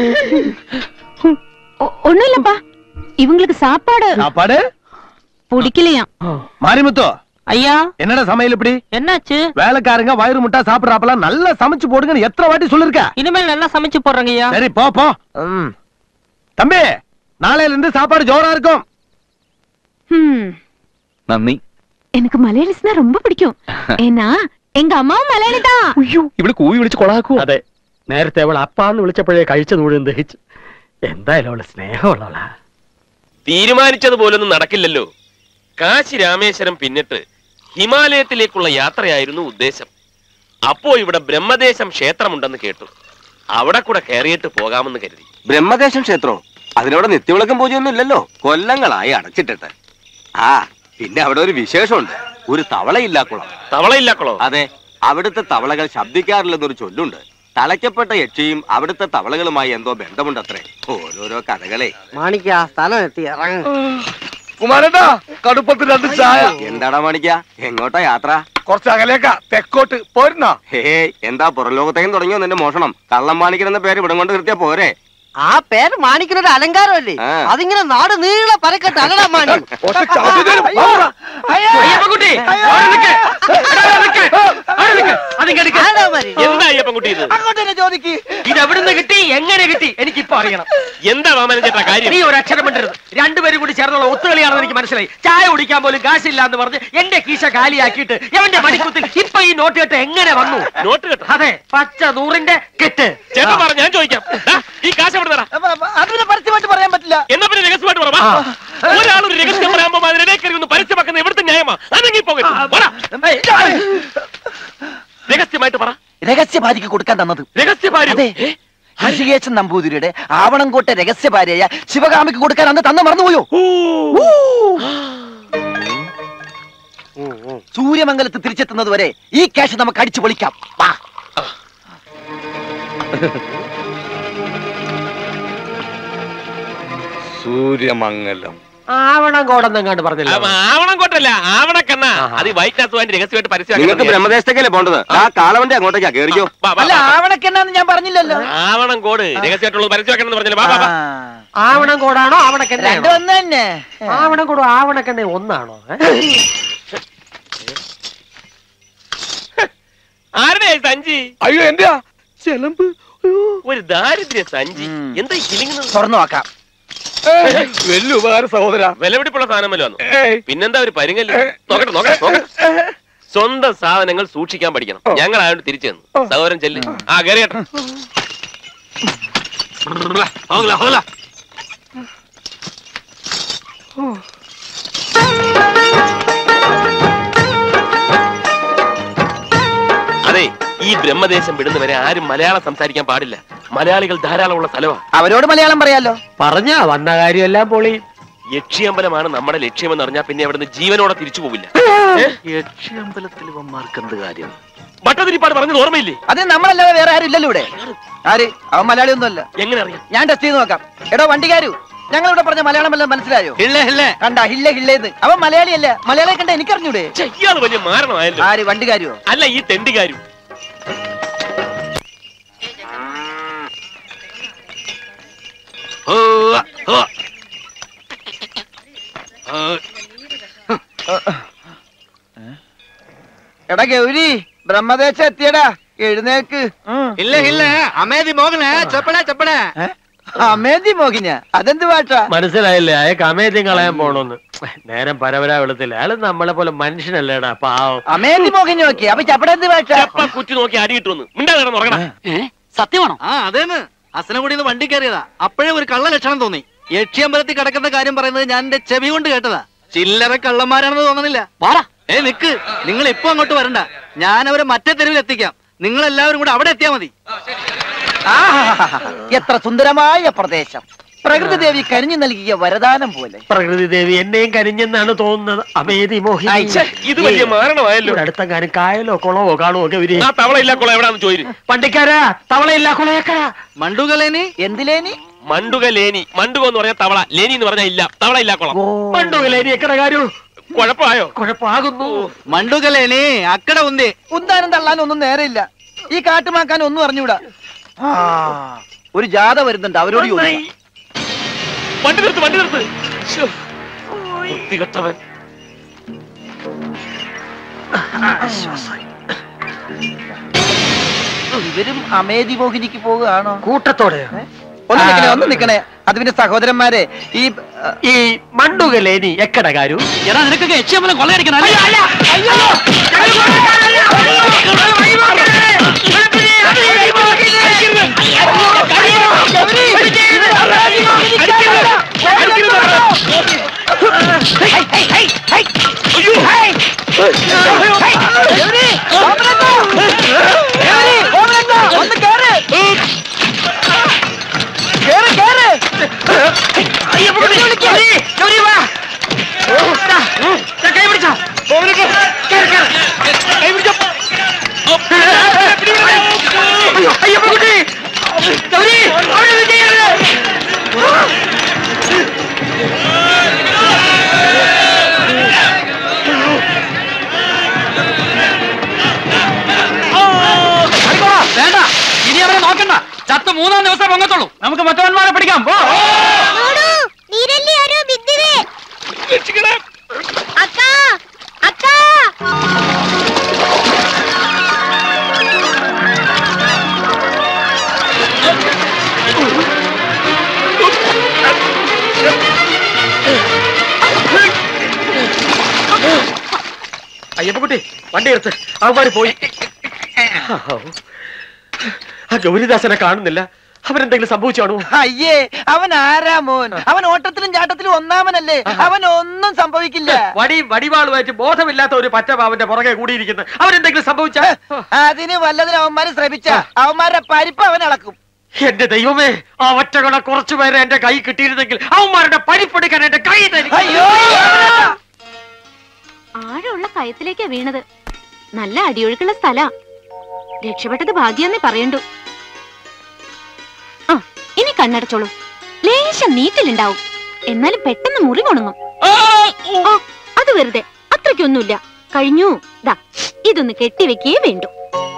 ஒ- ஒண்ணும் இல்லப்பா இவங்களுக்கு சாப்பாடு சாப்பாடு பிடிக்கலையாம் மாரிமுத்தோ ஐயா என்னடா சமையல் இப்படி என்னாச்சு வேலைக்காரங்க வயிறு முட்டா சாப்பிடறாப்பெல்லாம் நல்லா சமைச்சு போடுங்கன்னு எத்தனை வாட்டி சொல்லிருக்க இனிமேல் நல்லா சமைச்சு போடுறேங்க ஐயா சரி போ போ ம். தம்பி நாளையில இருந்து சாப்பாடு ஜோரா இருக்கும் ஹம், നന്ദി எனக்கு மலையாளிஸ்னா ரொம்ப பிடிக்கும் ஏன்னா எங்க அம்மாவும் மலையாளி தான் ഇവിടെ കൂവി വിളിച്ച് കൊളാക്കൂ അതെ നേരത്തെ അവൾ അപ്പാന്ന് വിളിച്ചപ്പോഴേ കഴിച്ചത് മുഴുവൻ ദഹിച്ചു എന്തായാലും അവള് സ്നേഹമുള്ളവളാ തീരുമാനിച്ചതുപോലൊന്നും നടക്കില്ലല്ലോ കാശി രാമേശ്വരം പിന്നിട്ട് ഹിമാലയത്തിലേക്കുള്ള യാത്രയായിരുന്നു ഉദ്ദേശം അപ്പോ ഇവിടെ ബ്രഹ്മദേശം ക്ഷേത്രമുണ്ടെന്ന് കേട്ടു അവിടെ കൂടെ കയറിയിട്ട് പോകാമെന്ന് കരുതി ബ്രഹ്മദേശം ക്ഷേത്രോ അതിനവിടെ നിത്യവിളക്കം പൂജയൊന്നും ഇല്ലല്ലോ കൊല്ലങ്ങളായി അടച്ചിട്ടിട്ട് ആ പിന്നെ അവിടെ ഒരു വിശേഷമുണ്ട് ഒരു തവളയില്ലാക്കുളം തവളയില്ലാക്കുളോ അതെ അവിടുത്തെ തവളകൾ ശബ്ദിക്കാറില്ലെന്നൊരു ചൊല്ലുണ്ട് തളയ്ക്കപ്പെട്ട യക്ഷിയും അവിടുത്തെ തവളകളുമായി എന്തോ ബന്ധമുണ്ടത്രേ ഓരോരോ കഥകളെ മാണിക്ക സ്ഥലം എത്തി ഇറങ്ങ കുമാരേട്ടാ കടുപ്പത്തിൽ രണ്ട് ചായ എന്താടാ മാണിക്ക എങ്ങോട്ടാ യാത്ര കുറച്ച് അകലേക്കാ തെക്കോട്ട് പോരുന്നോ ഹേ എന്താ പുറലോകത്തേക്കും തുടങ്ങിയോ നിന്റെ മോഷണം കള്ളം മാണിക്കൻ എന്ന പേര് ഇവിടം കൊണ്ട് നിർത്തിയാ പോരെ ആ പേര് മാണിക്കുന്നൊരു അലങ്കാരമല്ലേ ആ. അതിങ്ങനെ നാട് നീളെ പരക്കട്ടെ അല്ലടാ മാണി അയ്യപ്പൻകുട്ടി, അവിടെ നിക്ക്. എടാ, അവിടെ നിക്ക്. അവിടെ നിക്ക്. അതിങ്ങ് എടുക്ക്. എന്താ അയ്യപ്പൻകുട്ടി ഇത് അങ്ങോട്ട് തന്നെ ചോദിക്ക് ഇത് എവിടുന്ന് കിട്ടി എങ്ങനെ കിട്ടി എനിക്കിപ്പോ അറിയണം എന്താ വാമനൻ ചേട്ടാ കാര്യം നീ ഒരു അക്ഷരം മിണ്ടരുത് രണ്ടുപേരും കൂടി ചേർന്നുള്ള ഒത്തുകളിയാണെന്ന് എനിക്ക് മനസ്സിലായി ചായ കുടിക്കാൻ പോലും കാശില്ല എന്ന് പറഞ്ഞ് എന്റെ കീശ കാലിയാക്കിയിട്ട് എവന്റെ മണിക്കുത്തിൽ ഇപ്പൊ ഈ നോട്ട് കെട്ട് എങ്ങനെ വന്നു നോട്ട് കെട്ട് അതെ പച്ച നൂറിന്റെ കെട്ട് ചേട്ടൻ പറ ഞാൻ ചോദിക്കാം ദാ, ഈ കാശ് എവിടെ തരാം അതിന് പരസ്യമായിട്ട് പറയാൻ പറ്റില്ല എന്നാ പിന്നെ രഹസ്യമായിട്ട് പറ വാ. ഒരാൾ ഒരു രഹസ്യം പറയുമ്പോ അതിനിടയിൽ ഒന്ന് പരസ്യമാക്കുന്ന ഇവിടുത്തെ ന്യായമാ അതെങ്കിൽ പോകട്ടെ രഹസ്യമായിട്ട് പറ രഹസ്യഭാര്യക്ക് കൊടുക്കാൻ തന്നത് രഹസ്യഭാര്യ അതെ ഹരികേശൻ നമ്പൂതിരിയുടെ ആവണംകോട്ടെ രഹസ്യഭാര്യയ ശിവകാമിക്ക് കൊടുക്കാൻ അന്ന് തന്ന മറന്നുപോയോ ഊ. സൂര്യമംഗലത്ത് തിരിച്ചെത്തുന്നത് വരെ ഈ ക്യാഷ് നമുക്ക് അടിച്ചു പൊളിക്കാം വാ. സൂര്യമംഗലം ആവണം കോടെന്നെങ്ങാണ്ട് പറഞ്ഞില്ല ആവണം കൊട്ടല്ല ആവണക്കണ്ണ അത് ഈ വൈറ്റ് ഹൗസ് രഹസ്യമായിട്ട് പരസ്യം നിങ്ങൾക്ക് ബ്രഹ്മദേശത്തേക്കല്ലേ പോണ്ടത് ആ കാളവണ്ടി അങ്ങോട്ടേക്കാ കേറിയോ അല്ല ആവണക്കെന്നാന്ന് ഞാൻ പറഞ്ഞില്ലല്ലോ ആവണം കോട് രഹസ്യമായിട്ടുള്ള പരസ്യമാക്കണം പറഞ്ഞില്ല വാ, വാ, വാ. ആവണം കോടാണോ ആവണക്കെണ്ണ രണ്ടും ഒന്ന് തന്നെ ആവണം കോടും ആവണക്കെണ്ണ ഒന്നാണോ ഏ? ആരുടെ സഞ്ചി അയ്യോ എന്റെയാ ചെലമ്പ് ഒരു ദാരിദ്ര്യ സഞ്ചി എന്താ ഈ കിളിങ്ങുന്നത് തുറന്നു നോക്കാം വലിയ ഉപകാര സഹോദര വിലപിടിപ്പുള്ള സാധനമല്ലോ വന്നു പിന്നെന്താ ഒരു പരിങ്ങല് നോക്കട്ടെ നോക്കട്ടെ നോക്കട്ടെ സ്വന്തം സാധനങ്ങൾ സൂക്ഷിക്കാൻ പഠിക്കണം ഞങ്ങൾ ആയോണ്ട് തിരിച്ചു തന്നു സഹോദരൻ ചെല്ല് ആ കയറിയട്ടെ ഹോഗല ഹോഗല അതെ ഈ ബ്രഹ്മദേശം വിടുന്നവരെ ആരും മലയാളം സംസാരിക്കാൻ പാടില്ല മലയാളികൾ ധാരാളമുള്ള സ്ഥലമാണ് അവരോട് മലയാളം പറയാലോ പറഞ്ഞാ വന്ന കാര്യമെല്ലാം പൊളി യക്ഷിയമ്പലമാണ് നമ്മുടെ ലക്ഷ്യമെന്ന് അറിഞ്ഞാൽ പിന്നെ അവിടുന്ന് ജീവനോടെ തിരിച്ചു പോവില്ല യക്ഷിയമ്പലത്തിൽ ഇവന്മാർക്ക് എന്ത് കാര്യം ഭട്ടതിരിപ്പാട് പറഞ്ഞത് ഓർമ്മയില്ലേ അത് നമ്മളല്ലാതെ വേറെ ആരും ഇല്ലല്ലോ ഇവിടെ ആര് അവൻ മലയാളി ഒന്നുമല്ല എങ്ങനെ അറിയാം ഞാൻ ടെസ്റ്റ് ചെയ്ത് നോക്കാം എടോ വണ്ടിക്കാരു ഞങ്ങൾ ഇവിടെ പറഞ്ഞ മലയാളം എല്ലാം മനസ്സിലായോ ഇല്ല ഇല്ല കണ്ട ഹില്ല ഹില്ലേന്ന് അവൻ മലയാളിയല്ല മലയാളിയെ കണ്ട എനിക്കറിഞ്ഞൂടെ ഇയാള് വലിയ മാരണമായല്ലോ ആര് വണ്ടിക്കാരുവോ അല്ല ഈ തെണ്ടിക്കാരും എടാ ഗൗരി ബ്രഹ്മദേശം എത്തിയടാ എഴുന്നേക്ക് ഇല്ല ഇല്ല അമേതി മോകനെ ചെപ്പടേ ചെപ്പടേ അമേന്തി മോഹിന അതെന്ത് പാട്ടാ മനസ്സിലായില്ലേ അയാൾക്ക് അമേദ്യം കളയാൻ പോണോന്ന് നേരം പരവരാ വെളുത്തില്ല അയാള് നമ്മളെ പോലെ മനുഷ്യനല്ലേടാ പാവം അമേന്തി മോഹിനി നോക്കി അപ്പൊ ചപ്പടെന്ത് പാട്ടാ കുറ്റി നോക്കി അടിയിട്ടു മിണ്ടാ ഉറങ്ങണം സത്യമാണോ ആ അതേന്ന് അസനകുടി വണ്ടി കയറിയതാ അപ്പോഴേ ഒരു കള്ള ലക്ഷണം തോന്നി യക്ഷിയമ്പലത്തിൽ കിടക്കുന്ന കാര്യം പറയുന്നത് ഞാൻ എന്റെ ചെവി കൊണ്ട് കേട്ടതാ ചില്ലറ കള്ളന്മാരാണെന്ന് തോന്നുന്നില്ല വാടാ ഏ നിക്ക് നിങ്ങൾ ഇപ്പൊ അങ്ങോട്ട് വരണ്ട ഞാൻ അവരെ മറ്റേ തെരുവിൽ എത്തിക്കാം നിങ്ങൾ എല്ലാവരും കൂടെ അവിടെ എത്തിയാ മതി ആഹാഹാഹാ. എത്ര സുന്ദരമായ പ്രദേശം പ്രകൃതി ദേവി കനിഞ്ഞു നൽകിയ വരദാനം പോലെ പ്രകൃതി ദേവി എന്നെയും കരിഞ്ഞെന്നാണ് തോന്നുന്നത് അമേതി മോഹിനി ഛെ, ഇത് വലിയ മാരണമായല്ലോ. ഇവിടെ അടുത്ത കാര്യം കായലോ കുളമോ കാണുമോ ഒക്കെ ഇവര് ആ തവള ഇല്ല കുളം എവിടാന്ന് ചോദിച്ചു പണ്ടിക്കാരാ തവളയില്ല കുളയേക്കാ മണ്ടുകളേനി എന്തിലേനി മണ്ടുക ലേനി മണ്ടുക എന്ന് പറഞ്ഞാൽ തവള ലേനി എന്ന് പറഞ്ഞാൽ ഇല്ല തവള ഇല്ല കുളം മണ്ടുകളേനി എക്കട കാര്യം കുഴപ്പമായോ കുഴപ്പമാകുന്നു മണ്ടുകളേനി അക്കട ഉന്തേ ഉന്താനും തള്ളാനും ഒന്നും നേരെയില്ല ഈ കാട്ടുമാക്കാൻ ഒന്നും അറിഞ്ഞൂടാ ആ, ഒരു ജാഥ വരുന്നുണ്ട് അവരോട് ചോദിക്കാം വണ്ടി നിർത്ത് വണ്ടി നിർത്ത് ശ്ശോ, വൃത്തികെട്ടവൻ ഇവരും അമേദി മോഹിനിക്ക് പോവുകയാണോ കൂട്ടത്തോടെ ഒന്ന് നിക്കണേ ഒന്ന് നിക്കണേ അത് പിന്നെ സഹോദരന്മാരെ ഈ ഈ മണ്ടുകലേനി എക്കട കാര്യം എടാ നിനക്കൊക്കെ യക്ഷിയമ്പലം കൊള്ളയടിക്കണം ഒന്ന് കേറ് കേറ് കേറ് കൈ പിടിച്ചോ കൈ പിടിച്ചോ അയ്യപ്പൻകുട്ടി ഗൗരി അവിടെ ഒന്നും ചെയ്യരുത് വേണ്ട ഇനി അവരെ നോക്കണ്ട ചത്ത് മൂന്നാം ദിവസം പൊങ്ങത്തുള്ളൂ നമുക്ക് മറ്റവന്മാരെ പിടിക്കാം പോ അക്കാ അക്കാ അയ്യപ്പൻകുട്ടി വണ്ടി എടുത്ത് അവന്മാര് പോയി ആ ഗൗരിദാസനെ കാണുന്നില്ല അവരെന്തെങ്കിലും സംഭവിച്ചാണോ അയ്യേ അവൻ ആരാ മോൻ അവൻ ഓട്ടത്തിലും ചാട്ടത്തിലും ഒന്നാമനല്ലേ അവൻ ഒന്നും സംഭവിക്കില്ല വടി വടിവാളുമായിട്ട് ബോധമില്ലാത്ത ഒരു പറ്റമാവന്റെ പുറകെ കൂടിയിരിക്കുന്നത് അവരെന്തെങ്കിലും സംഭവിച്ച അതിന് വല്ലതിനും അവന്മാര് ശ്രമിച്ച അവന്മാരുടെ പരിപ്പ് അവൻ ഇളക്കും എന്റെ ദൈവമേ ആ ഒറ്റകളെ കുറച്ചു പേരെ എന്റെ കൈ കിട്ടിയിരുന്നെങ്കിൽ അവന്മാരുടെ പരിപ്പെടുക്കാൻ എന്റെ കൈ തരും അയ്യോ ആഴമുള്ള കയത്തിലേക്കാ വീണത് നല്ല അടിയൊഴുക്കുള്ള സ്ഥലാ രക്ഷപ്പെട്ടത് ഭാഗ്യാന്നേ പറയണ്ടു ആ ഇനി കണ്ണടച്ചോളൂ ലേശം നീറ്റലുണ്ടാവും എന്നാലും പെട്ടെന്ന് മുറിവുണങ്ങും ആ, അത് വെറുതെ അത്രയ്ക്കൊന്നുമില്ല കഴിഞ്ഞു ദാ ഇതൊന്ന് കെട്ടിവെക്കേ വേണ്ടു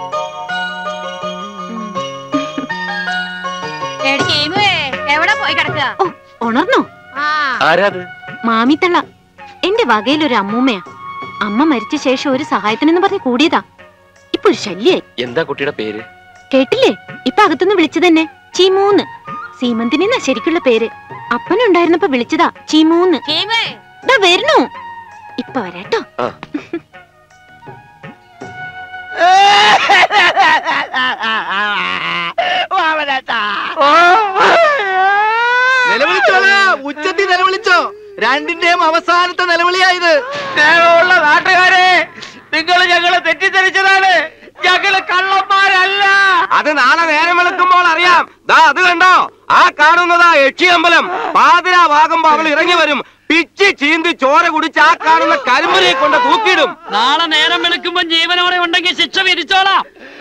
എവിടെ പോയി കിടക്കുക ഉണർന്നോ ആരാത് മാമിത്തള്ള എന്റെ വകയിലൊരു അമ്മൂമ്മയാ അമ്മ മരിച്ച ശേഷം ഒരു സഹായത്തിനെന്ന് പറഞ്ഞ് കൂടിയതാ ഇപ്പൊ ഒരു ശല്യായി എന്താ കുട്ടിയുടെ പേര് കേട്ടില്ലേ ഇപ്പൊ അകത്തുനിന്ന് വിളിച്ചതന്നെ ചീമൂന്ന് സീമന്തിനെന്നാ ശരിക്കുള്ള പേര് അപ്പനുണ്ടായിരുന്നപ്പോ വിളിച്ചതാ ചീമൂന്ന് ദാ വരുന്നു ഇപ്പൊ വരാട്ടോ നിലവിളിച്ചോളാ ഉച്ചത്തി നിലവിളിച്ചോ രണ്ടിന്റെയും അവസാനത്തെ നിലവിളിയായത് സ്നേഹമുള്ള നാട്ടുകാരെ നിങ്ങൾ ഞങ്ങളെ തെറ്റിദ്ധരിച്ചതാണ് ഞങ്ങള് കള്ളന്മാരല്ല അത് നാളെ നേരം വെളുക്കുമ്പോൾ അറിയാം ദാ അത് കണ്ടോ ആ കാണുന്നതാ യക്ഷിയമ്പലം പാതിരാവാകുമ്പോ അവൾ ഇറങ്ങി വരും പിച്ചി ചീന്തി ചോര കുടിച്ച് ആ കാണുന്ന കരിമ്പനെ കൊണ്ട് തൂക്കിയിടും നാളെ നേരം വെളുക്കുമ്പോ ജീവനോടെ ഉണ്ടെങ്കിൽ ശിക്ഷ വിധിച്ചോളാം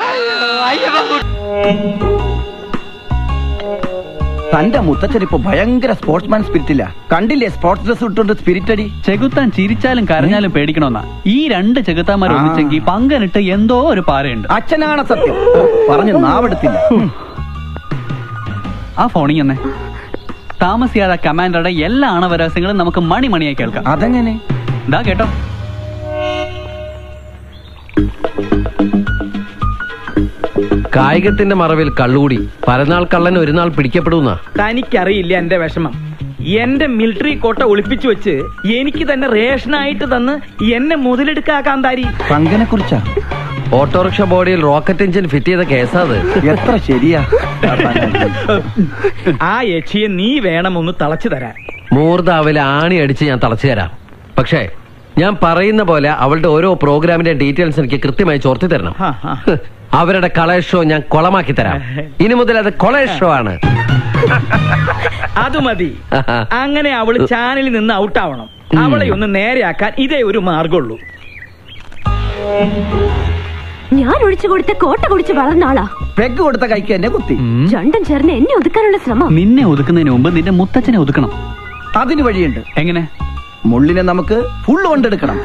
തന്റെ മുത്തച്ഛൻ ഇപ്പൊ ഭയങ്കര സ്പോർട്സ്മാൻ സ്പിരിറ്റില്ല കണ്ടില്ലേ സ്പോർട്സ് ഡ്രസ് ഇട്ടുകൊണ്ട് സ്പിരിറ്റ് അടി ചെകുത്താൻ ചിരിച്ചാലും കരഞ്ഞാലും പേടിക്കണമെന്നാ ഈ രണ്ട് ചെകുത്താന്മാർ ആ. ഒന്നിച്ചെങ്കിൽ പങ്കനിട്ട് എന്തോ ഒരു പാരയുണ്ട് അച്ഛനാണ് സത്യം പറഞ്ഞു നാവെടുത്തില്ല ആ ഫോണിൽ തന്നെ താമസിയാതെ കമാൻഡറുടെ എല്ലാ അണവരഹസ്യങ്ങളും നമുക്ക് മണി മണിയായി കേൾക്കാം അതെങ്ങനെ ഇതാ കേട്ടോ കായികത്തിന്റെ മറവിൽ കള്ളുകൂടി പരനാൾ കള്ളൻ ഒരു നാൾ പിടിക്കപ്പെടുന്ന തനിക്കറിയില്ല എന്റെ വിഷമം എന്റെ മിലിറ്ററി കോട്ട ഒളിപ്പിച്ചു വെച്ച് എനിക്ക് തന്നെ റേഷനായിട്ട് തന്ന് എന്നെ മുതലെടുക്കാക്കാൻ താരി പങ്കനെ കുറിച്ചാ ഓട്ടോറിക്ഷ ബോഡിയിൽ റോക്കറ്റ് എഞ്ചിൻ ഫിറ്റ് ചെയ്ത കേസാ അത് എത്ര ശരിയാ ആ യക്ഷിയെ നീ വേണം ഒന്ന് തളച്ചു തരാൻ മൂർദാവിലെ ആണി അടിച്ച് ഞാൻ തളച്ചു തരാം പക്ഷേ ഞാൻ പറയുന്ന പോലെ അവളുടെ ഓരോ പ്രോഗ്രാമിന്റെ ഡീറ്റെയിൽസ് എനിക്ക് കൃത്യമായി ചോർത്തി തരണം ഹ്, അവരുടെ കളേഷ് ഷോ ഞാൻ കൊളമാക്കി തരാം ഇനി മുതൽ അത് കൊളേഷ് ഷോ ആണ് അത് മതി അങ്ങനെ അവള് ചാനലിൽ നിന്ന് ഔട്ടാവണം അവളെ ഒന്ന് നേരെയാക്കാൻ ഇതേ ഒരു മാർഗമുള്ളൂ ഞാൻ ഒഴിച്ചു കൊടുത്ത കോട്ട കുടിച്ച് വളർന്ന ആളാ പെഗ് കൊടുത്ത കൈക്ക് എന്നെ കുത്തി രണ്ടും ചേർന്ന് എന്നെ ഒതുക്കാനുള്ള ശ്രമം നിന്നെ ഒതുക്കുന്നതിന് മുമ്പ് നിന്റെ മുത്തച്ഛനെ ഒതുക്കണം അതിന് വഴിയുണ്ട് എങ്ങനെ മുള്ളിനെ നമുക്ക് ഫുള്ള് കൊണ്ടെടുക്കണം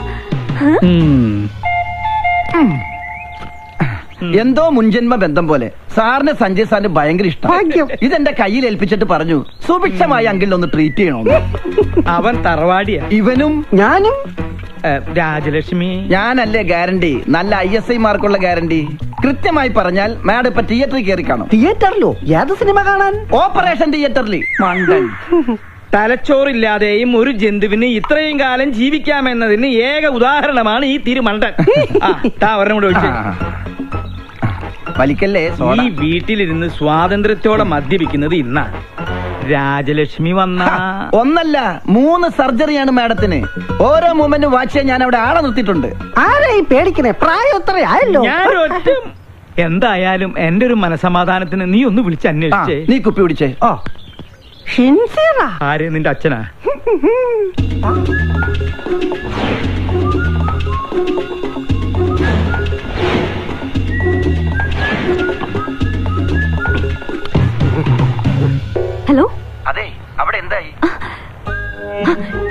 എന്തോ മുൻജന്മ ബന്ധം പോലെ സാറിന് സഞ്ജയ് സാറിന് ഭയങ്കര ഇഷ്ടം ഇതെന്റെ കയ്യിൽ ഏൽപ്പിച്ചിട്ട് പറഞ്ഞു സുഭിക്ഷമായി അങ്കിളിനെ ഒന്ന് ട്രീറ്റ് ചെയ്യണമെന്ന് അവൻ തറവാടിയാ ഇവനും ഞാനും രാജലക്ഷ്മി ഞാനല്ലേ ഗ്യാരണ്ടി നല്ല ഐ എസ് ഐ മാർക്കുള്ള ഗ്യാരണ്ടി കൃത്യമായി പറഞ്ഞാൽ മാഡം ഇപ്പൊ തിയേറ്ററിൽ കയറി കാണും തിയേറ്ററിലോ ഏത് സിനിമ കാണാൻ ഓപ്പറേഷൻ തിയേറ്ററിൽ മണ്ടൻ തലച്ചോറില്ലാതെയും ഒരു ജന്തുവിന് ഇത്രയും കാലം ജീവിക്കാമെന്നതിന് ഏക ഉദാഹരണമാണ് ഈ തിരുമണ്ടൻ ആ, താ ഒരെണ്ണം കൂടെ ഒഴിച്ചേ. വലിക്കല്ലേ സോഡ. ഈ വീട്ടിലിരുന്ന് സ്വാതന്ത്ര്യത്തോടെ മദ്യപിക്കുന്നത് ഇന്നാണ് രാജലക്ഷ്മി വന്ന ഒന്നല്ല മൂന്ന് സർജറിയാണ് മാഡത്തിന് ഓരോ മൂമെന്റ് വാച്ച് ചെയ്യാൻ ഞാൻ അവിടെ ആളെ നിർത്തിയിട്ടുണ്ട് ആരെയും പേടിക്കണേ പ്രായം എത്രയായല്ലോ ഞാനൊറ്റ എന്തായാലും എന്റെ ഒരു മനസമാധാനത്തിന് നീ ഒന്ന് വിളിച്ച് അന്വേഷിച്ചേ നീ കുപ്പി പിടിച്ചേ ഓ ആര് നിന്റെ അച്ഛനാ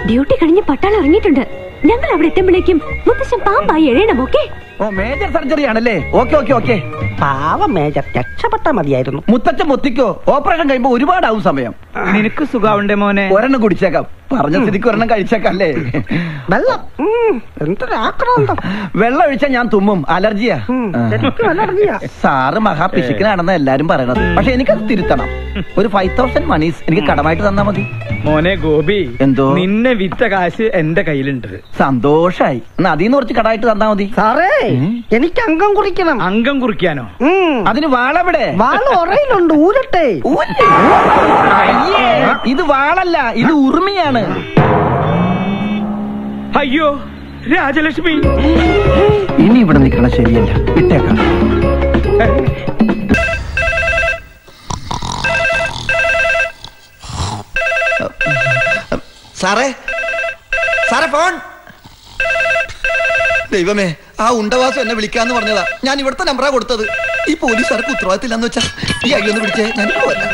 ഡ്യൂട്ടി കഴിഞ്ഞ് പട്ടാളം ഇറങ്ങിയിട്ടുണ്ട് ഞങ്ങൾ അവിടെ എത്തുമ്പോഴേക്കും മുത്തശ്ശൻ പാമ്പായി എഴയണം ഓക്കെ ഓ മേജർ സർജറി ആണല്ലേ ഓക്കെ ഓക്കെ ഓക്കെ പാവം മേജർ രക്ഷപ്പെട്ട മതിയായിരുന്നു മുത്തച്ഛൻ മുത്തിക്കോ ഓപ്പറേഷൻ കഴിയുമ്പോ ഒരുപാടാവും സമയം നിനക്ക് സുഖാവുണ്ടേ മോനെ ഒരെണ്ണം കുടിച്ചേക്കാം പറഞ്ഞ സ്ഥിതിക്ക് ഒരെണ്ണം കഴിച്ചേക്കാം അല്ലേ വെള്ളം എന്തൊരാക്രാന്തം വെള്ളം ഒഴിച്ചാൽ ഞാൻ തുമ്മും അലർജിയാ അലർജിയാ സാറ് മഹാപിശുക്കനാണെന്ന് എല്ലാരും പറയണത് പക്ഷെ എനിക്കത് തിരുത്തണം ഒരു ഫൈവ് തൗസൻഡ് മണീസ് എനിക്ക് കടമായിട്ട് തന്നാ മതി മോനെ ഗോപി എന്തോ നിന്നെ വിറ്റ കാശ് എന്റെ കയ്യിലുണ്ട് സന്തോഷായി എന്നാ അതിന്ന് കുറച്ച് കടായിട്ട് തന്നാ മതി സാറേ എനിക്ക് അംഗം കുറിക്കണം അംഗം കുറിക്കാനോ അതിന് വാളെവിടെ വാള് ഉറയിലുണ്ട് ഊരട്ടെ അയ്യേ, ഇത് വാളല്ല ഇത് ഉറുമിയാണ് അയ്യോ രാജലക്ഷ്മി ഇനി ഇവിടെ നിൽക്കണം ശരിയല്ല വിട്ടേക്കാം സാറേ സാറേ ഫോൺ ദൈവമേ ആ ഉണ്ടവാസം എന്നെ വിളിക്കാന്ന് പറഞ്ഞതാ ഞാൻ ഇവിടുത്തെ നമ്പറാ കൊടുത്തത് ഈ പോലീസുകാർക്ക് ഉത്തരവാദിത്തമില്ലെന്ന് വെച്ചാ ഈ അയ്യോ ഒന്ന് വിളിച്ചേ ഞാൻ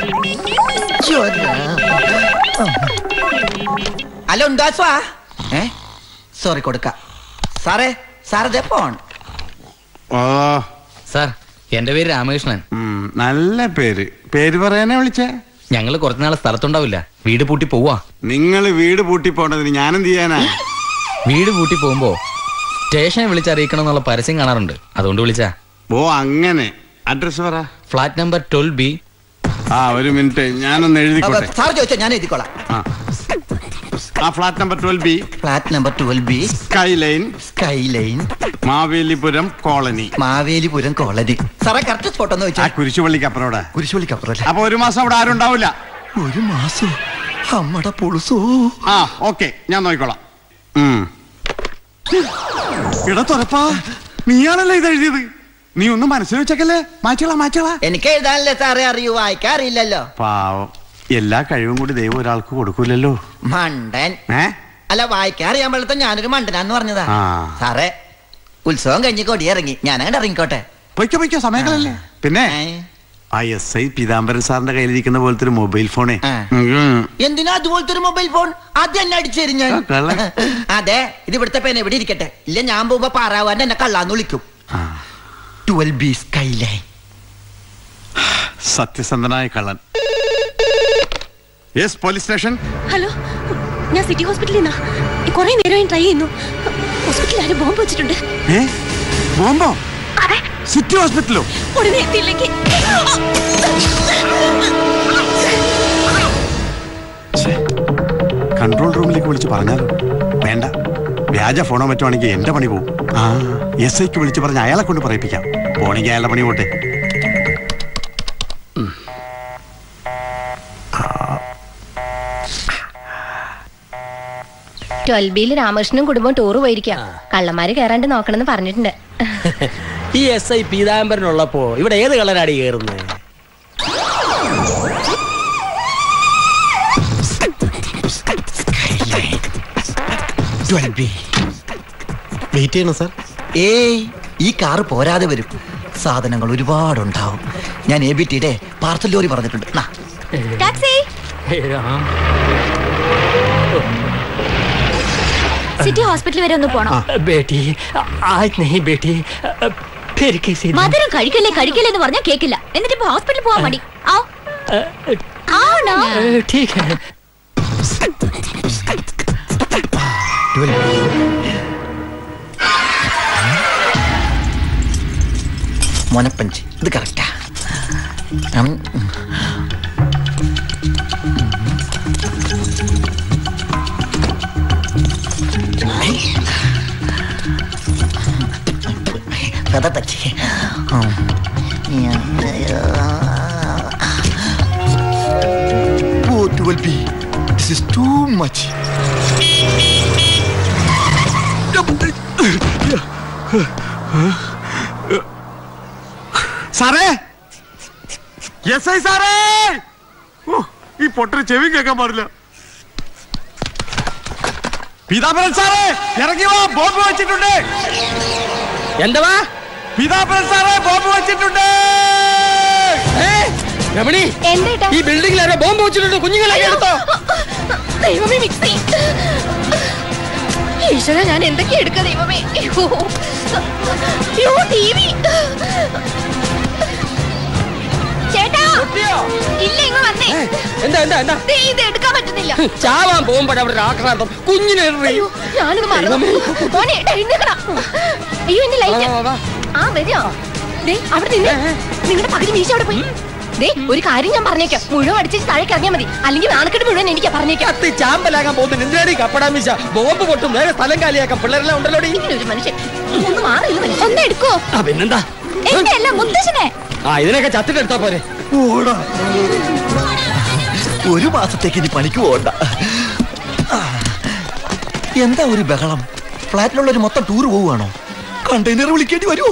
ഹലോ ഉണ്ടാസ്വാ ഏ സോറി കൊടുക്ക സാറേ സാറേ ഫോൺ ഓ സാർ എന്റെ പേര് രാമകൃഷ്ണൻ നല്ല പേര് പേര് പറയാനാ വിളിച്ചേ ഞങ്ങൾ കുറച്ചു നാളെ സ്ഥലത്തുണ്ടാവില്ല വീട് പൂട്ടി പോവാ നിങ്ങൾ വീട് പൂട്ടി പോണ്ടതിന് ഞാനെന്ത് ചെയ്യാനാ വീട് പൂട്ടി പോകുമ്പോ സ്റ്റേഷനെ വിളിച്ചറിയിക്കണം എന്നുള്ള പരസ്യം കാണാറുണ്ട് അതുകൊണ്ട് വിളിച്ചാ ഓ അങ്ങനെ അഡ്രസ് പറ ഫ്ലാറ്റ് നമ്പർ ട്വൽവ് ബി ആ ഒരു മിനിറ്റ് ഞാനൊന്ന് എഴുതിക്കോട്ടെ സാർ ചോദിച്ചാ ഞാൻ എഴുതിക്കോളാം ആ ആ flat number twelve B flat number twelve B sky line sky line Mavelipuram colony Mavelipuram colony സാറേ കറക്റ്റ് സ്പോട്ട് ഒന്ന് ആ വെച്ചാൽ കുരിശുപള്ളിക്കപ്പുറം അവിടെ കുരിശുപള്ളിക്കപ്പുറം അപ്പൊ ഒരു മാസം അവിടെ ആരും ഉണ്ടാവില്ല ഒരു മാസം അമ്മടെ പുളുസോ ആ ഓക്കെ ഞാൻ നോക്കിക്കോളാം ഉം. എടാ തുറപ്പാ നീയാണല്ലേ ഇത് എഴുതിയത് നീ ഒന്നും മനസ്സിൽ വെച്ചേക്കല്ലേ മാച്ചോളാ മാച്ചോളാ എനിക്ക് എഴുതാനല്ലേ സാറേ അറിയൂ വായിക്കാൻ അറിയില്ലല്ലോ പാവം എല്ലാ കഴിവും കൂടി ദൈവം ഒരാൾക്ക് കൊടുക്കൂലല്ലോ മണ്ടൻ ഏ അല്ല വായിക്കാൻ അറിയാൻ പാടത്തെ ഞാനൊരു മണ്ടനാന്ന് പറഞ്ഞതാ ആ സാറേ ഉത്സവം കഴിഞ്ഞ് കൊടിയിറങ്ങി ഞാൻ അങ്ങോട്ട് ഇറങ്ങിക്കോട്ടെ പൊയ്ക്കോ പൊയ്ക്കോ സമയങ്ങളല്ലേ പിന്നെ ആ എസ് ഐ പീതാംബരൻ സാറിന്റെ കയ്യിലിരിക്കുന്ന പോലത്തെ ഒരു മൊബൈൽ ഫോണേ ഉം. എന്തിനാ അതുപോലത്തെ ഒരു മൊബൈൽ ഫോൺ ആദ്യം എന്നെ അടിച്ചേരും ഞാൻ ആ, കള്ളൻ. അതെ ഇത് ഇവിടുത്തെ പേന എവിടെ ഇരിക്കട്ടെ ഇല്ല ഞാൻ പോകുമ്പോ പാറാവാൻ എന്നെ കള്ളാന്ന് വിളിക്കും ട്വൽവ് ബി സ്കൈ ലൈൻ സത്യസന്ധനായ കള്ളൻ യെസ് പോലീസ് സ്റ്റേഷൻ ഹലോ ഞാൻ സിറ്റി ഹോസ്പിറ്റലിൽ നിന്നാ കുറെ നേരമായി ട്രൈ ചെയ്യുന്നു ഹോസ്പിറ്റലിൽ ആരും ബോംബ് വെച്ചിട്ടുണ്ട് ഏ ബോംബോ സിറ്റി ഹോസ്പിറ്റലോ ഉടനെ എത്തിയില്ലെങ്കിൽ കൺട്രോൾ റൂമിലേക്ക് വിളിച്ച് പറഞ്ഞാലോ വേണ്ട വ്യാജ ഫോണോ മറ്റോ ആണെങ്കിൽ എന്റെ പണി പോവും ആ എസ് ഐക്ക് വിളിച്ച് പറഞ്ഞ് അയാളെ കൊണ്ട് പറയിപ്പിക്കാം പോണെങ്കിൽ അയാളുടെ പണി പോട്ടെ ട്വൽവ് ബിയിൽ രാമകൃഷ്ണനും കുടുംബം ടൂർ പോയിരിക്കാം കള്ളന്മാര് കയറാണ്ട് നോക്കണമെന്ന് പറഞ്ഞിട്ടുണ്ട് ഈ എസ് ഐ പീതാംബരനുള്ളപ്പോ ഇവിടെ ഏത് കളറാടി കയറുന്നത് വെയിറ്റ് ചെയ്യണം സാർ ഏയ് ഈ കാറ് പോരാതെ വരും സാധനങ്ങൾ ഒരുപാടുണ്ടാവും ഞാൻ എ ബി ടിയുടെ പാർസൽ ലോറി പറഞ്ഞിട്ടുണ്ട് നാ. ടാക്സി സിറ്റി ഹോസ്പിറ്റൽ വരെ ഒന്ന് പോണം ബേട്ടി ആജ് നഹി ബേട്ടി फिर किसी दिन മധുരം കഴിക്കല്ലേ കഴിക്കല്ലേ എന്ന് പറഞ്ഞാൽ കേക്കില്ല എന്നിട്ട് ഇപ്പൊ ഹോസ്പിറ്റലിൽ പോവാൻ മടി ആവ്. ആവണോ? ठीक है മോനപ്പഞ്ച് ഇത് കറക്റ്റാ കഥ പറ്റി Oh, 12B. This is too much. സാറേ എസ് ഐ സാറേ ഓ, ഈ പൊട്ടര് ചെവി കേൾക്കാൻ പാടില്ല പീതാംബരൻ സാറേ ഇറങ്ങി വാ ബോംബ് വെച്ചിട്ടുണ്ട് എന്തവാ പീതാംബരൻ സാറേ ബോംബ് വെച്ചിട്ടുണ്ട് രമണി ഈ ബിൽഡിംഗിൽ ആരോ ബോംബ് വെച്ചിട്ടുണ്ട് കുഞ്ഞുങ്ങളെ എടുത്തോ ദൈവമേ മിക്സി ഈശ്വര ഞാൻ എന്തൊക്കെയാ എടുക്കുക ദൈവമേ അയ്യോ. അയ്യോ ടി വി ചേട്ടാ ഇല്ല ഇങ്ങ് വന്നേ എന്താ എന്താ എന്താ ദേ, ഇത് എടുക്കാൻ പറ്റുന്നില്ല ചാവാൻ പോകുമ്പോഴാ അവിടെ ആക്രാന്തം കുഞ്ഞിനെ എറി. അയ്യോ ഞാനിത് മറന്നു മോനെ എടാ, എഴുന്നേക്കടാ. അയ്യോ എന്റെ ലൈറ്റ് ആ വരിക ദേ അവിടെ നിന്ന് നിങ്ങളുടെ പകുതി മീശ അവിടെ പോയി ദേ ഒരു കാര്യം ഞാൻ പറഞ്ഞേക്കാം മുഴുവൻ അടിച്ചു താഴേക്ക് ഇറങ്ങിയാൽ മതി അല്ലെങ്കിൽ നാണക്കെട്ട് മുഴുവൻ എനിക്ക് പറഞ്ഞേക്കാം കത്തി ചാമ്പലാകാൻ പോകുന്ന എന്തിനാടി കപ്പടാ മീശ ബോംബ് പൊട്ടും വേറെ സ്ഥലം കാലിയാക്കാം പിള്ളേരെല്ലാം ഉണ്ടല്ലോടി ഒരു മനുഷ്യൻ ഒന്ന് മാറില്ല മനുഷ്യൻ ഒന്ന് എടുക്കോ ആ പിന്നെന്താ എന്റെ അല്ല മുത്തശ്ശനെ ആ ഇതിനൊക്കെ ചത്തിട്ടെടുത്താ പോരെ ഓടാ ഒരു മാസത്തേക്ക് ഇനി പണിക്ക് പോകണ്ട ആ, എന്താ ഒരു ബഹളം ഫ്ലാറ്റിലുള്ളൊരു മൊത്തം ടൂർ പോവുകയാണോ കണ്ടെയ്നർ വിളിക്കേണ്ടി വരുമോ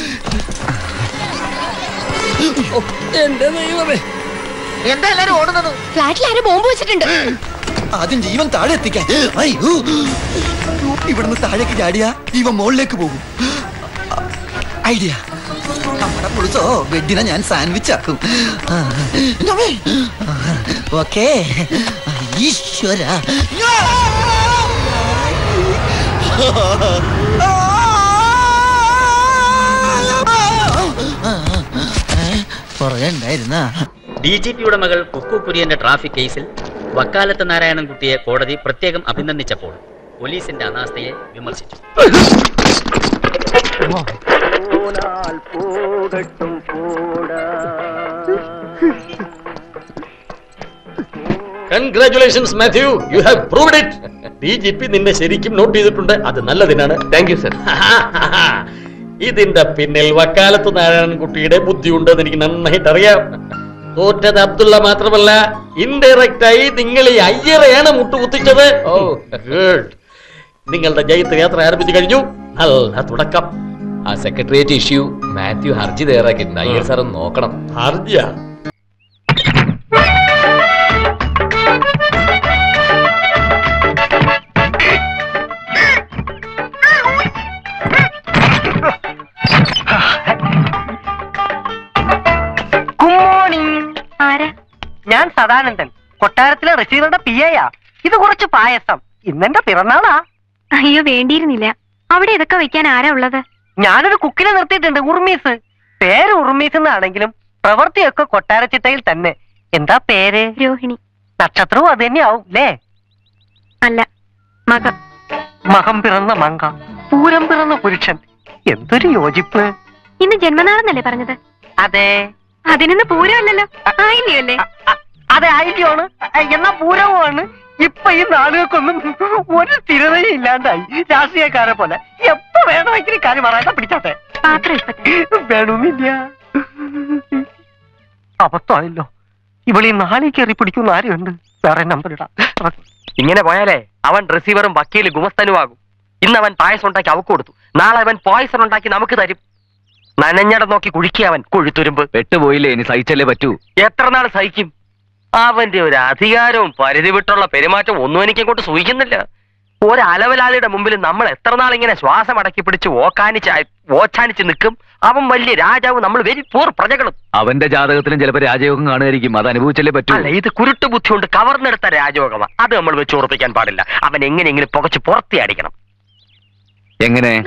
എന്റെ ദൈവമേ എന്താ എല്ലാരും ഓടുന്നത് ഫ്ലാറ്റിൽ ആരും ബോംബ് വെച്ചിട്ടുണ്ട് ആദ്യം ജീവൻ താഴെ എത്തിക്കാൻ അയ്യോ ഇവിടുന്ന് താഴേക്ക് ചാടിയാ ജീവൻ മുകളിലേക്ക് പോകും ഐഡിയ നമ്മുടെ പുളിസോ വെഡിനെ ഞാൻ സാൻഡ്വിച്ച് ആക്കും ഓക്കേ ഈശ്വര പുറകെ ഉണ്ടായിരുന്ന ഡി ജി പിയുടെ മകൾ കുക്കു കുര്യന്റെ ട്രാഫിക് കേസിൽ വക്കാലത്ത് നാരായണൻകുട്ടിയെ കോടതി പ്രത്യേകം അഭിനന്ദിച്ചപ്പോൾ പോലീസിന്റെ അനാസ്ഥയെ വിമർശിച്ചു congratulations Mathew you have proved it D G P നിന്നെ ശരിക്കും നോട്ട് ചെയ്തിട്ടുണ്ട് അത് നല്ലതിനാണ് താങ്ക് യു സർ ഇതിന്റെ പിന്നിൽ വക്കാലത്ത് നാരായണൻകുട്ടിയുടെ ബുദ്ധിയുണ്ടെന്ന് എനിക്ക് നന്നായിട്ട് അറിയാം തോറ്റത് അബ്ദുള്ള മാത്രമല്ല ഇൻഡയറക്റ്റ് ആയി നിങ്ങൾ ഈ അയ്യറയാണ് മുട്ടുകുത്തിച്ചത് ഓ ഗുഡ് നിങ്ങളുടെ ജയത്ത് യാത്ര ആരംഭിച്ചു കഴിഞ്ഞു നല്ല തുടക്കം ആ സെക്രട്ടേറിയറ്റ് ഇഷ്യൂ മാത്യു ഹർജി തയ്യാറാക്കിയിട്ടുണ്ട് അയ്യർ സാർ ഒന്ന് നോക്കണം ഹർജിയാ ഗുഡ് മോർണിംഗ് ആരാ ഞാൻ സദാനന്ദൻ കൊട്ടാരത്തിലെ റിസീവറുടെ പി എയാ ഇത് കുറച്ച് പായസം ഇന്നെന്റെ പിറന്നാളാ അയ്യോ വേണ്ടിയിരുന്നില്ല അവിടെ ഇതൊക്കെ വെക്കാൻ ആരാ ഉള്ളത് ഞാനൊരു കുക്കിനെ നിർത്തിയിട്ടുണ്ട് ഉർമീസ് പേര് ഉർമീസ് എന്നാണെങ്കിലും പ്രവൃത്തിയൊക്കെ കൊട്ടാരച്ചിട്ടയിൽ തന്നെ എന്താ പേര് രോഹിണി നക്ഷത്രവും അത് തന്നെയാവും അല്ലേ അല്ല മകം മകം പിറന്ന മങ്ക പൂരം പിറന്ന പുരുഷൻ എന്തൊരു യോജിപ്പ് ഇന്ന് ജന്മനാളെന്നല്ലേ പറഞ്ഞത് അതെ അതിനൊന്ന് പൂരമല്ലല്ലോ ആയില്ലയോ അല്ലേ അതെ ആയില്ലാണ് എന്നാ പൂരവുമാണ് ഇപ്പൊ ഈ നാളുകൾക്കൊന്നും ഒരു സ്ഥിരതയും ഇല്ലാണ്ടായി രാഷ്ട്രീയക്കാരെ പോലെ എപ്പോ വേണമെങ്കിലും കാര്യം പറയാതെ പിടിച്ചാട്ടെ പാത്രം ഇപ്പത്തെ വേണമെന്നില്ല അബദ്ധമായല്ലോ ഇവളീ നാളെ കയറി പിടിക്കുന്ന ആരുണ്ട് വേറെ നമ്പർ ഇടാം ഇങ്ങനെ പോയാലേ അവൻ റിസീവറും വക്കീല് ഗുമസ്തനുമാകും ഇന്ന് അവൻ പായസം ഉണ്ടാക്കി അവക്ക് കൊടുത്തു നാളെ അവൻ പായസം ഉണ്ടാക്കി നമുക്ക് തരും നനഞ്ഞടം നോക്കി കുഴിക്കുക അവൻ കൊഴുത്തുരുമ്പ് പെട്ടുപോയില്ലേ ഇനി സഹിച്ചല്ലേ പറ്റൂ എത്ര നാൾ സഹിക്കും അവന്റെ ഒരു അധികാരവും പരിധി വിട്ടുള്ള പെരുമാറ്റം ഒന്നും എനിക്കങ്ങോട്ട് സൂഹിക്കുന്നില്ല ഒരു അലവലാളിയുടെ മുമ്പിൽ നമ്മൾ എത്ര നാൾ ഇങ്ങനെ ശ്വാസം അടക്കി പിടിച്ച് ഓക്കാനിച്ച് ഓച്ചാനിച്ച് നിൽക്കും അവൻ വലിയ രാജാവ് നമ്മൾ വെരി പൂർ പ്രജകളും അവന്റെ ജാതകത്തിലും ചിലപ്പോ രാജയോഗം കാണുമായിരിക്കും അത് അനുഭവിച്ചല്ലേ പറ്റൂ അല്ല ഇത് കുരുട്ട് ബുദ്ധി കൊണ്ട് കവർന്നെടുത്ത രാജയോഗമാണ് അത് നമ്മൾ വെച്ച് ഉറപ്പിക്കാൻ പാടില്ല അവൻ എങ്ങനെയെങ്കിലും പുകച്ച് പുറത്തേ അടിക്കണം എങ്ങനെ